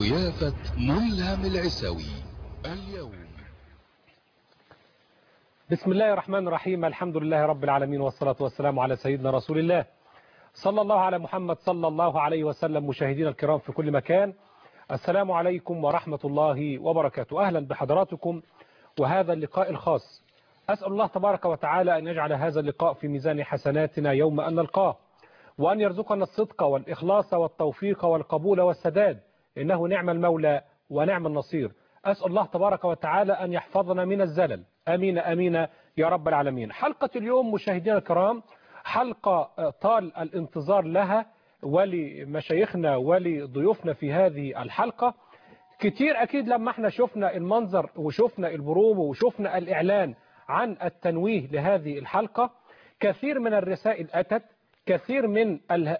ضيافة ملهم العسوي اليوم بسم الله الرحمن الرحيم الحمد لله رب العالمين والصلاة والسلام على سيدنا رسول الله صلى الله على محمد صلى الله عليه وسلم مشاهدينا الكرام في كل مكان السلام عليكم ورحمة الله وبركاته أهلا بحضراتكم وهذا اللقاء الخاص أسأل الله تبارك وتعالى أن يجعل هذا اللقاء في ميزان حسناتنا يوم أن نلقاه وأن يرزقنا الصدق والإخلاص والتوفيق والقبول والسداد إنه نعم المولى ونعم النصير أسأل الله تبارك وتعالى أن يحفظنا من الزلل أمين أمين يا رب العالمين حلقة اليوم مشاهدينا الكرام حلقة طال الانتظار لها ولمشايخنا ولضيوفنا في هذه الحلقة كتير أكيد لما احنا شفنا المنظر وشفنا البرومو وشفنا الإعلان عن التنويه لهذه الحلقة كثير من الرسائل أتت كثير من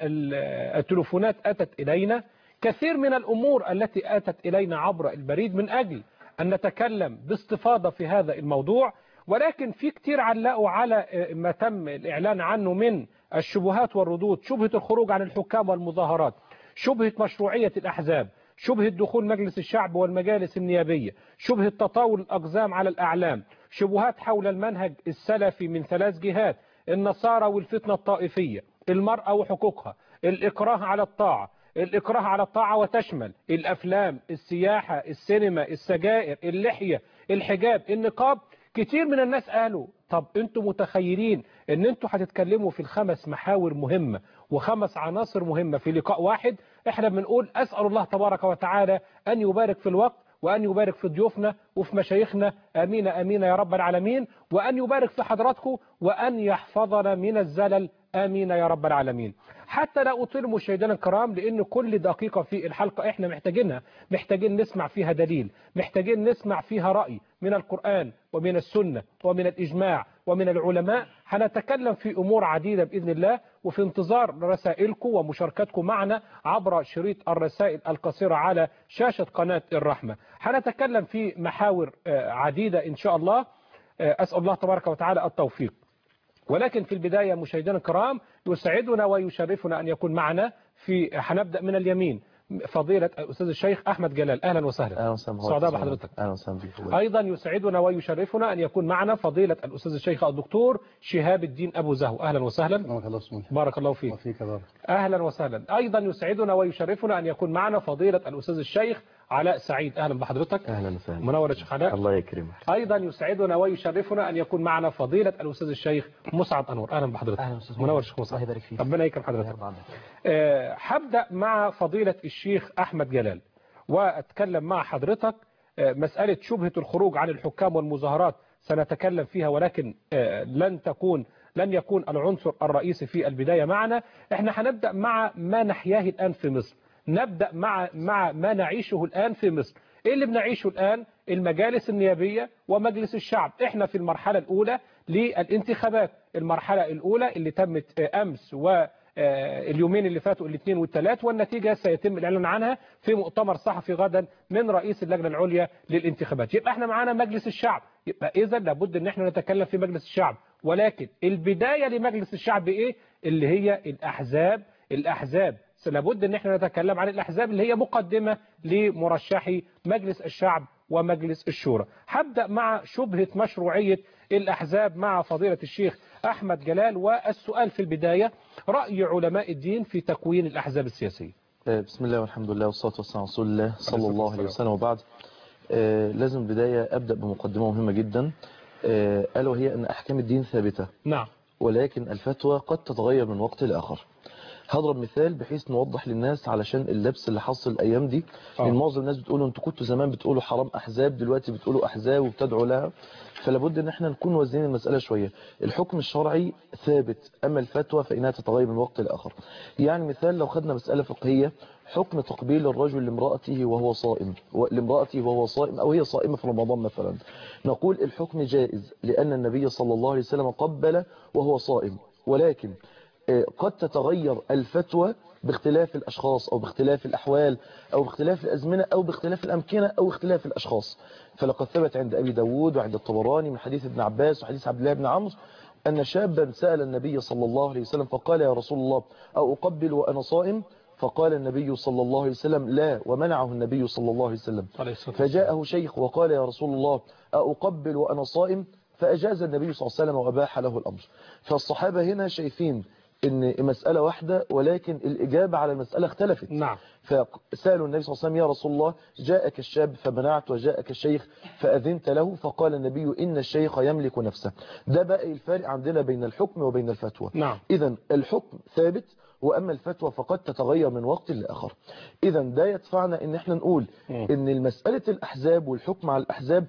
التلفونات أتت إلينا كثير من الأمور التي أتت إلينا عبر البريد من أجل أن نتكلم باستفاضة في هذا الموضوع ولكن في كتير علقوا على ما تم الإعلان عنه من الشبهات والردود شبهة الخروج عن الحكام والمظاهرات شبهة مشروعية الأحزاب شبهة دخول مجلس الشعب والمجالس النيابية شبهة تطاول الأقزام على الأعلام شبهات حول المنهج السلفي من ثلاث جهات النصارى والفتنة الطائفية المرأة وحقوقها الإكراه على الطاعة الإكراه على الطاعة وتشمل الأفلام السياحة السينما السجائر اللحية الحجاب النقاب كتير من الناس قالوا طب انتوا متخيلين ان انتوا هتتكلموا في الخمس محاور مهمة وخمس عناصر مهمة في لقاء واحد احنا بنقول اسأل الله تبارك وتعالى ان يبارك في الوقت وأن يبارك في ضيوفنا وفي مشايخنا أمين أمين يا رب العالمين وأن يبارك في حضراتكم وأن يحفظنا من الزلل آمين يا رب العالمين حتى لا أطيل مشاهدينا الكرام لأن كل دقيقة في الحلقة إحنا محتاجينها محتاجين نسمع فيها دليل محتاجين نسمع فيها رأي من القرآن ومن السنة ومن الإجماع ومن العلماء هنتكلم في أمور عديدة بإذن الله وفي انتظار رسائلكم ومشاركتكم معنا عبر شريط الرسائل القصيرة على شاشة قناة الرحمة هنتكلم في محاور عديدة إن شاء الله أسأل الله تبارك وتعالى التوفيق ولكن في البداية مشاهدينا الكرام يسعدنا ويشرفنا أن يكون معنا في هنبدأ من اليمين فضيلة الأستاذ الشيخ أحمد جلال أهلا وسهلا أهلا وسهلا سعداء بحضرتك أهلا وسهلا بك أيضا يسعدنا ويشرفنا أن يكون معنا فضيلة الأستاذ الشيخ الدكتور شهاب الدين أبو زهو أهلا وسهلا بارك الله اسمك بارك الله فيك وفيك بارك أهلا وسهلا أيضا يسعدنا ويشرفنا أن يكون معنا فضيلة الأستاذ الشيخ علاء سعيد أهلا بحضرتك أهلا وسهلا منور يا شيخ علاء الله يكرمك أيضا يسعدنا ويشرفنا أن يكون معنا فضيلة الأستاذ الشيخ مسعد أنور أهلا بحضرتك أهلا أستاذ منور يا شيخ مسعد الله يبارك فيك ربنا يكرم حضرتك يرضى عنك. آه، هبدأ مع فضيلة الشيخ أحمد جلال وأتكلم مع حضرتك آه، مسألة شبهة الخروج عن الحكام والمظاهرات سنتكلم فيها ولكن آه، لن تكون لن يكون العنصر الرئيسي في البداية معنا احنا هنبدأ مع ما نحياه الآن في مصر نبدأ مع مع ما نعيشه الآن في مصر ايه اللي بنعيشه الآن المجالس النيابية ومجلس الشعب احنا في المرحلة الأولى للانتخابات المرحلة الأولى اللي تمت آه، أمس و آه، اليومين اللي فاتوا الاثنين والثلاث والنتيجة سيتم الإعلان عنها في مؤتمر صحفي غدا من رئيس اللجنة العليا للانتخابات يبقى احنا معانا مجلس الشعب يبقى إذا لابد ان احنا نتكلم في مجلس الشعب ولكن البداية لمجلس الشعب ايه اللي هي الأحزاب الأحزاب لابد ان احنا نتكلم عن الأحزاب اللي هي مقدمة لمرشحي مجلس الشعب ومجلس الشورى هبدأ مع شبهة مشروعية الأحزاب مع فضيلة الشيخ أحمد جلال والسؤال في البداية رأي علماء الدين في تكوين الأحزاب السياسية آه، بسم الله والحمد لله والصلاة والسلام على رسول الله صلى الله عليه وسلم وبعد آه، لازم بداية أبدأ بمقدمة مهمة جدا آه، ألا وهي أن أحكام الدين ثابتة نعم ولكن الفتوى قد تتغير من وقت لآخر هضرب مثال بحيث نوضح للناس علشان اللبس اللي حصل الايام دي آه. لان معظم الناس بتقولوا انتوا كنتوا زمان بتقولوا حرام احزاب دلوقتي بتقولوا احزاب وبتدعوا لها فلابد ان احنا نكون وازنين المساله شويه الحكم الشرعي ثابت اما الفتوى فانها تتغير من وقت لاخر يعني مثال لو خدنا مساله فقهيه حكم تقبيل الرجل لامرأته وهو صائم و- لامرأته وهو صائم أو هي صائمة في رمضان مثلا نقول الحكم جائز لأن النبي صلى الله عليه وسلم قبل وهو صائم ولكن آه، قد تتغير الفتوى باختلاف الأشخاص أو باختلاف الأحوال أو باختلاف الأزمنة أو باختلاف الأمكنة أو اختلاف الأشخاص فلقد ثبت عند أبي داود وعند الطبراني من حديث ابن عباس وحديث عبد الله بن عمرو أن شابا سأل النبي صلى الله عليه وسلم فقال يا رسول الله أو أقبل وأنا صائم فقال النبي صلى الله عليه وسلم لا ومنعه النبي صلى الله عليه وسلم عليه الصلاة والسلام. فجاءه شيخ وقال يا رسول الله أقبل وأنا صائم فأجاز النبي صلى الله عليه وسلم وأباح له الأمر فالصحابة هنا شايفين ان مسألة واحدة ولكن الإجابة على المسألة اختلفت نعم فسألوا النبي صلى الله عليه وسلم يا رسول الله جاءك الشاب فمنعت وجاءك الشيخ فأذنت له فقال النبي إن الشيخ يملك نفسه ده بقى الفارق عندنا بين الحكم وبين الفتوى نعم إذا الحكم ثابت وأما الفتوى فقد تتغير من وقت لآخر إذا ده يدفعنا إن احنا نقول مم. إن المسألة الأحزاب والحكم على الأحزاب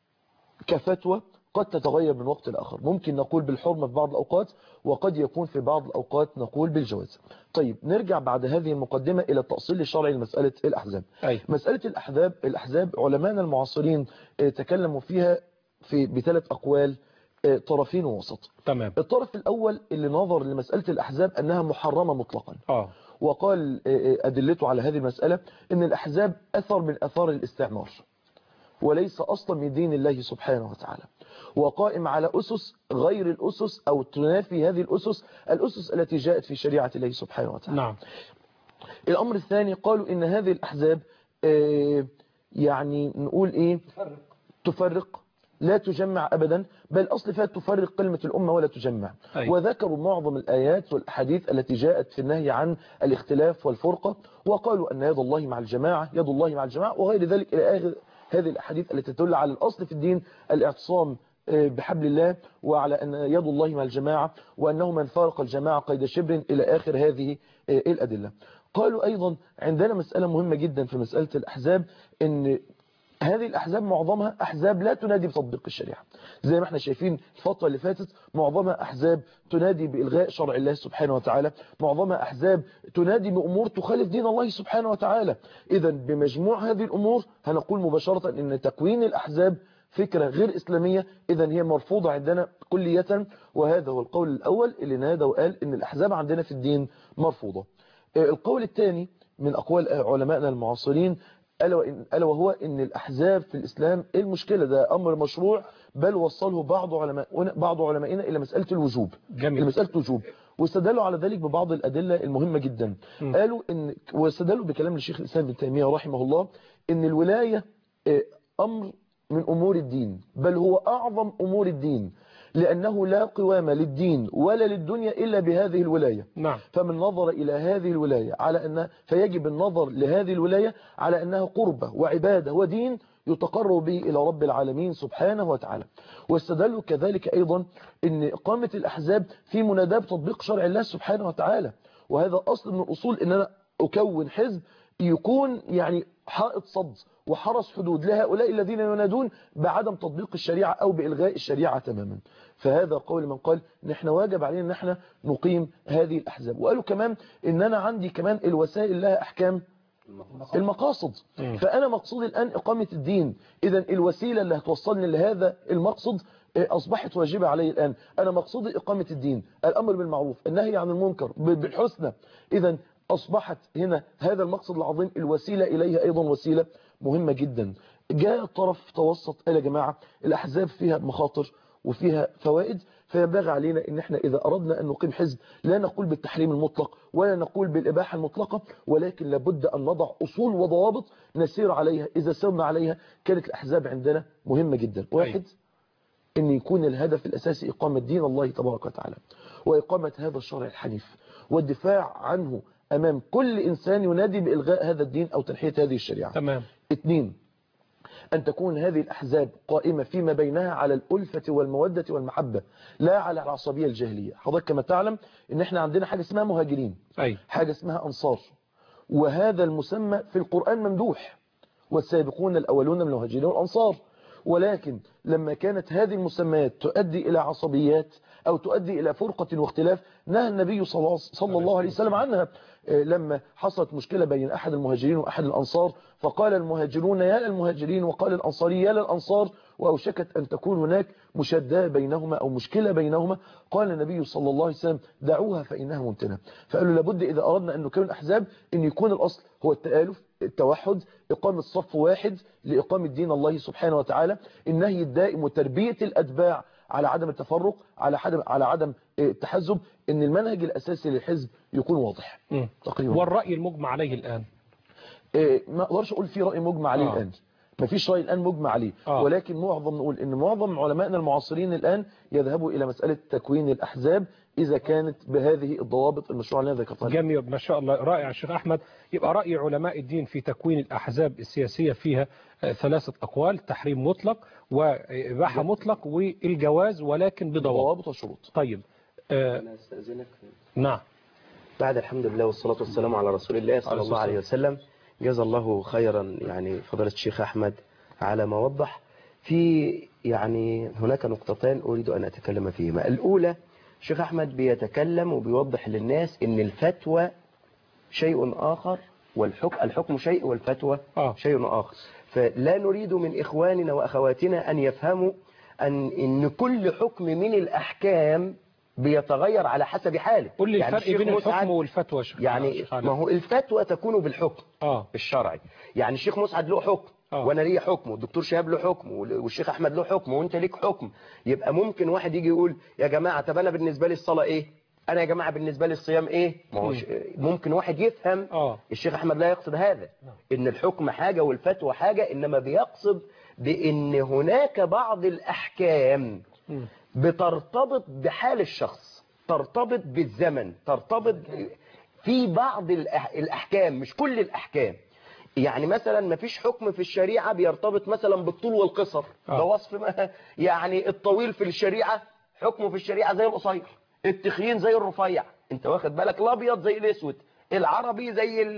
كفتوى قد تتغير من وقت لآخر ممكن نقول بالحرمة في بعض الأوقات وقد يكون في بعض الأوقات نقول بالجواز طيب نرجع بعد هذه المقدمة إلى التأصيل الشرعي لمسألة الأحزاب أي مسألة الأحزاب الأحزاب علماءنا المعاصرين آه، تكلموا فيها في بثلاث أقوال آه، طرفين ووسط تمام الطرف الأول اللي نظر لمسألة الأحزاب أنها محرمة مطلقا اه وقال آه، آه، أدلته على هذه المسألة أن الأحزاب أثر من أثار الاستعمار وليس أصلا من دين الله سبحانه وتعالى وقائم على أسس غير الأسس أو تنافي هذه الأسس الأسس التي جاءت في شريعة الله سبحانه وتعالى نعم الأمر الثاني قالوا إن هذه الأحزاب آه، يعني نقول إيه تفرق لا تجمع أبدا بل أصل فيها تفرق كلمة الأمة ولا تجمع أي. وذكروا معظم الآيات والأحاديث التي جاءت في النهي عن الاختلاف والفرقة وقالوا أن يد الله مع الجماعة يد الله مع الجماعة وغير ذلك إلى آخر هذه الأحاديث التي تدل على الأصل في الدين الاعتصام آه، بحبل الله وعلى أن يد الله مع الجماعة وأنه من فارق الجماعة قيد شبر إلى آخر هذه آه، الأدلة قالوا أيضا عندنا مسألة مهمة جدا في مسألة الأحزاب أن هذه الأحزاب معظمها أحزاب لا تنادي بتطبيق الشريعة زي ما احنا شايفين الفترة اللي فاتت معظمها أحزاب تنادي بإلغاء شرع الله سبحانه وتعالى معظمها أحزاب تنادي بأمور تخالف دين الله سبحانه وتعالى إذا بمجموع هذه الأمور هنقول مباشرة أن تكوين الأحزاب فكرة غير إسلامية إذا هي مرفوضة عندنا كلية وهذا هو القول الأول اللي نادى وقال أن الأحزاب عندنا في الدين مرفوضة آه، القول الثاني من أقوال علمائنا المعاصرين ألا وإن- ألا وهو أن الأحزاب في الإسلام إيه المشكلة ده أمر مشروع بل وصله بعض علماء بعض علمائنا إلى مسألة الوجوب جميل لمسألة وجوب واستدلوا على ذلك ببعض الأدلة المهمة جدا م. قالوا إن واستدلوا بكلام الشيخ الإسلام ابن تيمية رحمه الله إن الولاية آه، أمر من أمور الدين بل هو أعظم أمور الدين لأنه لا قوام للدين ولا للدنيا إلا بهذه الولاية نعم فمن نظر إلى هذه الولاية على أن فيجب النظر لهذه الولاية على أنها قربة وعبادة ودين يتقرب به إلى رب العالمين سبحانه وتعالى واستدلوا كذلك أيضا أن إقامة الأحزاب في مناداة بتطبيق شرع الله سبحانه وتعالى وهذا أصل من الأصول أن أنا أكون حزب يكون يعني حائط صد وحرس حدود لهؤلاء الذين ينادون بعدم تطبيق الشريعة أو بإلغاء الشريعة تماما فهذا قول من قال نحن واجب علينا ان احنا نقيم هذه الأحزاب وقالوا كمان ان انا عندي كمان الوسائل لها أحكام المقاصد مم. فأنا مقصودي الآن إقامة الدين إذا الوسيلة اللي هتوصلني لهذا المقصد آه، أصبحت واجبة علي الآن أنا مقصودي إقامة الدين الأمر بالمعروف النهي عن المنكر ب- بالحسنى إذا أصبحت هنا هذا المقصد العظيم الوسيلة إليه أيضا وسيلة مهمة جدا جاء طرف توسط قال يا جماعة الأحزاب فيها مخاطر وفيها فوائد فينبغي علينا ان احنا اذا اردنا ان نقيم حزب لا نقول بالتحريم المطلق ولا نقول بالاباحه المطلقه ولكن لابد ان نضع اصول وضوابط نسير عليها اذا سرنا عليها كانت الاحزاب عندنا مهمه جدا واحد ان يكون الهدف الاساسي اقامه دين الله تبارك وتعالى واقامه هذا الشرع الحنيف والدفاع عنه امام كل انسان ينادي بالغاء هذا الدين او تنحيه هذه الشريعه تمام اثنين أن تكون هذه الأحزاب قائمة فيما بينها على الألفة والمودة والمحبة لا على العصبية الجاهلية حضرتك كما تعلم أن احنا عندنا حاجة اسمها مهاجرين أي حاجة اسمها أنصار وهذا المسمى في القرآن ممدوح والسابقون الأولون من المهاجرين والأنصار ولكن لما كانت هذه المسميات تؤدي إلى عصبيات أو تؤدي إلى فرقة واختلاف نهى النبي صلى الله- صلى الله عليه وسلم عنها آه، لما حصلت مشكلة بين أحد المهاجرين وأحد الأنصار فقال المهاجرون يا للمهاجرين وقال الأنصاري يا للأنصار وأوشكت أن تكون هناك مشادة بينهما أو مشكلة بينهما قال النبي صلى الله عليه وسلم دعوها فإنها منتنة فقالوا لابد إذا أردنا أن نكون أحزاب أن يكون الأصل هو التآلف التوحد إقامة صف واحد لإقامة دين الله سبحانه وتعالى النهي الدائم وتربية الأتباع على عدم التفرق على عدم على عدم آه، التحزب ان المنهج الاساسي للحزب يكون واضح مم. تقريبا والرأي المجمع عليه الآن آه، ما اقدرش اقول في راي مجمع عليه آه. الان ما فيش راي الان مجمع عليه آه. ولكن معظم نقول ان معظم علمائنا المعاصرين الان يذهبوا الى مساله تكوين الاحزاب اذا كانت بهذه الضوابط المشروع اللي انا ذكرتها جميل ما شاء الله رائع الشيخ أحمد يبقى رأي علماء الدين في تكوين الأحزاب السياسية فيها آه، ثلاثة أقوال تحريم مطلق وإباحة مطلق والجواز ولكن بضوابط ضوابط وشروط طيب آه أنا أستأذنك نعم بعد الحمد لله والصلاة والسلام على رسول الله صلى عليه الله عليه وسلم جزا الله خيرا يعني فضيلة الشيخ أحمد على ما وضح في يعني هناك نقطتان أريد أن أتكلم فيهما الأولى الشيخ أحمد بيتكلم وبيوضح للناس أن الفتوى شيء آخر والحكم الحكم شيء والفتوى آه. شيء آخر فلا نريد من إخواننا وأخواتنا أن يفهموا أن إن كل حكم من الأحكام بيتغير على حسب حاله قل لي يعني الفرق الشيخ بين مسعد- الحكم والفتوى يا شيخ يعني شيخ علي. ما هو الفتوى تكون بالحكم آه الشرعي يعني الشيخ مسعد له حكم آه. وانا ليا حكم والدكتور شهاب له حكم وال- والشيخ احمد له حكم وانت ليك حكم يبقى ممكن واحد يجي يقول يا جماعه طب انا بالنسبه لي الصلاه ايه انا يا جماعه بالنسبه لي الصيام ايه ما هو ش- ممكن واحد يفهم آه الشيخ احمد لا يقصد هذا ان الحكم حاجه والفتوى حاجه انما بيقصد بان هناك بعض الاحكام مم. بترتبط بحال الشخص ترتبط بالزمن ترتبط في بعض الأح- الأحكام مش كل الأحكام يعني مثلا ما فيش حكم في الشريعة بيرتبط مثلا بالطول والقصر آه. ده وصف ما يعني الطويل في الشريعة حكمه في الشريعة زي القصير التخين زي الرفيع انت واخد بالك الابيض زي الاسود العربي زي ال...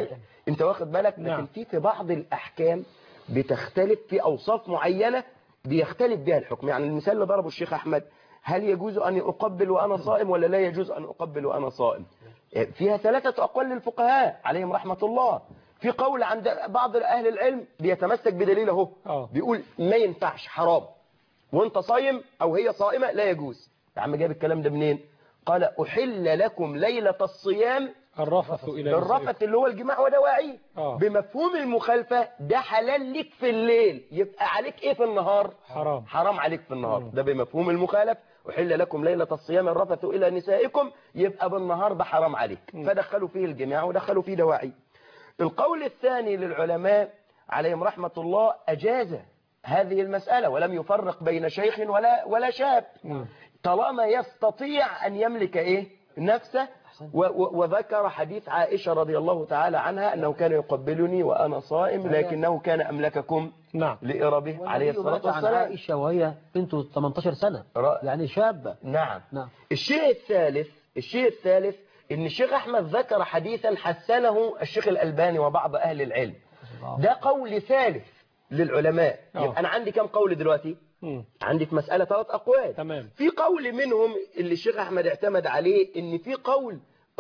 انت واخد بالك لكن نعم. في في بعض الأحكام بتختلف في أوصاف معينة بيختلف بها الحكم يعني المثال اللي ضربه الشيخ أحمد هل يجوز أن أقبل وأنا صائم ولا لا يجوز أن أقبل وأنا صائم فيها ثلاثة أقوال للفقهاء عليهم رحمة الله في قول عند بعض أهل العلم بيتمسك بدليل اهو آه. بيقول ما ينفعش حرام وانت صايم أو هي صائمة لا يجوز يا عم جاب الكلام ده منين قال أحل لكم ليلة الصيام الرفث إلى الرفث اللي هو الجماع ودواعيه آه. بمفهوم المخالفة ده حلال لك في الليل يبقى عليك ايه في النهار حرام حرام عليك في النهار ده بمفهوم المخالف أحل لكم ليلة الصيام الرفث إلى نسائكم يبقى بالنهار ده حرام عليك فدخلوا فيه الجماع ودخلوا فيه دواعي القول الثاني للعلماء عليهم رحمة الله أجاز هذه المسألة ولم يفرق بين شيخ ولا ولا شاب مم. طالما يستطيع أن يملك إيه نفسه و و وذكر حديث عائشة رضي الله تعالى عنها أنه كان يقبلني وأنا صائم لكنه كان أملككم نعم لإربه عليه والنبي الصلاة مات عن والسلام عائشة وهي بنته 18 سنة رأ- يعني شابة نعم نعم الشيء الثالث الشيء الثالث ان الشيخ احمد ذكر حديثا حسنه الشيخ الالباني وبعض اهل العلم ده قول ثالث للعلماء آه. يبقى انا عندي كم قول دلوقتي مم. عندي في مسألة ثلاث أقوال تمام في قول منهم اللي الشيخ أحمد اعتمد عليه إن في قول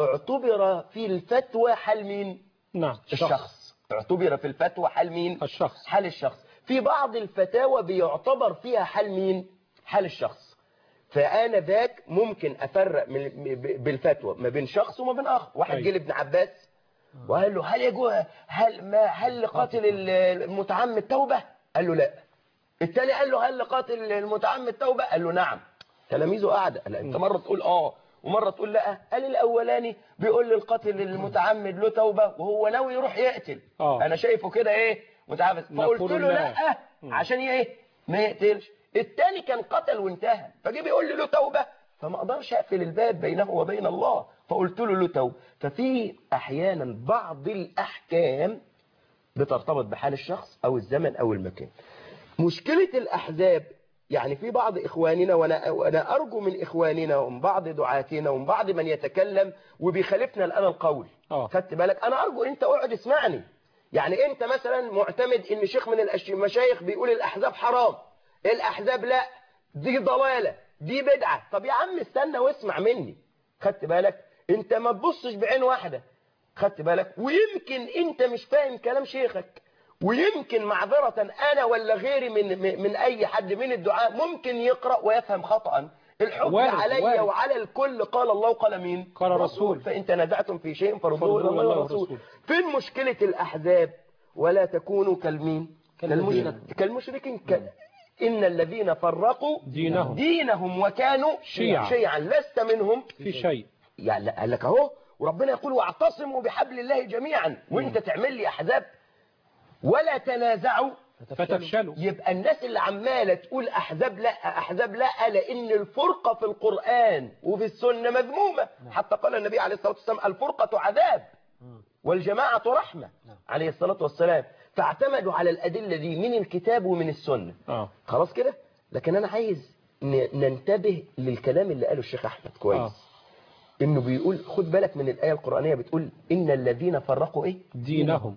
اعتبر في الفتوى حال مين نعم الشخص اعتبر في الفتوى حال مين الشخص حال الشخص في بعض الفتاوى بيعتبر فيها حال مين حال الشخص فأنا ذاك ممكن أفرق من ب- بالفتوى ما بين شخص وما بين آخر واحد أيوة. جه لابن عباس وقال له هل يجوز هل ما هل لقاتل المتعمد توبة قال له لا التاني قال له هل لقاتل المتعمد توبة قال له نعم تلاميذه قاعدة قال انت مرة تقول اه ومرة تقول لا قال الاولاني بيقول للقاتل المتعمد له توبة وهو ناوي يروح يقتل آه. انا شايفه كده ايه متعبس فقلت نقول له لا. لا عشان ايه ما يقتلش التاني كان قتل وانتهى فجي بيقول لي له توبة فما اقدرش اقفل الباب بينه وبين الله فقلت له له توبة ففي احيانا بعض الاحكام بترتبط بحال الشخص او الزمن او المكان مشكلة الأحزاب يعني في بعض إخواننا وأنا, وأنا أرجو من إخواننا ومن بعض دعاتنا ومن بعض من يتكلم وبيخالفنا الآن القول آه. خدت بالك أنا أرجو أنت اقعد اسمعني يعني أنت مثلا معتمد إن شيخ من الأش- المشايخ بيقول الأحزاب حرام الأحزاب لا دي ضلالة دي بدعة طب يا عم استنى واسمع مني خدت بالك أنت ما تبصش بعين واحدة خدت بالك ويمكن أنت مش فاهم كلام شيخك ويمكن معذرة أنا ولا غيري من من من أي حد من الدعاء ممكن يقرأ ويفهم خطأ الحكم وارد، علي وارد. وعلى الكل قال الله وقال مين قال رسول. فإن تنازعتم في شيء فردوه فردوه إلى إلى الله الله والرسول والرسول. فين مشكلة الأحزاب ولا تكونوا كالمين كالمشرك. كالمشركين ك... إن الذين فرقوا دينهم. دينهم وكانوا شيعا. شيعا لست منهم في شيء يعني لا، قال لك اهو وربنا يقول واعتصموا بحبل الله جميعا وانت تعمل لي احزاب ولا تنازعوا فتفشلوا يبقى الناس اللي عماله تقول احزاب لا احزاب لا لان الفرقه في القران وفي السنه مذمومه حتى قال النبي عليه الصلاه والسلام الفرقه عذاب والجماعه رحمه عليه الصلاه والسلام فاعتمدوا على الادله دي من الكتاب ومن السنه اه خلاص كده لكن انا عايز ن- ننتبه للكلام اللي قاله الشيخ احمد كويس آه. انه بيقول خد بالك من الايه القرانيه بتقول ان الذين فرقوا ايه دينهم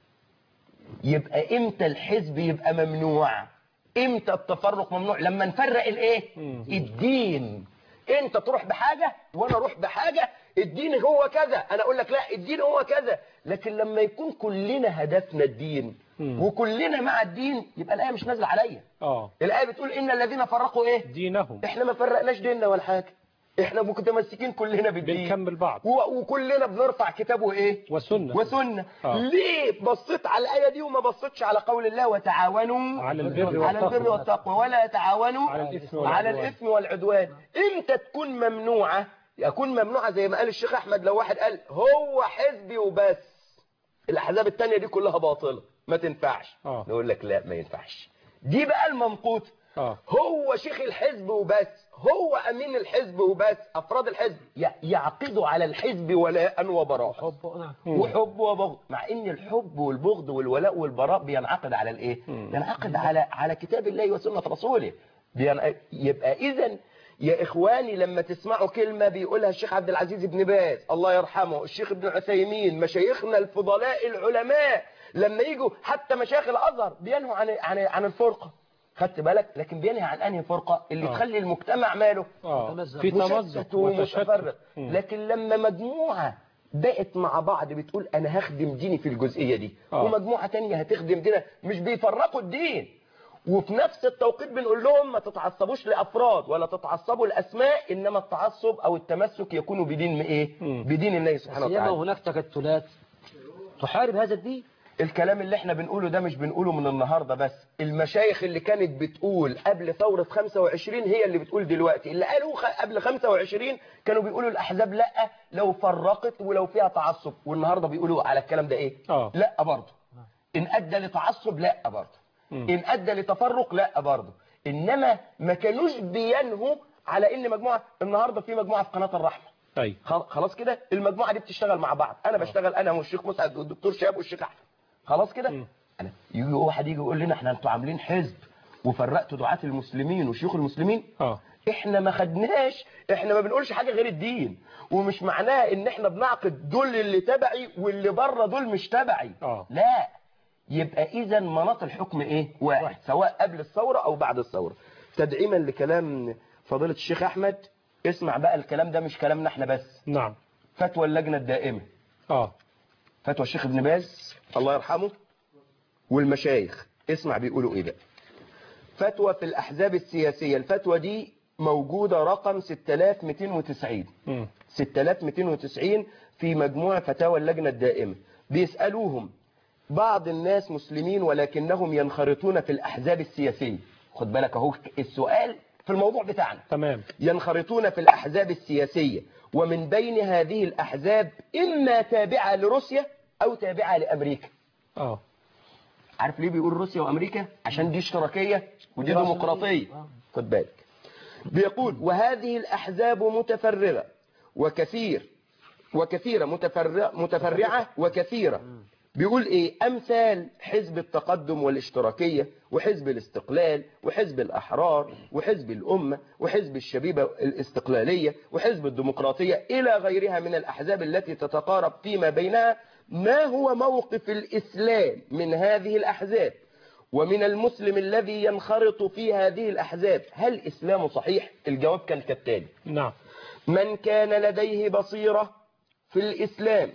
يبقى امتى الحزب يبقى ممنوع امتى التفرق ممنوع لما نفرق الايه مم. الدين انت تروح بحاجه وانا اروح بحاجه الدين هو كذا انا اقول لك لا الدين هو كذا لكن لما يكون كلنا هدفنا الدين مم. وكلنا مع الدين يبقى الايه مش نازله عليا اه الايه بتقول ان الذين فرقوا ايه دينهم احنا ما فرقناش ديننا ولا حاجه احنا متمسكين كلنا بالدين بنكمل بعض و- وكلنا بنرفع كتاب وايه وسنة وسنه آه. ليه بصيت على الايه دي وما بصيتش على قول الله وتعاونوا على البر على البر والتقوى والتقوى ولا تعاونوا على الإثم على والعدوان. الاثم والعدوان امتى تكون ممنوعه يكون ممنوعه زي ما قال الشيخ احمد لو واحد قال هو حزبي وبس الاحزاب التانية دي كلها باطله ما تنفعش آه. نقول لك لا ما ينفعش دي بقى الممقوت اه هو شيخ الحزب وبس هو امين الحزب وبس افراد الحزب ي- يعقدوا على الحزب ولاء وبراء حب نعم وحب وبغض مع ان الحب والبغض والولاء والبراء بينعقد على الايه ينعقد على على كتاب الله وسنه رسوله بين- يبقى اذا يا اخواني لما تسمعوا كلمه بيقولها الشيخ عبد العزيز بن باز الله يرحمه الشيخ ابن عثيمين مشايخنا الفضلاء العلماء لما يجوا حتى مشايخ الازهر بينهوا عن عن عن الفرقه خدت بالك لكن بينهي عن انهي فرقه اللي آه. تخلي المجتمع ماله اه متمزق. في تمزق مشتت وتشتت ومتفرق مم. لكن لما مجموعة بقت مع بعض بتقول انا هخدم ديني في الجزئية دي آه. ومجموعة تانية هتخدم دينها مش بيفرقوا الدين وفي نفس التوقيت بنقول لهم ما تتعصبوش لافراد ولا تتعصبوا لاسماء انما التعصب او التمسك يكون بدين ايه مم. بدين الله سبحانه سيما وتعالى هناك تكتلات تحارب هذا الدين الكلام اللي احنا بنقوله ده مش بنقوله من النهاردة بس المشايخ اللي كانت بتقول قبل ثورة 25 هي اللي بتقول دلوقتي اللي قالوا خ- قبل 25 كانوا بيقولوا الأحزاب لا لو فرقت ولو فيها تعصب والنهاردة بيقولوا على الكلام ده ايه اه لا برضه إن أدى لتعصب لا برضه مم. إن أدى لتفرق لا برضه إنما ما كانوش بينهوا على إن مجموعة النهاردة في مجموعة في قناة الرحمة ايوه خل- خلاص كده المجموعه دي بتشتغل مع بعض انا بشتغل انا والشيخ مسعد والدكتور شهاب والشيخ احمد خلاص كده مم. انا يجي واحد يجي يقول لنا احنا انتوا عاملين حزب وفرقتوا دعاة المسلمين وشيوخ المسلمين اه احنا ما خدناش احنا ما بنقولش حاجه غير الدين ومش معناه ان احنا بنعقد دول اللي تبعي واللي بره دول مش تبعي اه لا يبقى اذا مناط الحكم ايه واحد سواء قبل الثوره او بعد الثوره تدعيما لكلام فضيله الشيخ احمد اسمع بقى الكلام ده مش كلامنا احنا بس نعم فتوى اللجنة الدائمة اه فتوى الشيخ ابن باز الله يرحمه والمشايخ اسمع بيقولوا ايه بقى فتوى في الأحزاب السياسية الفتوى دي موجودة رقم 6290 مم. 6290 في مجموع فتاوى اللجنة الدائمة بيسألوهم بعض الناس مسلمين ولكنهم ينخرطون في الأحزاب السياسية خد بالك اهو السؤال في الموضوع بتاعنا تمام ينخرطون في الأحزاب السياسية ومن بين هذه الأحزاب إما تابعة لروسيا أو تابعة لأمريكا اه عارف ليه بيقول روسيا وأمريكا عشان دي اشتراكية ودي دراسة ديمقراطية آه. خد بالك بيقول وهذه الأحزاب متفرغة وكثير وكثيرة متفرعة, متفرعة وكثيرة بيقول ايه امثال حزب التقدم والاشتراكية وحزب الاستقلال وحزب الاحرار وحزب الامة وحزب الشبيبة الاستقلالية وحزب الديمقراطية الى غيرها من الاحزاب التي تتقارب فيما بينها ما هو موقف الاسلام من هذه الاحزاب ومن المسلم الذي ينخرط في هذه الاحزاب هل اسلامه صحيح الجواب كان كالتالي نعم من كان لديه بصيرة في الإسلام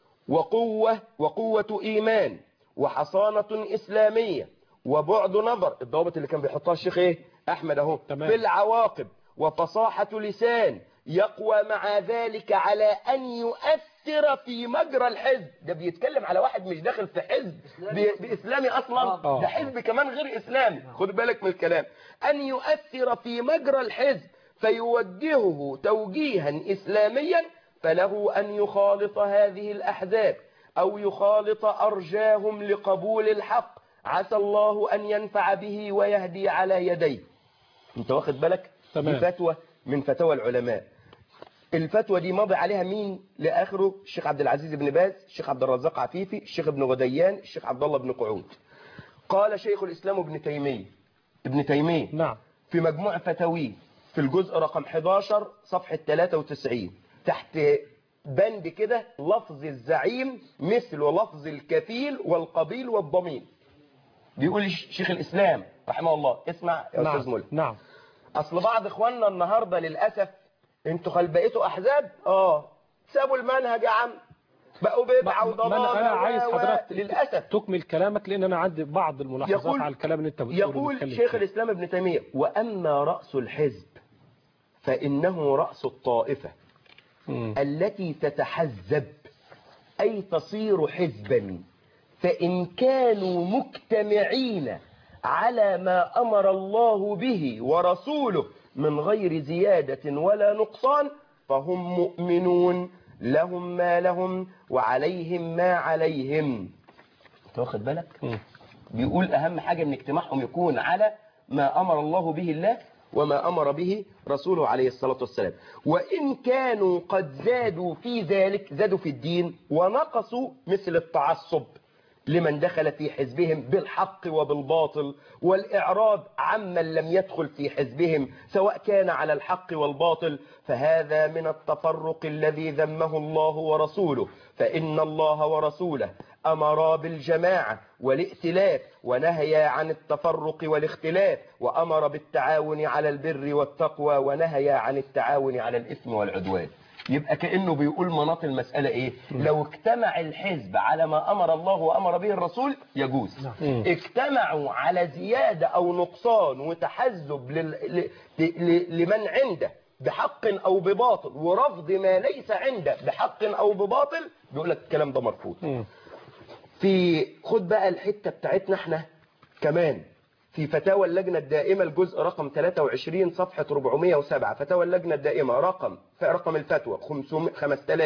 وقوة وقوة إيمان وحصانة إسلامية وبعد نظر الضوابط اللي كان بيحطها الشيخ إيه أحمد أهو تمام. في العواقب وفصاحة لسان يقوى مع ذلك على أن يؤثر في مجرى الحزب ده بيتكلم على واحد مش داخل في حزب بي- بإسلامي أصلا آه. ده حزب كمان غير إسلامي خد بالك من الكلام أن يؤثر في مجرى الحزب فيوجهه توجيها إسلاميا فله أن يخالط هذه الأحزاب أو يخالط أرجاهم لقبول الحق عسى الله أن ينفع به ويهدي على يديه انت واخد بالك تمام. دي فتوى من فتاوى العلماء الفتوى دي مضي عليها مين لاخره الشيخ عبد العزيز بن باز الشيخ عبد الرزاق عفيفي الشيخ ابن غديان الشيخ عبد الله بن قعود قال شيخ الاسلام ابن تيميه ابن تيميه نعم في مجموع فتاويه في الجزء رقم 11 صفحة 93 تحت بند كده لفظ الزعيم مثل لفظ الكفيل والقبيل والضمين بيقول شيخ الإسلام رحمه الله اسمع يا أستاذ نعم ملك نعم أصل بعض إخواننا النهاردة للأسف انتوا خل بقيتوا أحزاب اه سابوا المنهج يا عم بقوا بدعة ما- ما وضلالة أنا, أنا عايز و- و- حضرتك للأسف تكمل كلامك لأن أنا عندي بعض الملاحظات يقول- على الكلام اللي أنت بتقوله يقول بتتكلم شيخ فيه. الإسلام ابن تيمية وأما رأس الحزب فإنه رأس الطائفة مم. التي تتحزب أي تصير حزبا فإن كانوا مجتمعين على ما أمر الله به ورسوله من غير زيادة ولا نقصان فهم مؤمنون لهم ما لهم وعليهم ما عليهم انت واخد بالك مم. بيقول أهم حاجة ان اجتماعهم يكون على ما أمر الله به الله وما أمر به رسوله عليه الصلاة والسلام وإن كانوا قد زادوا في ذلك زادوا في الدين ونقصوا مثل التعصب لمن دخل في حزبهم بالحق وبالباطل والإعراض عمن لم يدخل في حزبهم سواء كان على الحق والباطل فهذا من التفرق الذي ذمه الله ورسوله فإن الله ورسوله أمرا بالجماعة والائتلاف ونهيا عن التفرق والاختلاف وأمر بالتعاون على البر والتقوى ونهيا عن التعاون على الإثم والعدوان يبقى كأنه بيقول مناط المسألة إيه لو اجتمع الحزب على ما أمر الله وأمر به الرسول يجوز مم. اجتمعوا على زيادة أو نقصان وتحزب لل... ل... ل... لمن عنده بحق أو بباطل ورفض ما ليس عنده بحق أو بباطل بيقول لك الكلام ده مرفوض مم. في خد بقى الحتة بتاعتنا احنا كمان في فتاوى اللجنة الدائمة الجزء رقم 23 صفحة 407 فتاوى اللجنة الدائمة رقم رقم الفتوى 500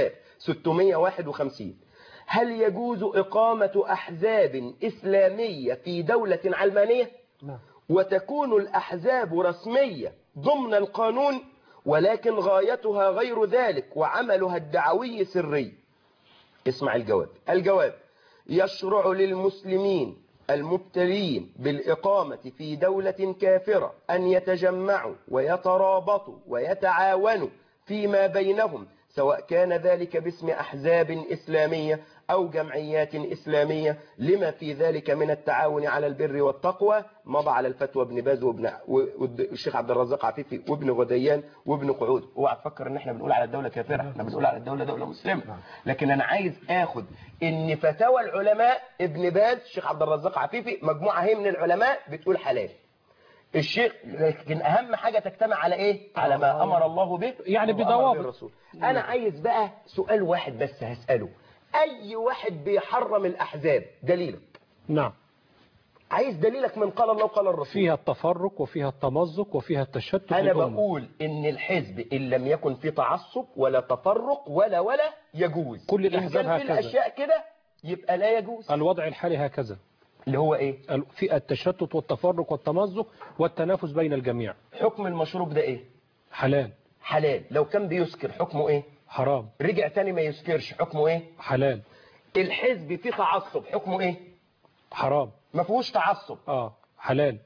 5651 هل يجوز إقامة أحزاب إسلامية في دولة علمانية نعم. وتكون الأحزاب رسمية ضمن القانون ولكن غايتها غير ذلك وعملها الدعوي سري اسمع الجواب الجواب يشرع للمسلمين المبتلين بالإقامة في دولة كافرة أن يتجمعوا ويترابطوا ويتعاونوا فيما بينهم سواء كان ذلك باسم أحزاب إسلامية أو جمعيات إسلامية لما في ذلك من التعاون على البر والتقوى مضى على الفتوى ابن باز وابن والشيخ عبد الرزاق عفيفي وابن غديان وابن قعود اوعى تفكر ان احنا بنقول على الدولة كافرة احنا بنقول على الدولة دولة مسلمة لكن انا عايز اخد ان فتاوى العلماء ابن باز الشيخ عبد الرزاق عفيفي مجموعة هي من العلماء بتقول حلال الشيخ لكن اهم حاجة تجتمع على ايه على ما امر الله به يعني وأمر بضوابط. به الرسول انا عايز بقى سؤال واحد بس هسأله اي واحد بيحرم الاحزاب دليلك نعم عايز دليلك من قال الله وقال الرسول فيها التفرق وفيها التمزق وفيها التشتت انا للأمة. بقول ان الحزب ان لم يكن في تعصب ولا تفرق ولا ولا يجوز كل الأحزاب إن كان في هكذا. الاشياء كده يبقى لا يجوز الوضع الحالي هكذا اللي هو ايه ال- في التشتت والتفرق والتمزق والتنافس بين الجميع حكم المشروب ده ايه حلال حلال لو كان بيسكر حكمه ايه حرام رجع تاني ما يسكرش حكمه ايه حلال الحزب فيه تعصب حكمه ايه حرام ما فيهوش تعصب اه حلال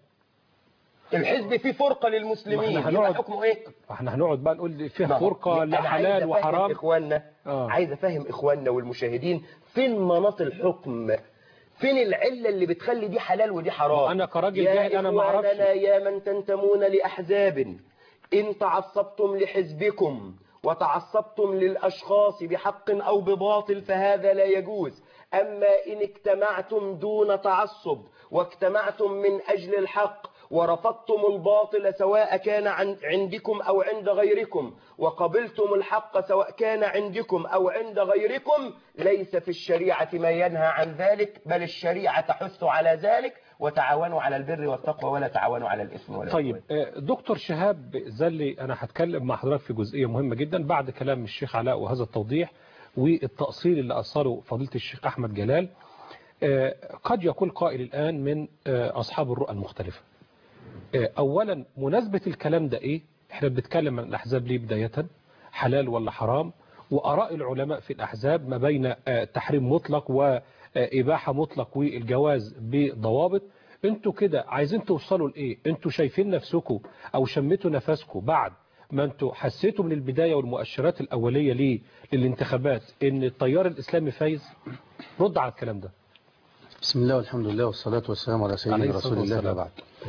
الحزب فيه فرقة للمسلمين ما احنا يبقى هنقعد- حكمه ايه احنا هنقعد بقى نقول فيها ما هو- فرقة أنا عايز لحلال أفهم وحرام اخواننا آه. عايز افهم اخواننا والمشاهدين فين مناط الحكم فين العلة اللي بتخلي دي حلال ودي حرام أنا كراجل يا جاهل أنا ما أعرفش. إخواننا يا من تنتمون لأحزاب إن تعصبتم لحزبكم وتعصبتم للأشخاص بحق أو بباطل فهذا لا يجوز أما إن اجتمعتم دون تعصب واجتمعتم من أجل الحق ورفضتم الباطل سواء كان عن عندكم أو عند غيركم وقبلتم الحق سواء كان عندكم أو عند غيركم ليس في الشريعة ما ينهى عن ذلك بل الشريعة تحث على ذلك وتعاونوا على البر والتقوى ولا تعاونوا على الإثم والعدوان طيب آه، دكتور شهاب زلي أنا هتكلم مع حضرتك في جزئية مهمة جدا بعد كلام الشيخ علاء وهذا التوضيح والتأصيل اللي أصله فضيلة الشيخ أحمد جلال آه، قد يقول قائل الآن من آه، أصحاب الرؤى المختلفة آه، أولا مناسبة الكلام ده إيه احنا بنتكلم عن الأحزاب ليه بداية حلال ولا حرام وأراء العلماء في الأحزاب ما بين آه، تحريم مطلق وإباحة مطلق والجواز بضوابط انتوا كده عايزين توصلوا لإيه انتوا شايفين نفسكم أو شميتوا نفسكم بعد ما انتوا حسيتوا من البداية والمؤشرات الأولية ليه للانتخابات ان التيار الإسلامي فايز رد على الكلام ده بسم الله والحمد لله والصلاة والسلام على عليه سيدنا الصلاة رسول الله والسلام. لا بعد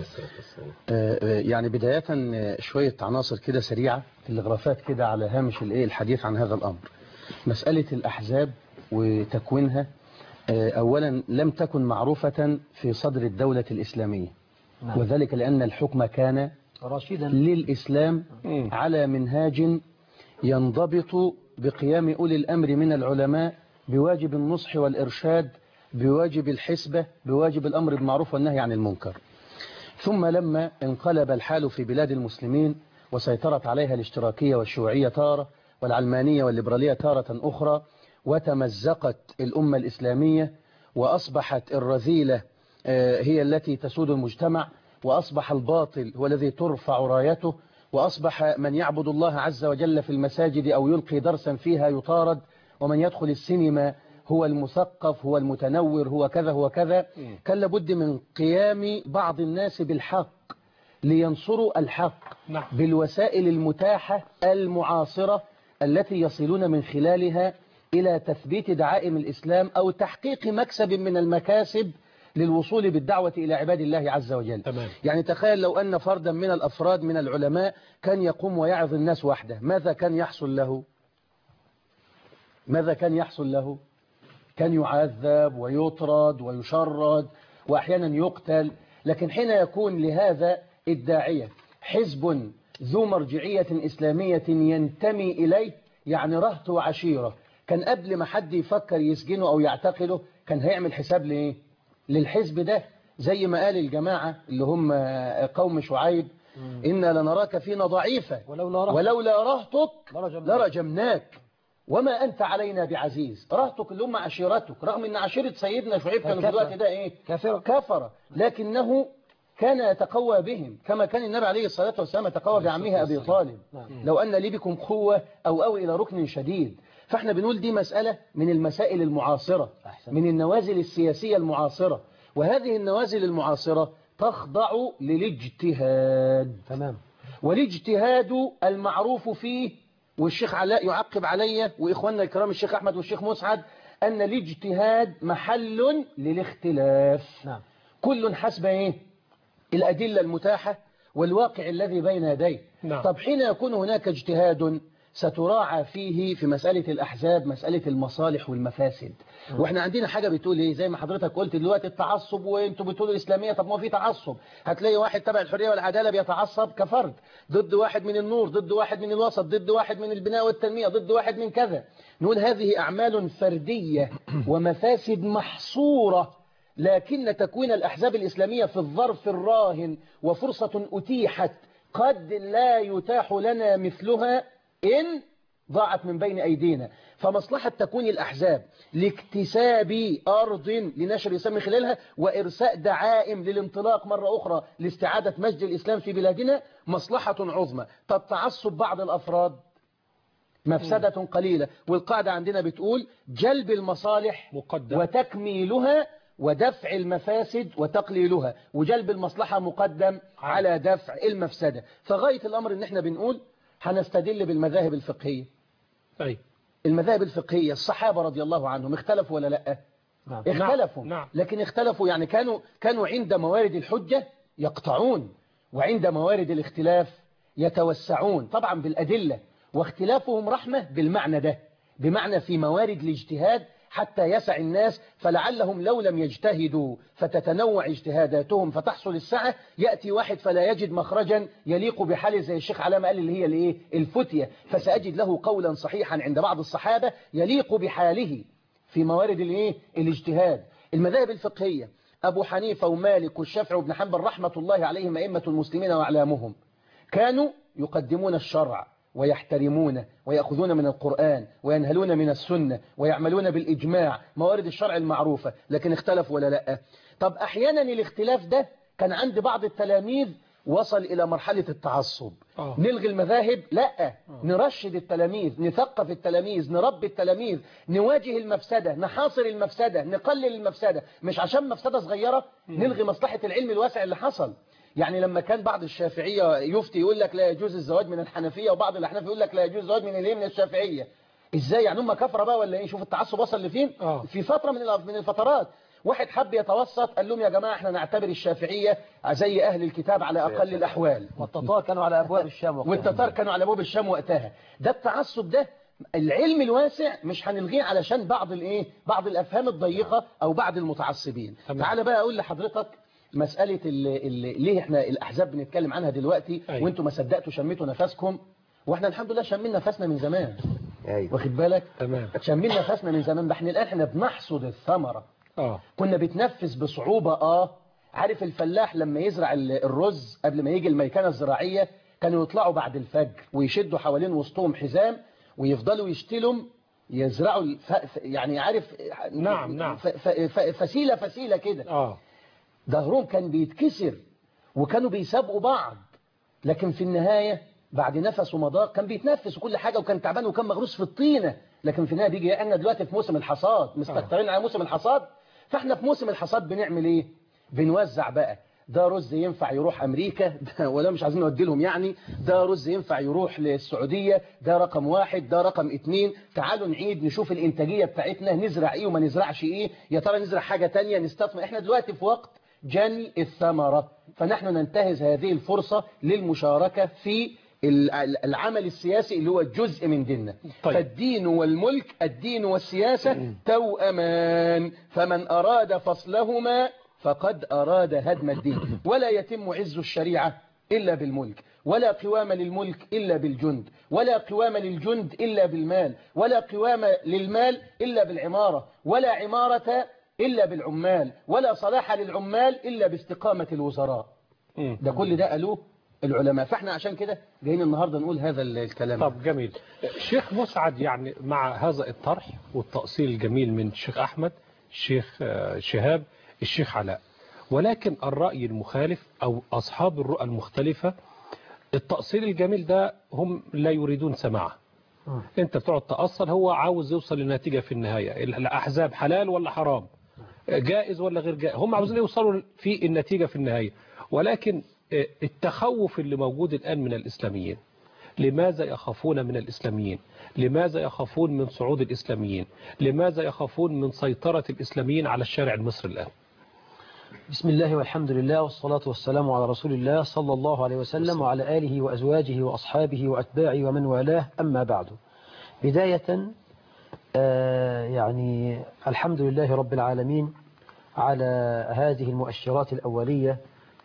آه، آه، يعني بداية آه، شوية عناصر كده سريعة تلغرافات كده على هامش الايه الحديث عن هذا الأمر مسألة الأحزاب وتكوينها آه، أولا لم تكن معروفة في صدر الدولة الإسلامية نعم. وذلك لأن الحكم كان رشيدا للإسلام مم. على منهاج ينضبط بقيام أولي الأمر من العلماء بواجب النصح والإرشاد بواجب الحسبة بواجب الأمر بالمعروف والنهي عن المنكر ثم لما انقلب الحال في بلاد المسلمين وسيطرت عليها الاشتراكية والشيوعية تارة والعلمانية والليبرالية تارة أخرى وتمزقت الأمة الإسلامية وأصبحت الرذيلة آه، هي التي تسود المجتمع وأصبح الباطل هو الذي ترفع رايته وأصبح من يعبد الله عز وجل في المساجد أو يلقي درسا فيها يطارد ومن يدخل السينما هو المثقف هو المتنور هو كذا هو كذا كان لابد من قيام بعض الناس بالحق لينصروا الحق نعم. بالوسائل المتاحة المعاصرة التي يصلون من خلالها إلى تثبيت دعائم الإسلام أو تحقيق مكسب من المكاسب للوصول بالدعوة إلى عباد الله عز وجل تمام. يعني تخيل لو أن فردا من الأفراد من العلماء كان يقوم ويعظ الناس وحده ماذا كان يحصل له ماذا كان يحصل له كان يعذب ويطرد ويشرد وأحيانا يقتل لكن حين يكون لهذا الداعية حزب ذو مرجعية إسلامية ينتمي إليه يعني رهط وعشيرة كان قبل ما حد يفكر يسجنه أو يعتقله كان هيعمل حساب لإيه للحزب ده زي ما قال الجماعة اللي هم قوم شعيب إنا لنراك فينا ضعيفة ولولا رهط ولولا رهطك لرجمناك. لرجمناك وما أنت علينا بعزيز رهطك اللي هم عشيرتك رغم أن عشيرة سيدنا شعيب كانوا في كافرة. الوقت ده إيه كافرة. كفر لكنه كان يتقوى بهم كما كان النبي عليه الصلاة والسلام يتقوى بعمه أبي طالب نعم. لو أن لي بكم قوة أو أو إلى ركن شديد فاحنا بنقول دي مسألة من المسائل المعاصرة أحسن. من النوازل السياسية المعاصرة وهذه النوازل المعاصرة تخضع للاجتهاد تمام والاجتهاد المعروف فيه والشيخ علاء يعقب علي وإخواننا الكرام الشيخ أحمد والشيخ مسعد أن الاجتهاد محل للاختلاف نعم كل حسب إيه؟ الأدلة المتاحة والواقع الذي بين يديه نعم. طب حين يكون هناك اجتهاد ستراعى فيه في مسألة الأحزاب مسألة المصالح والمفاسد واحنا عندنا حاجة بتقول ايه زي ما حضرتك قلت دلوقتي التعصب وانتوا بتقولوا الإسلامية طب ما هو في تعصب هتلاقي واحد تبع الحرية والعدالة بيتعصب كفرد ضد واحد من النور ضد واحد من الوسط ضد واحد من البناء والتنمية ضد واحد من كذا نقول هذه أعمال فردية ومفاسد محصورة لكن تكوين الأحزاب الإسلامية في الظرف الراهن وفرصة أتيحت قد لا يتاح لنا مثلها إن ضاعت من بين أيدينا فمصلحة تكون الأحزاب لاكتساب أرض لنشر الإسلام من خلالها وإرساء دعائم للانطلاق مرة أخرى لاستعادة مجد الإسلام في بلادنا مصلحة عظمى طب تعصب بعض الأفراد مفسدة قليلة والقاعدة عندنا بتقول جلب المصالح مقدم. وتكميلها ودفع المفاسد وتقليلها وجلب المصلحة مقدم على دفع المفسدة فغاية الأمر ان احنا بنقول هنستدل بالمذاهب الفقهية أي المذاهب الفقهية الصحابة رضي الله عنهم اختلفوا ولا لا نعم اختلفوا نعم. لكن اختلفوا يعني كانوا كانوا عند موارد الحجة يقطعون وعند موارد الاختلاف يتوسعون طبعا بالأدلة واختلافهم رحمة بالمعنى ده بمعنى في موارد الاجتهاد حتى يسع الناس فلعلهم لو لم يجتهدوا فتتنوع اجتهاداتهم فتحصل السعة يأتي واحد فلا يجد مخرجا يليق بحاله زي الشيخ علامة قال اللي هي الايه الفتية فسأجد له قولا صحيحا عند بعض الصحابة يليق بحاله في موارد الايه الاجتهاد المذاهب الفقهية أبو حنيفة ومالك والشافعي وابن حنبل رحمة الله عليهم أئمة المسلمين وأعلامهم كانوا يقدمون الشرع ويحترمونه ويأخذون من القرآن وينهلون من السنة ويعملون بالإجماع موارد الشرع المعروفة لكن اختلفوا ولا لا طب أحيانا الاختلاف ده كان عند بعض التلاميذ وصل إلى مرحلة التعصب آه. نلغي المذاهب لا نرشد التلاميذ نثقف التلاميذ نربي التلاميذ نواجه المفسدة نحاصر المفسدة نقلل المفسدة مش عشان مفسدة صغيرة نلغي مصلحة العلم الواسع اللي حصل يعني لما كان بعض الشافعية يفتي يقول لك لا يجوز الزواج من الحنفية وبعض الأحناف يقول لك لا يجوز الزواج من الايه من الشافعية ازاي يعني هم كفرة بقى ولا ايه شوف التعصب وصل لفين آه. في فترة من الأف- من الفترات واحد حب يتوسط قال لهم يا جماعة احنا نعتبر الشافعية زي أهل الكتاب على أقل الأحوال والتتار كانوا على أبواب الشام وقتها. والتتار كانوا على باب الشام وقتها ده التعصب ده العلم الواسع مش هنلغيه علشان بعض الايه بعض الافهام الضيقه او بعض المتعصبين تمام. تعال بقى اقول لحضرتك مساله اللي اللي ليه احنا الاحزاب بنتكلم عنها دلوقتي أيوة. وانتم ما صدقتوا شميتوا نفسكم واحنا الحمد لله شمين نفسنا من زمان ايوه واخد بالك تمام شمين نفسنا من زمان ده احنا الان احنا بنحصد الثمره اه كنا بتنفذ بصعوبة اه عارف الفلاح لما يزرع ال- الرز قبل ما يجي الميكنة الزراعية كانوا يطلعوا بعد الفجر ويشدوا حوالين وسطهم حزام ويفضلوا يشتلوا يزرعوا الف... ف- يعني عارف نعم، نعم. ف... ف... ف... فسيلة فسيلة كده اه ظهرهم كان بيتكسر وكانوا بيسابقوا بعض لكن في النهاية بعد نفس ومضاق كان بيتنفس وكل حاجة وكان تعبان وكان مغروس في الطينة لكن في النهاية بيجي احنا دلوقتي في موسم الحصاد مستكترين على موسم الحصاد فاحنا في موسم الحصاد بنعمل ايه بنوزع بقى ده رز ينفع يروح امريكا ده ولا مش عايزين نودي لهم يعني ده رز ينفع يروح للسعودية ده رقم واحد ده رقم اتنين تعالوا نعيد نشوف الانتاجية بتاعتنا نزرع ايه وما نزرعش ايه يا ترى نزرع حاجة تانية نستثمر احنا دلوقتي في وقت جني الثمرة فنحن ننتهز هذه الفرصة للمشاركة في ال- العمل السياسي اللي هو جزء من ديننا طيب. فالدين والملك الدين والسياسة توأمان فمن أراد فصلهما فقد أراد هدم الدين ولا يتم عز الشريعة إلا بالملك ولا قوام للملك إلا بالجند ولا قوام للجند إلا بالمال ولا قوام للمال إلا بالعمارة ولا عمارة إلا بالعمال ولا صلاح للعمال إلا باستقامة الوزراء مم. ده كل ده قالوه العلماء فاحنا عشان كده جايين النهاردة نقول هذا الكلام طب جميل شيخ مسعد يعني مع هذا الطرح والتأصيل الجميل من الشيخ أحمد الشيخ آه، شهاب الشيخ علاء ولكن الرأي المخالف أو أصحاب الرؤى المختلفة التأصيل الجميل ده هم لا يريدون سماعه انت بتقعد تأصل هو عاوز يوصل لنتيجة في النهاية الأحزاب حلال ولا حرام جائز ولا غير جائز هم عاوزين يوصلوا في النتيجة في النهاية ولكن آه، التخوف اللي موجود الآن من الإسلاميين لماذا يخافون من الإسلاميين لماذا يخافون من صعود الإسلاميين لماذا يخافون من سيطرة الإسلاميين على الشارع المصري الآن بسم الله والحمد لله والصلاة والسلام على رسول الله صلى الله عليه وسلم وعلى آله وأزواجه وأصحابه وأتباعه ومن والاه أما بعد بداية آه، يعني الحمد لله رب العالمين على هذه المؤشرات الأولية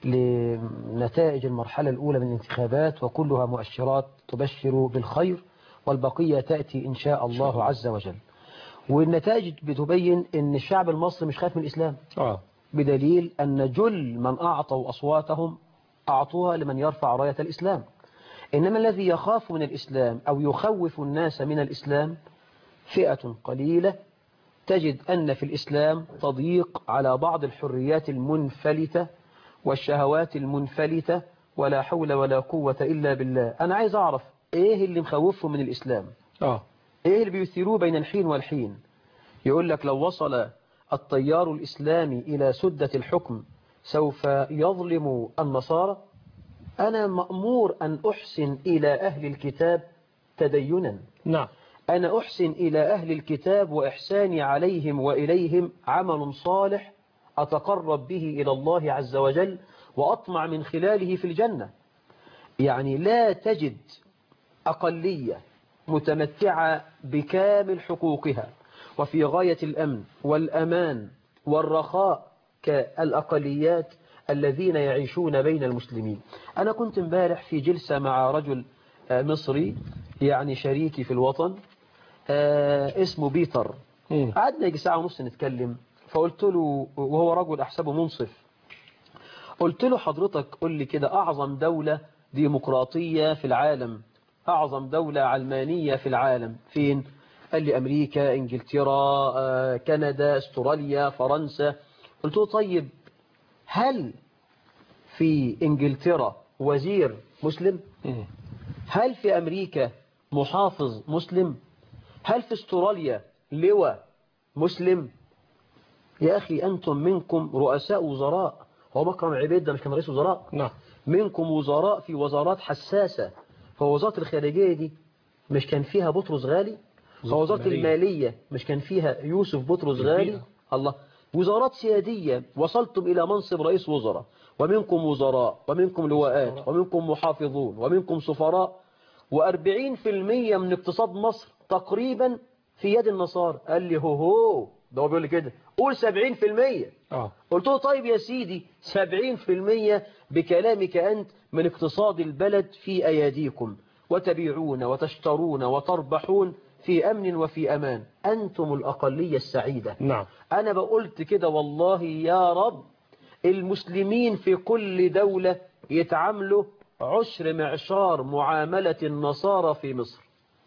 لنتائج المرحلة الأولى من الانتخابات وكلها مؤشرات تبشر بالخير والبقية تأتي إن شاء الله عز وجل والنتائج بتبين أن الشعب المصري مش خايف من الإسلام آه. بدليل أن جل من أعطوا أصواتهم أعطوها لمن يرفع راية الإسلام إنما الذي يخاف من الإسلام أو يخوف الناس من الإسلام فئة قليلة تجد أن في الإسلام تضييق على بعض الحريات المنفلتة والشهوات المنفلتة ولا حول ولا قوة إلا بالله أنا عايز أعرف إيه اللي مخوفه من الإسلام آه. إيه اللي بيثيروه بين الحين والحين يقول لك لو وصل التيار الإسلامي إلى سدة الحكم سوف يظلم النصارى أنا مأمور أن أحسن إلى أهل الكتاب تدينا نعم أنا أحسن إلى أهل الكتاب وإحساني عليهم وإليهم عمل صالح أتقرب به إلى الله عز وجل وأطمع من خلاله في الجنة يعني لا تجد أقلية متمتعة بكامل حقوقها وفي غاية الأمن والأمان والرخاء كالأقليات الذين يعيشون بين المسلمين أنا كنت امبارح في جلسة مع رجل آه، مصري يعني شريكي في الوطن آه، اسمه بيتر مم. قعدنا يجي ساعة ونص نتكلم فقلت له وهو رجل أحسبه منصف قلت له حضرتك قل لي كده أعظم دولة ديمقراطية في العالم أعظم دولة علمانية في العالم فين؟ قال لي أمريكا إنجلترا آه، كندا استراليا فرنسا قلت له طيب هل في إنجلترا وزير مسلم؟ مم. هل في أمريكا محافظ مسلم؟ هل في استراليا لواء مسلم؟ يا أخي أنتم منكم رؤساء وزراء هو مكرم عبيد ده مش كان رئيس وزراء نعم منكم وزراء في وزارات حساسة فوزارة الخارجية دي مش كان فيها بطرس غالي فوزارة المالية. المالية مش كان فيها يوسف بطرس غالي الله وزارات سيادية وصلتم إلى منصب رئيس وزراء ومنكم وزراء ومنكم لواءات ومنكم محافظون ومنكم سفراء وأربعين في المية من اقتصاد مصر تقريبا في يد النصارى قال لي هو هو ده هو بيقول لي كده قول سبعين في المية اه قلت له طيب يا سيدي سبعين في المية بكلامك أنت من اقتصاد البلد في أيديكم وتبيعون وتشترون وتربحون في أمن وفي أمان أنتم الأقلية السعيدة نعم أنا بقولت كده والله يا رب المسلمين في كل دولة يتعاملوا عشر معشار معاملة النصارى في مصر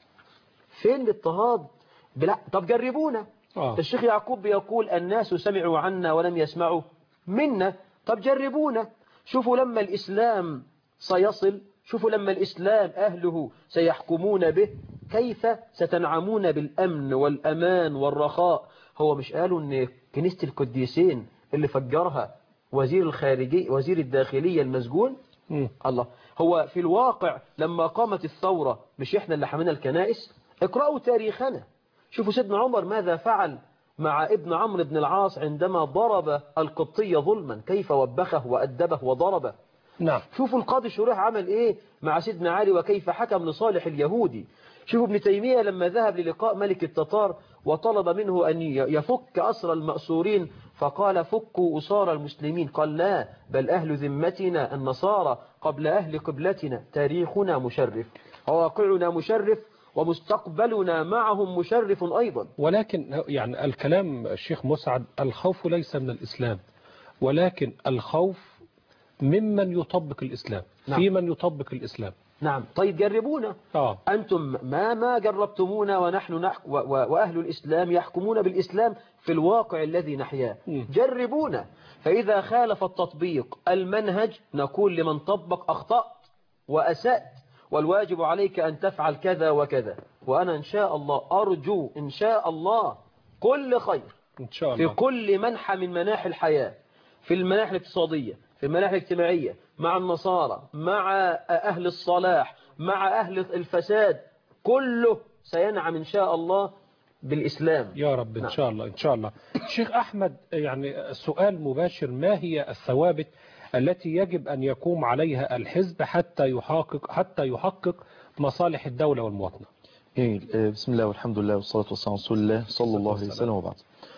فين الاضطهاد بلا طب جربونا اه الشيخ يعقوب بيقول الناس سمعوا عنا ولم يسمعوا منا طب جربونا شوفوا لما الإسلام سيصل شوفوا لما الإسلام أهله سيحكمون به كيف ستنعمون بالأمن والأمان والرخاء هو مش قالوا أن كنيسة القديسين اللي فجرها وزير الخارجية وزير الداخلية المسجون مم. الله هو في الواقع لما قامت الثورة مش احنا اللي حمينا الكنائس اقرأوا تاريخنا شوفوا سيدنا عمر ماذا فعل مع ابن عمرو بن العاص عندما ضرب القبطية ظلما كيف وبخه وأدبه وضربه نعم شوفوا القاضي شريح عمل ايه مع سيدنا علي وكيف حكم لصالح اليهودي شوفوا ابن تيمية لما ذهب للقاء ملك التتار وطلب منه أن يفك أسر المأسورين فقال فكوا أسار المسلمين قال لا بل أهل ذمتنا النصارى قبل أهل قبلتنا تاريخنا مشرف وواقعنا مشرف ومستقبلنا معهم مشرف أيضا ولكن يعني الكلام الشيخ مسعد الخوف ليس من الإسلام ولكن الخوف ممن يطبق الإسلام نعم. في من يطبق الإسلام نعم طيب جربونا آه أنتم ما ما جربتمونا ونحن نحك و- و- وأهل الإسلام يحكمون بالإسلام في الواقع الذي نحياه مم. جربونا فإذا خالف التطبيق المنهج نقول لمن طبق أخطأت وأسأت والواجب عليك أن تفعل كذا وكذا وأنا إن شاء الله أرجو إن شاء الله كل خير إن شاء في الله كل منحى من مناحي الحياة في المناحي الاقتصادية في المناحي الاجتماعية مع النصارى مع أهل الصلاح مع أهل الفساد كله سينعم إن شاء الله بالإسلام يا رب إن نعم. شاء الله إن شاء الله شيخ أحمد يعني سؤال مباشر ما هي الثوابت التي يجب أن يقوم عليها الحزب حتى يحقق حتى يحقق مصالح الدولة والمواطنة جميل آه، بسم الله والحمد لله والصلاة والسلام على رسول الله صلى الله عليه وسلم وبعد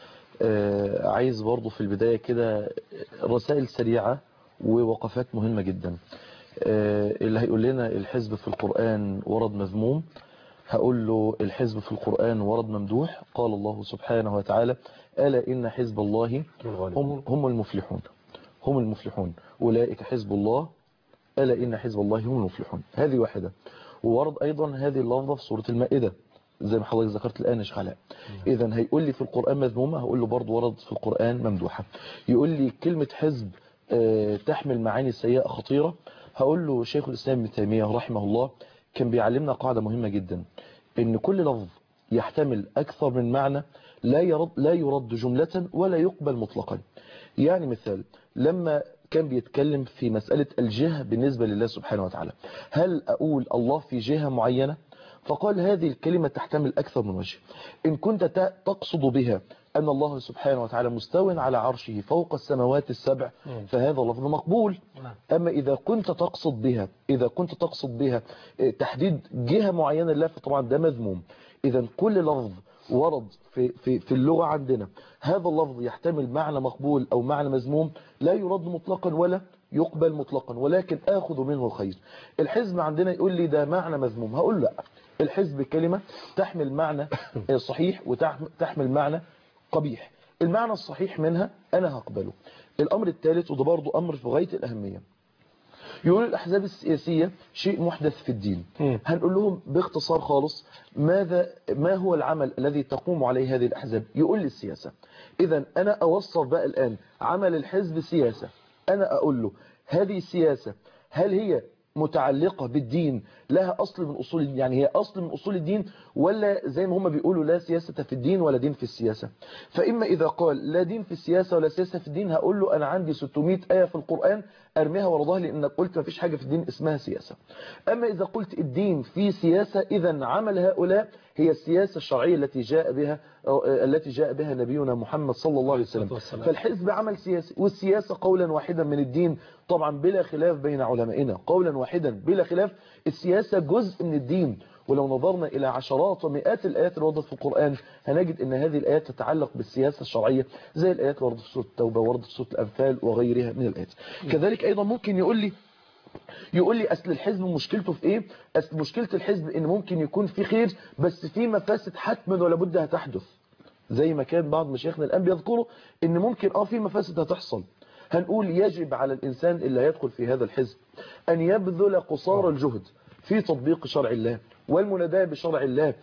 آه، عايز برضو في البداية كده رسائل سريعة ووقفات مهمة جدا آه، اللي هيقول لنا الحزب في القرآن ورد مذموم هقول له الحزب في القرآن ورد ممدوح قال الله سبحانه وتعالى ألا إن حزب الله هم, هم المفلحون هم المفلحون أولئك حزب الله ألا إن حزب الله هم المفلحون هذه واحدة وورد أيضا هذه اللفظة في سورة المائدة زي ما حضرتك ذكرت الآن يا شيخ علاء إذا هيقول لي في القرآن مذمومة هقول له برضه ورد في القرآن ممدوحة يقول لي كلمة حزب آه، تحمل معاني سيئة خطيرة هقول له شيخ الإسلام ابن تيمية رحمه الله كان بيعلمنا قاعدة مهمة جدا إن كل لفظ يحتمل أكثر من معنى لا يرد, لا يرد جملة ولا يقبل مطلقا يعني مثال لما كان بيتكلم في مسألة الجهة بالنسبة لله سبحانه وتعالى هل أقول الله في جهة معينة فقال هذه الكلمة تحتمل أكثر من وجه إن كنت ت- تقصد بها أن الله سبحانه وتعالى مستو على عرشه فوق السماوات السبع فهذا لفظ مقبول أما إذا كنت تقصد بها إذا كنت تقصد بها إيه، تحديد جهة معينة لله فطبعا ده مذموم إذا كل لفظ ورد في, في, في اللغة عندنا هذا اللفظ يحتمل معنى مقبول أو معنى مذموم لا يرد مطلقا ولا يقبل مطلقا ولكن آخذ منه الخير الحزب عندنا يقول لي ده معنى مذموم هقول له لا الحزب كلمة تحمل معنى صحيح وتحمل معنى قبيح المعنى الصحيح منها أنا هقبله الأمر الثالث وده برضه أمر في غاية الأهمية يقول الأحزاب السياسية شيء محدث في الدين مم. هنقول لهم باختصار خالص ماذا ما هو العمل الذي تقوم عليه هذه الأحزاب يقول لي السياسة إذا أنا أوصف بقى الآن عمل الحزب سياسة أنا أقول له هذه السياسة هل هي متعلقة بالدين لها أصل من أصول الدين يعني هي أصل من أصول الدين ولا زي ما هم بيقولوا لا سياسة في الدين ولا دين في السياسة فإما إذا قال لا دين في السياسة ولا سياسة في الدين هقول له أنا عندي 600 آية في القرآن أرميها ورا ظهري لأنك قلت ما فيش حاجة في الدين اسمها سياسة أما إذا قلت الدين في سياسة إذا عمل هؤلاء هي السياسة الشرعية التي جاء بها أو- التي جاء بها نبينا محمد صلى الله عليه وسلم والسلام. فالحزب عمل سياسي والسياسة قولا واحدا من الدين طبعا بلا خلاف بين علمائنا قولا واحدا بلا خلاف السياسة جزء من الدين ولو نظرنا إلى عشرات ومئات الآيات اللي وردت في القرآن هنجد أن هذه الآيات تتعلق بالسياسة الشرعية زي الآيات اللي وردت في سورة التوبة وردت في سورة الأنفال وغيرها من الآيات كذلك أيضا ممكن يقول لي يقول لي أصل الحزب مشكلته في إيه أصل مشكلة الحزب إن ممكن يكون في خير بس في مفاسد حتما ولا بد هتحدث زي ما كان بعض مشايخنا الآن بيذكروا إن ممكن آه في مفاسد هتحصل هنقول يجب على الإنسان اللي هيدخل في هذا الحزب أن يبذل قصارى الجهد في تطبيق شرع الله والمناداة بشرع الله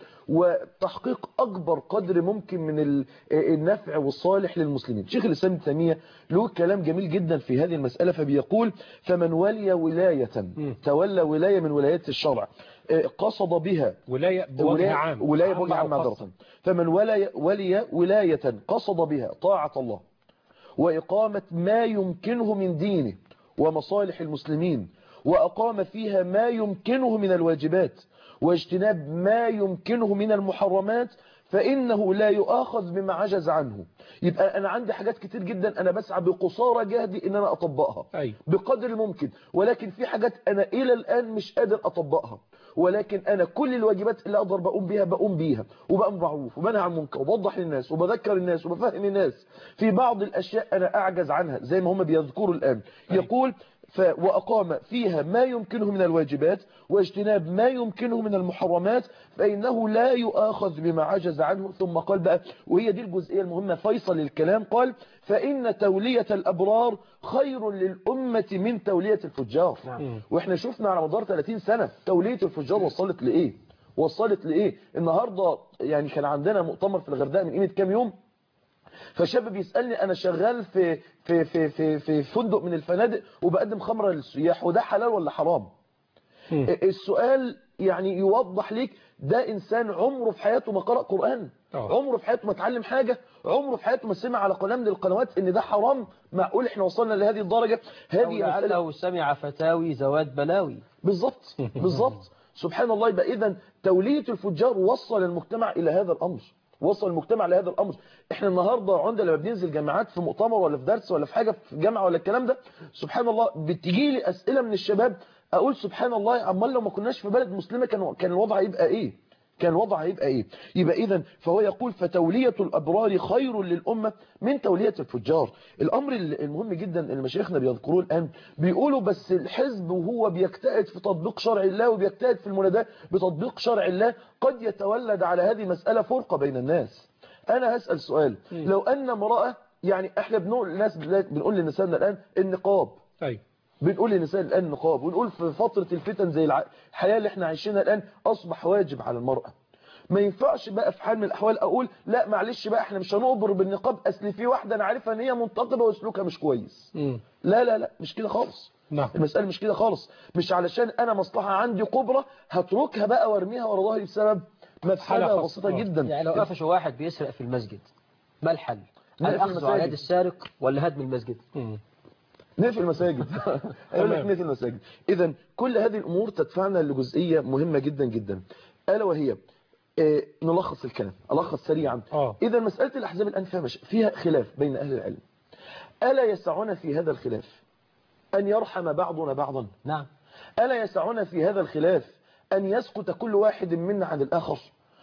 وتحقيق أكبر قدر ممكن من ال- النفع والصالح للمسلمين شيخ الإسلام ابن تيمية له كلام جميل جدا في هذه المسألة فبيقول فمن ولي ولاية تولى ولاية من ولايات الشرع آه، قصد بها ولاية بوجه ولاية- عام ولاية بوجه عام أو خاص. معذرة فمن ولي, ولي ولاية قصد بها طاعة الله وإقامة ما يمكنه من دينه ومصالح المسلمين وأقام فيها ما يمكنه من الواجبات واجتناب ما يمكنه من المحرمات فإنه لا يؤاخذ بما عجز عنه يبقى أنا عندي حاجات كتير جدا أنا بسعى بقصارى جهدي إن أنا أطبقها أيوة. بقدر الممكن ولكن في حاجات أنا إلى الآن مش قادر أطبقها ولكن أنا كل الواجبات اللي أقدر بقوم بيها بقوم بيها وبأمر معروف وبنهى عن منكر وبوضح للناس وبذكر الناس وبفهم الناس في بعض الأشياء أنا أعجز عنها زي ما هم بيذكروا الآن يقول ف وأقام فيها ما يمكنه من الواجبات واجتناب ما يمكنه من المحرمات فإنه لا يؤاخذ بما عجز عنه ثم قال بقى وهي دي الجزئية المهمة فيصل الكلام قال فإن تولية الأبرار خير للأمة من تولية الفجار نعم. واحنا شفنا على مدار 30 سنة تولية الفجار وصلت لإيه وصلت لإيه النهاردة يعني كان عندنا مؤتمر في الغردقة من قيمة كام يوم فشاب بيسألني أنا شغال في في في في في فندق من الفنادق وبقدم خمرة للسياح وده حلال ولا حرام مم. السؤال يعني يوضح ليك ده إنسان عمره في حياته ما قرأ قرآن آه. عمره في حياته ما اتعلم حاجة عمره في حياته ما سمع على قناة من القنوات إن ده حرام معقول إحنا وصلنا لهذه الدرجة أو هذه مسألة لعله سمع فتاوي زواد بلاوي بالظبط بالظبط سبحان الله يبقى اذا تولية الفجار وصل المجتمع الى هذا الامر وصل المجتمع لهذا الامر احنا النهارده عندنا لما بننزل جامعات في مؤتمر ولا في درس ولا في حاجه في جامعه ولا الكلام ده سبحان الله بتجي لي اسئله من الشباب اقول سبحان الله امال لو ما كناش في بلد مسلمه كان كان الوضع هيبقى ايه كان الوضع هيبقى ايه يبقى اذا فهو يقول فتولية الابرار خير للامه من تولية الفجار الامر المهم جدا اللي مشايخنا بيذكروه الان بيقولوا بس الحزب وهو بيجتهد في تطبيق شرع الله وبيجتهد في المناداة بتطبيق شرع الله قد يتولد على هذه المسألة فرقة بين الناس انا هسأل سؤال لو ان امرأة يعني احنا بنقول الناس بنقول لنسائنا الان النقاب أيوة. بنقول للنساء الآن النقاب ونقول في فترة الفتن زي الع- الحياة اللي احنا عايشينها الآن أصبح واجب على المرأة ما ينفعش بقى في حال من الأحوال أقول لا معلش بقى احنا مش هنقبر بالنقاب أصل في واحدة أنا عارفها إن هي منتقبة وسلوكها مش كويس مم. لا لا لا مش كده خالص نعم المسألة مش كده خالص مش علشان أنا مصلحة عندي كبرى هتركها بقى وارميها ورا ظهري بسبب حالة مفسدة خاصة. بسيطة آه. جدا يعني لو قفشوا واحد بيسرق في المسجد ما الحل؟ نقفل الأخذ على المساجد. يد السارق ولا هدم المسجد؟ مم. نقفل المساجد اقول لك تمام. نقفل المساجد اذا كل هذه الامور تدفعنا لجزئيه مهمه جدا جدا الا وهي آه، نلخص الكلام الخص سريعا آه. اذا مساله الاحزاب الان فيها مش... فيها خلاف بين اهل العلم الا يسعنا في هذا الخلاف ان يرحم بعضنا بعضا نعم ألا يسعنا في هذا الخلاف أن يسقط كل واحد منا عن الآخر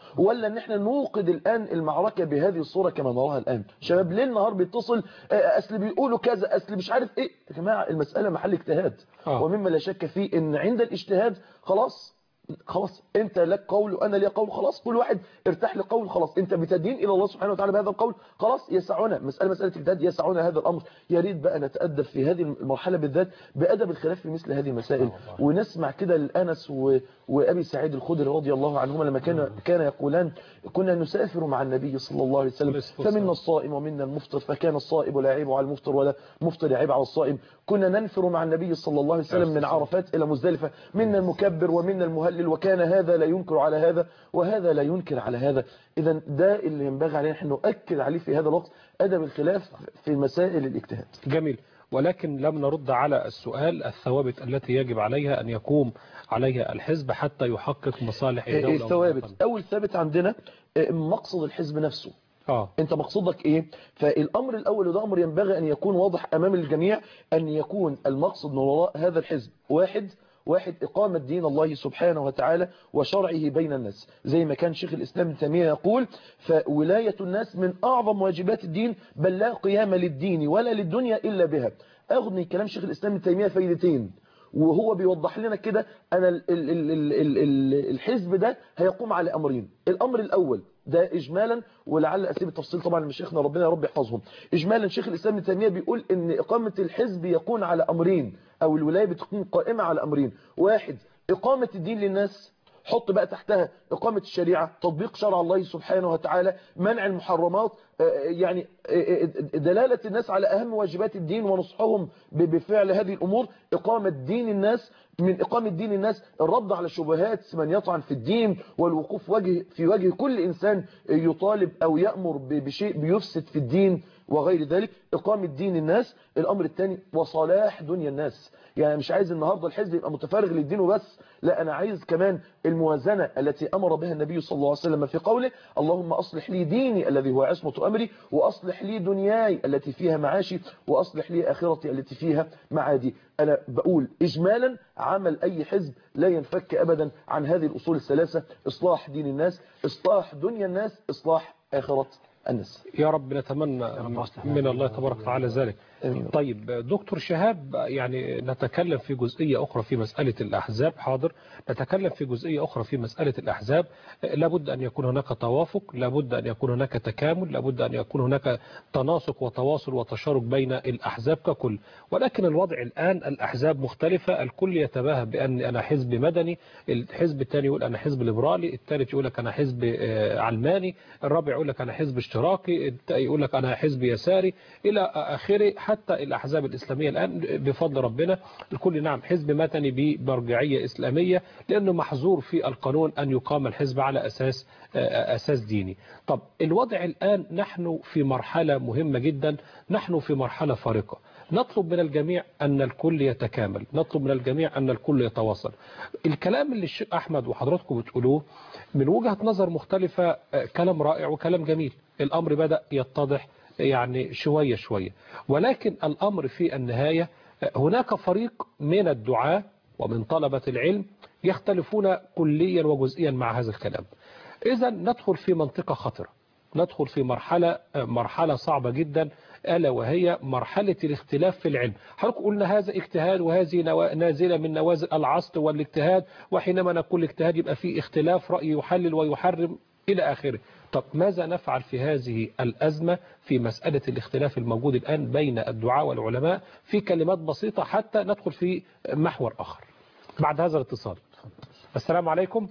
ولا ان احنا نوقد الان المعركه بهذه الصوره كما نراها الان شباب ليل نهار بيتصل آه، اصل بيقولوا كذا اصل مش عارف ايه يا جماعه المساله محل اجتهاد آه. ومما لا شك فيه ان عند الاجتهاد خلاص خلاص انت لك قول وانا لي قول خلاص كل واحد ارتاح لقول خلاص انت بتدين الى الله سبحانه وتعالى بهذا القول خلاص يسعنا مساله مساله اجتهاد يسعنا هذا الامر يا ريت بقى نتادب في هذه المرحله بالذات بادب الخلاف في مثل هذه المسائل ونسمع كده لانس و... وابي سعيد الخدري رضي الله عنهما لما كان كان يقولان كنا نسافر مع النبي صلى الله عليه وسلم فمنا الصائم ومنا المفطر فكان الصائم لا يعيب على المفطر ولا مفطر يعيب على الصائم كنا ننفر مع النبي صلى الله عليه وسلم من عرفات الى مزدلفه منا المكبر ومنا المهلل وكان هذا لا ينكر على هذا وهذا لا ينكر على هذا اذا ده اللي ينبغي علينا احنا نؤكد عليه في هذا الوقت ادب الخلاف في مسائل الاجتهاد جميل ولكن لم نرد على السؤال الثوابت التي يجب عليها أن يقوم عليها الحزب حتى يحقق مصالح الدولة الثوابت والوطن. اول ثابت عندنا آه، مقصد الحزب نفسه آه انت مقصودك ايه فالامر الاول وده امر ينبغي ان يكون واضح امام الجميع ان يكون المقصد من وراء هذا الحزب واحد واحد إقامة دين الله سبحانه وتعالى وشرعه بين الناس زي ما كان شيخ الإسلام ابن تيمية يقول فولاية الناس من أعظم واجبات الدين بل لا قيام للدين ولا للدنيا إلا بها أغني كلام شيخ الإسلام ابن تيمية فايدتين وهو بيوضح لنا كده أنا ال ال ال ال ال ال الحزب ده هيقوم على أمرين الأمر الأول ده إجمالا ولعل أسيب التفصيل طبعا لمشايخنا ربنا يا رب يحفظهم إجمالا شيخ الإسلام ابن تيمية بيقول إن إقامة الحزب يكون على أمرين أو الولاية بتكون قائمة على أمرين واحد إقامة الدين للناس حط بقى تحتها إقامة الشريعة تطبيق شرع الله سبحانه وتعالى منع المحرمات آه، يعني آه، آه، دلالة الناس على أهم واجبات الدين ونصحهم ب- بفعل هذه الأمور إقامة دين الناس من إقامة دين الناس الرد على شبهات من يطعن في الدين والوقوف وجه في وجه كل إنسان يطالب أو يأمر ب- بشيء بيفسد في الدين وغير ذلك إقامة دين الناس الأمر الثاني وصلاح دنيا الناس يعني مش عايز النهاردة الحزب يبقى متفرغ للدين وبس لا أنا عايز كمان الموازنة التي أمر بها النبي صلى الله عليه وسلم في قوله اللهم أصلح لي ديني الذي هو عصمة أمري وأصلح لي دنياي التي فيها معاشي وأصلح لي آخرتي التي فيها معادي أنا بقول إجمالا عمل أي حزب لا ينفك أبدا عن هذه الأصول الثلاثة إصلاح دين الناس إصلاح دنيا الناس إصلاح آخرة الناس يا رب نتمنى من الله تبارك وتعالى ذلك آمين. طيب دكتور شهاب يعني نتكلم في جزئية أخرى في مسألة الأحزاب حاضر نتكلم في جزئية أخرى في مسألة الأحزاب لابد أن يكون هناك توافق لابد أن يكون هناك تكامل لابد أن يكون هناك تناسق وتواصل وتشارك بين الأحزاب ككل ولكن الوضع الآن الأحزاب مختلفة الكل يتباهى بأن أنا حزب مدني الحزب الثاني يقول أنا حزب ليبرالي الثالث يقول لك أنا حزب آه، علماني الرابع يقول لك أنا حزب اشتراكي الت- يقول لك أنا حزب يساري إلى آخره حتى الأحزاب الإسلامية الآن بفضل ربنا الكل نعم حزب مدني بمرجعية إسلامية لأنه محظور في القانون أن يقام الحزب على أساس آه، أساس ديني طب الوضع الآن نحن في مرحلة مهمة جدا نحن في مرحلة فارقة نطلب من الجميع أن الكل يتكامل نطلب من الجميع أن الكل يتواصل الكلام اللي الشيخ أحمد وحضراتكم بتقولوه من وجهة نظر مختلفة آه، كلام رائع وكلام جميل الأمر بدأ يتضح يعني شوية شوية ولكن الأمر في النهاية آه، هناك فريق من الدعاة ومن طلبة العلم يختلفون كليا وجزئيا مع هذا الكلام إذا ندخل في منطقة خطرة ندخل في مرحلة مرحلة صعبة جدا ألا وهي مرحلة الاختلاف في العلم حضرتك قلنا هذا اجتهاد وهذه نوا- نازلة من نوازل العصر والاجتهاد وحينما نقول اجتهاد يبقى فيه اختلاف رأي يحلل ويحرم إلى آخره طب ماذا نفعل في هذه الأزمة في مسألة الاختلاف الموجود الآن بين الدعاء والعلماء في كلمات بسيطة حتى ندخل في محور آخر بعد هذا الاتصال السلام عليكم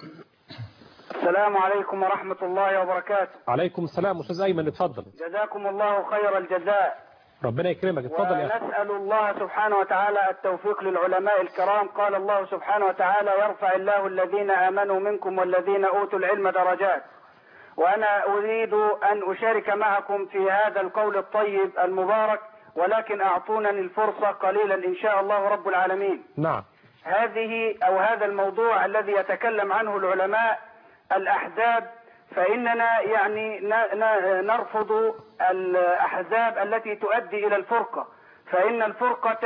السلام عليكم ورحمة الله وبركاته عليكم السلام أستاذ أيمن اتفضل جزاكم الله خير الجزاء ربنا يكرمك اتفضل يا أخي ونسأل الله سبحانه وتعالى التوفيق للعلماء الكرام قال الله سبحانه وتعالى يرفع الله الذين آمنوا منكم والذين أوتوا العلم درجات وأنا أريد أن أشارك معكم في هذا القول الطيب المبارك ولكن أعطونني الفرصة قليلا إن شاء الله رب العالمين نعم هذه أو هذا الموضوع الذي يتكلم عنه العلماء الأحزاب فإننا يعني ن- ن- نرفض الأحزاب التي تؤدي إلى الفرقة فإن الفرقة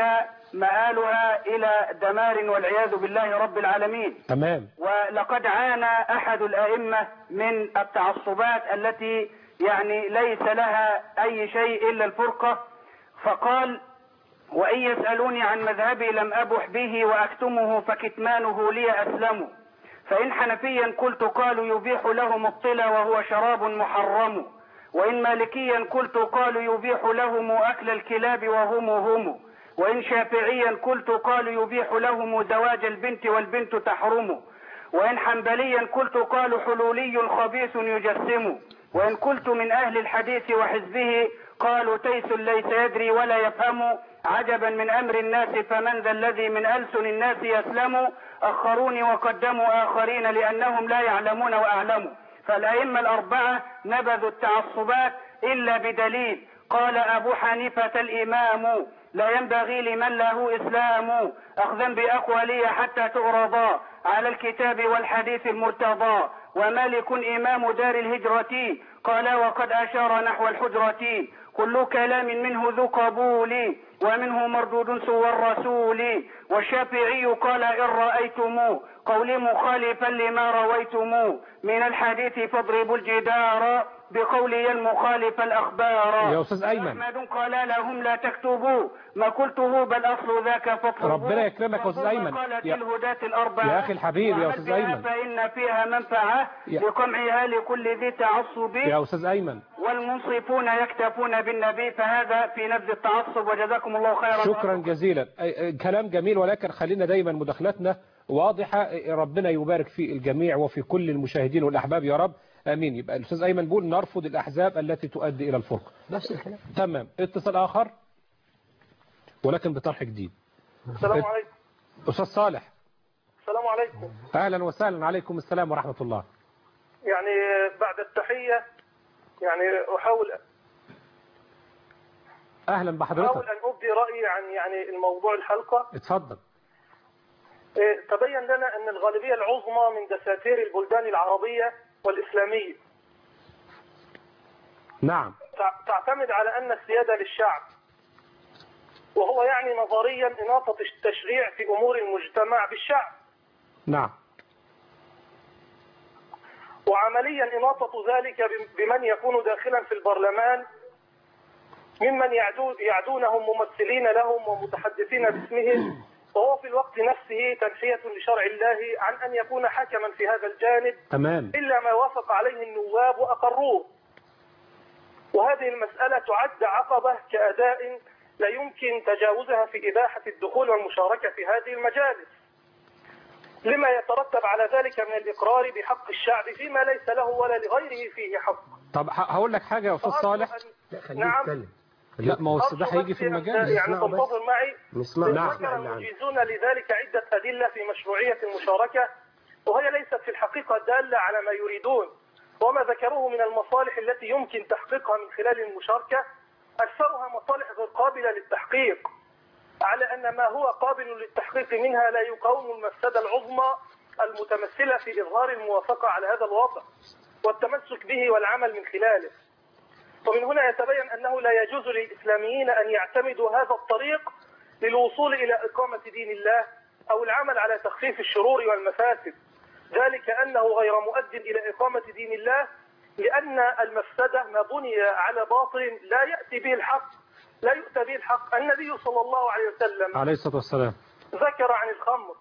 مآلها إلى دمار والعياذ بالله رب العالمين تمام ولقد عانى أحد الأئمة من التعصبات التي يعني ليس لها أي شيء إلا الفرقة فقال وإن يسألوني عن مذهبي لم أبح به وأكتمه فكتمانه لي أسلم فإن حنفيا قلت قالوا يبيح لهم الطلا وهو شراب محرم وإن مالكيا قلت قالوا يبيح لهم أكل الكلاب وهم هم وإن شافعيا قلت قالوا يبيح لهم زواج البنت والبنت تحرم وإن حنبليا قلت قالوا حلولي خبيث يجسم وإن قلت من أهل الحديث وحزبه قالوا تيس ليس يدري ولا يفهم عجبا من أمر الناس فمن ذا الذي من ألسن الناس يسلم أخروني وقدموا آخرين لأنهم لا يعلمون وأعلموا فالأئمة الأربعة نبذوا التعصبات إلا بدليل قال أبو حنيفة الإمام لا ينبغي لمن له إسلام أخذا بأقوالي حتى تعرضا على الكتاب والحديث المرتضى ومالك إمام دار الهجرة قال وقد أشار نحو الحجرة كل كلام منه ذو قبول ومنه مردود سوى الرسول والشافعي قال إن رأيتم قولي مخالفا لما رويتم من الحديث فاضربوا الجدار بقولي المخالف الأخبار يا أستاذ أيمن. أحمد قال لهم لا تكتبوا ما قلته بل أصل ذاك فاطلبوا ربنا يكرمك يا أستاذ أيمن. قالت يا- الهداة الأربعة يا أخي الحبيب يا أستاذ وعدها أيمن. فإن فيها منفعة يا- لقمعها لكل ذي تعصب يا أستاذ أيمن والمنصفون يكتفون بالنبي فهذا في نبذ التعصب وجزاكم الله خيرا شكرا جزيلا أي- أي- كلام جميل ولكن خلينا دايما مداخلاتنا واضحة ربنا يبارك في الجميع وفي كل المشاهدين والأحباب يا رب آمين يبقى الأستاذ أيمن بيقول نرفض الأحزاب التي تؤدي إلى الفرقة نفس الكلام تمام اتصال آخر ولكن بطرح جديد السلام عليكم أستاذ صالح السلام عليكم أهلا وسهلا عليكم السلام ورحمة الله يعني بعد التحية يعني أحاول أهلا أحاول بحضرتك أن أبدي رأيي عن يعني الموضوع الحلقة اتفضل إيه، تبين لنا أن الغالبية العظمى من دساتير البلدان العربية والإسلامية نعم تع- تعتمد على أن السيادة للشعب وهو يعني نظريا إناطة التشريع في أمور المجتمع بالشعب نعم وعمليا إناطة ذلك بم- بمن يكون داخلا في البرلمان ممن يعدو يعدونهم ممثلين لهم ومتحدثين باسمهم وهو في الوقت نفسه تنحية لشرع الله عن أن يكون حكما في هذا الجانب تمام إلا ما وافق عليه النواب وأقروه وهذه المسألة تعد عقبة كأداء لا يمكن تجاوزها في إباحة الدخول والمشاركة في هذه المجالس لما يترتب على ذلك من الإقرار بحق الشعب فيما ليس له ولا لغيره فيه حق طب ه- هقول لك حاجة يا أستاذ فأرجو صالح أن- نعم لا ما هو أرجو ده هيجي بس في أن- المجال يعني تنتظر معي نسمع نعم. ذكر المجيزون لذلك عدة أدلة في مشروعية المشاركة وهي ليست في الحقيقة دالة على ما يريدون وما ذكروه من المصالح التي يمكن تحقيقها من خلال المشاركة أكثرها مصالح غير قابلة للتحقيق على أن ما هو قابل للتحقيق منها لا يقاوم المفسدة العظمى المتمثلة في إظهار الموافقة على هذا الوضع والتمسك به والعمل من خلاله ومن هنا يتبين أنه لا يجوز للإسلاميين أن يعتمدوا هذا الطريق للوصول إلى إقامة دين الله أو العمل على تخفيف الشرور والمفاسد ذلك أنه غير مؤد إلى إقامة دين الله لأن المفسدة ما بني على باطل لا يأتي به الحق لا يؤتى به الحق النبي صلى الله عليه وسلم عليه الصلاة والسلام ذكر عن الخمر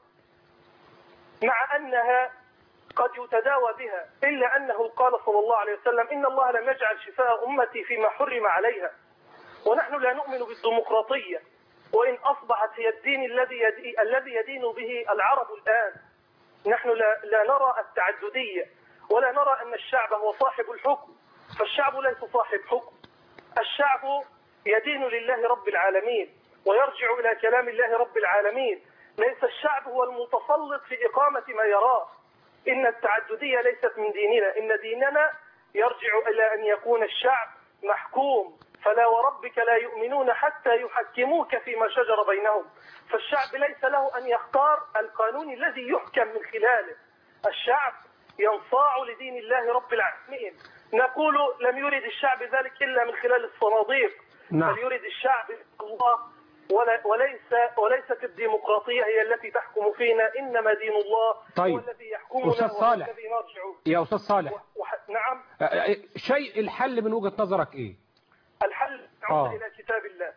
مع أنها قد يتداوى بها إلا أنه قال صلى الله عليه وسلم إن الله لم يجعل شفاء أمتي فيما حرم عليها ونحن لا نؤمن بالديمقراطية وإن أصبحت هي الدين الذي يدي الذي يدين به العرب الآن نحن لا, لا نرى التعددية ولا نرى أن الشعب هو صاحب الحكم فالشعب ليس صاحب حكم الشعب يدين لله رب العالمين ويرجع إلى كلام الله رب العالمين ليس الشعب هو المتسلط في إقامة ما يراه إن التعددية ليست من ديننا إن ديننا يرجع إلى أن يكون الشعب محكوم فلا وربك لا يؤمنون حتى يحكموك فيما شجر بينهم فالشعب ليس له أن يختار القانون الذي يحكم من خلاله الشعب ينصاع لدين الله رب العالمين نقول لم يرد الشعب ذلك إلا من خلال الصناديق نعم. بل يرد الشعب الله ولا وليس وليست الديمقراطية هي التي تحكم فينا إنما دين الله طيب. هو الذي يحكمنا أستاذ وهو صالح. الذي نرجع يا أستاذ صالح وح... نعم آه، آه، شيء الحل من وجهة نظرك إيه الحل آه. يعود إلى كتاب الله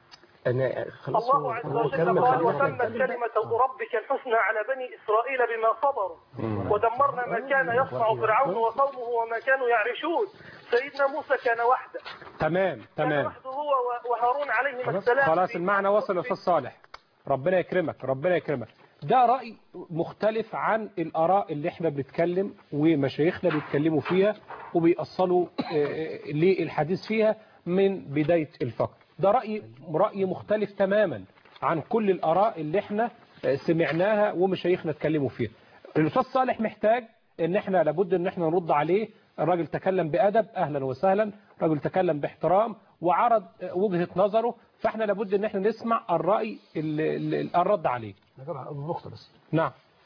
انا خلاص الله عز هو وجل كمل قال خلينا وتمت نكمل. كلمة ربك الحسنى على بني إسرائيل بما صبروا ودمرنا ما كان يصنع فرعون وقومه وما كانوا يعرشون سيدنا موسى كان وحده تمام كان تمام وحده هو و- وهارون عليهما السلام خلاص في- المعنى وصل يا أستاذ صالح ربنا يكرمك ربنا يكرمك ده رأي مختلف عن الآراء اللي احنا بنتكلم ومشايخنا بيتكلموا فيها وبيأصلوا آه، آه، للحديث فيها من بداية الفقر ده رأي رأي مختلف تماما عن كل الآراء اللي احنا آه، سمعناها ومشايخنا اتكلموا فيها الأستاذ صالح محتاج ان احنا لابد ان احنا نرد عليه الراجل تكلم بأدب أهلا وسهلا الراجل تكلم باحترام وعرض آه، وجهة نظره فاحنا لابد ان احنا نسمع الرأي اللي اللي- الرد عليه نقطة بس نعم